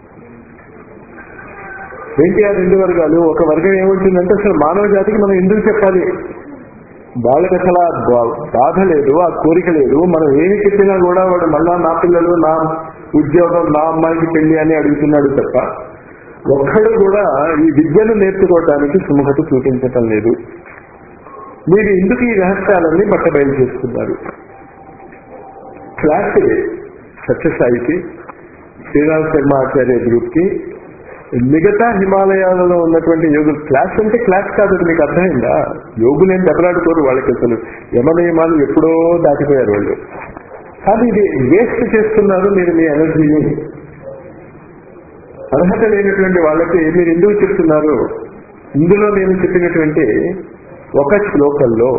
ఏంటి ఆ రెండు వర్గాలు ఒక వర్గం ఏముంటుందంటే అసలు మానవ జాతికి మనం ఎందుకు చెప్పాలి వాళ్ళకి అసలు ఆ బా- బాధ లేదు ఆ కోరిక లేదు మనం ఏమి చెప్పినా కూడా వాడు మళ్ళా నా పిల్లలు నా ఉద్యోగం నా అమ్మాయికి పెళ్లి అని అడుగుతున్నాడు తప్ప ఒక్కడు కూడా ఈ విద్యను నేర్చుకోవడానికి సుముఖత చూపించటం లేదు మీరు ఎందుకు ఈ రహస్యాలన్నీ బట్టబయలు చేస్తున్నారు క్లాస్ ఇది సత్యసాయికి శ్రీరామ్ శర్మ ఆచార్య గ్రూప్ కి మిగతా హిమాలయాలలో ఉన్నటువంటి యోగులు క్లాస్ అంటే క్లాస్ కాదు అది మీకు అర్థమైందా యోగులు ఏం దెబ్బలాడుకోరు వాళ్ళకి అసలు యమ నియమాలు ఎప్పుడో దాటిపోయారు వాళ్ళు కానీ ఇది వేస్ట్ చేస్తున్నారు మీరు మీ ఎనర్జీని అర్హత లేనటువంటి వాళ్ళకి మీరు ఎందుకు చెప్తున్నారు ఇందులో నేను చెప్పినటువంటి ఒక శ్లోకంలో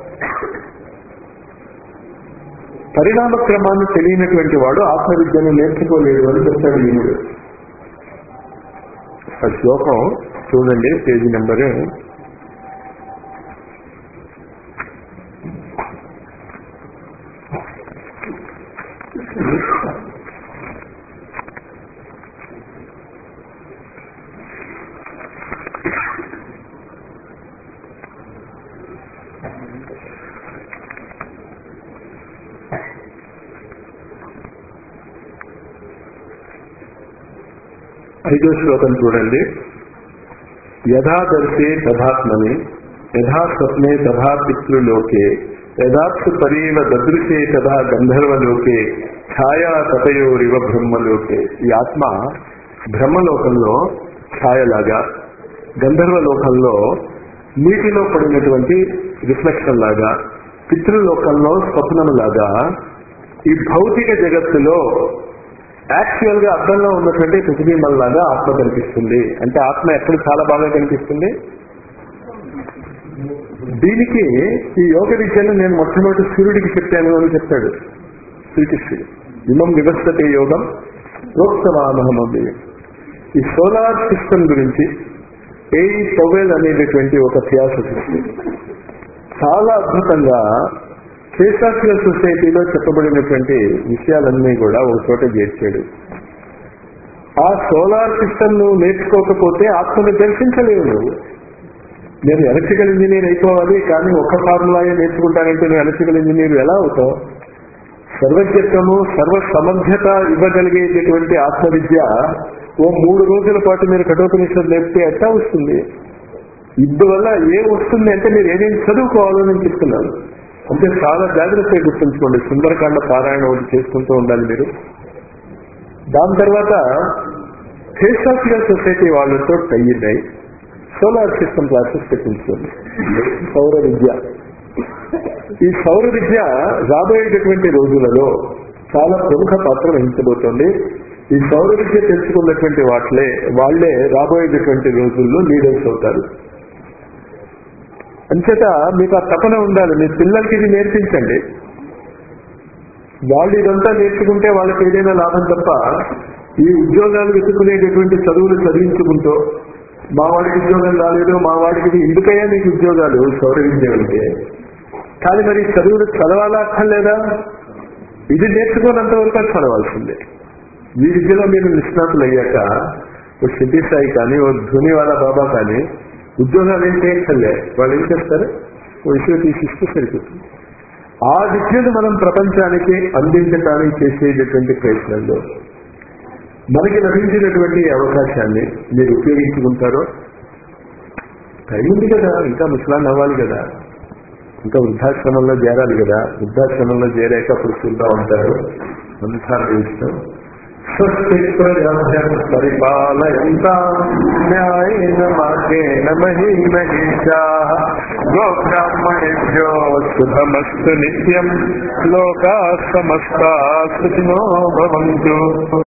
పరిణామ క్రమాన్ని తెలియనటువంటి వాడు ఆత్మవిద్యను నేర్చుకోలేడు అని చెప్తాడు ఈనుడు ఆ శ్లోకం చూడండి పేజీ నెంబర్ ఐదో శ్లోకం చూడండి యథాదర్శే తథాత్మని యథా స్వప్నే తథా పితృలోకే యథాత్సు పరీవ దదృశే తథా గంధర్వలోకే ఛాయా తతయోరివ బ్రహ్మలోకే ఈ ఆత్మ బ్రహ్మలోకంలో ఛాయలాగా గంధర్వలోకంలో నీటిలో పడినటువంటి రిఫ్లెక్షన్ లాగా పితృలోకంలో స్వప్నం లాగా ఈ భౌతిక జగత్తులో యాక్చువల్ గా అర్థంలో ఉన్నటువంటి ప్రతిబింబం లాగా ఆత్మ కనిపిస్తుంది అంటే ఆత్మ ఎక్కడ చాలా బాగా కనిపిస్తుంది దీనికి ఈ యోగ విద్యను నేను మొట్టమొదటి సూర్యుడికి చెప్పాను అని చెప్తాడు శ్రీకృష్ణుడు ఇమం వివస్థతే యోగం ప్రోత్సవామహమది ఈ సోలార్ సిస్టమ్ గురించి ఏ పొవెల్ అనేటటువంటి ఒక థియాసఫిస్ట్ చాలా అద్భుతంగా ఫేసాఫియల్ సొసైటీలో చెప్పబడినటువంటి విషయాలన్నీ కూడా ఒక చోట చేర్చాడు ఆ సోలార్ సిస్టమ్ నువ్వు నేర్చుకోకపోతే ఆత్మను దర్శించలేవు నువ్వు నేను ఎలక్ట్రికల్ ఇంజనీర్ అయిపోవాలి కానీ ఒక్క ఫార్ములాయే నేర్చుకుంటానంటే నువ్వు ఎలక్ట్రికల్ ఇంజనీర్ ఎలా అవుతావు సర్వజ్ఞత్వము సర్వ సమర్థత ఇవ్వగలిగేటటువంటి ఆత్మవిద్య ఓ మూడు రోజుల పాటు మీరు కఠోపనిషత్తు నేర్పితే ఎట్లా వస్తుంది ఇందువల్ల ఏం వస్తుంది అంటే మీరు ఏమేమి చదువుకోవాలో నేను చెప్తున్నాను అంటే చాలా జాగ్రత్తగా గుర్తుంచుకోండి సుందరకాండ పారాయణ ఒకటి చేసుకుంటూ ఉండాలి మీరు దాని తర్వాత ఫేసాఫియల్ సొసైటీ వాళ్ళతో టయ్యినాయి సోలార్ సిస్టమ్ క్లాసెస్ పెట్టించుకోండి సౌర విద్య ఈ సౌర విద్య రాబోయేటటువంటి రోజులలో చాలా ప్రముఖ పాత్ర వహించబోతోంది ఈ సౌర విద్య తెలుసుకున్నటువంటి వాటిలే వాళ్లే రాబోయేటటువంటి రోజుల్లో లీడర్స్ అవుతారు అంచేత మీకు ఆ తపన ఉండాలి మీ పిల్లలకి ఇది నేర్పించండి వాళ్ళు ఇదంతా నేర్చుకుంటే వాళ్ళకి ఏదైనా లాభం తప్ప ఈ ఉద్యోగాలు వెతుకునేటటువంటి చదువులు చదివించుకుంటూ మా వాడికి ఉద్యోగం రాలేదు మా వాడికి ఇది ఎందుకయ్యా నీకు ఉద్యోగాలు సౌర విద్య అంటే కానీ మరి చదువులు చదవాలా అక్కర్లేదా ఇది నేర్చుకోనంత వరకు అది చదవాల్సిందే ఈ విద్యలో మీరు నిష్ణాతులు అయ్యాక ఓ సిద్ధి సాయి కానీ ఓ ధునివాలా బాబా కానీ ఉద్యోగాలు ఏం చేయక్కర్లే వాళ్ళు ఏం చేస్తారు ఓ విషయం తీసిస్తే సరిపోతుంది ఆ విద్యను మనం ప్రపంచానికి అందించడానికి చేసేటటువంటి ప్రయత్నంలో మనకి లభించినటువంటి ఈ అవకాశాన్ని మీరు ఉపయోగించుకుంటారో టైం ఉంది కదా ఇంకా ముసలాన్ని అవ్వాలి కదా ఇంకా వృద్ధాశ్రమంలో చేరాలి కదా వృద్ధాశ్రమంలో చేరాక అప్పుడు చూద్దాం ఉంటారు అందుసారి ఇష్టం స్వస్తి ప్రజాభ్యం పరిపాలయంతా న్యాయేన మార్గేణ మహీమహీషా గోబ్రాహ్మణేభ్యో శుభమస్తు నిత్యం లోకా సమస్తా సుఖినో భవంతు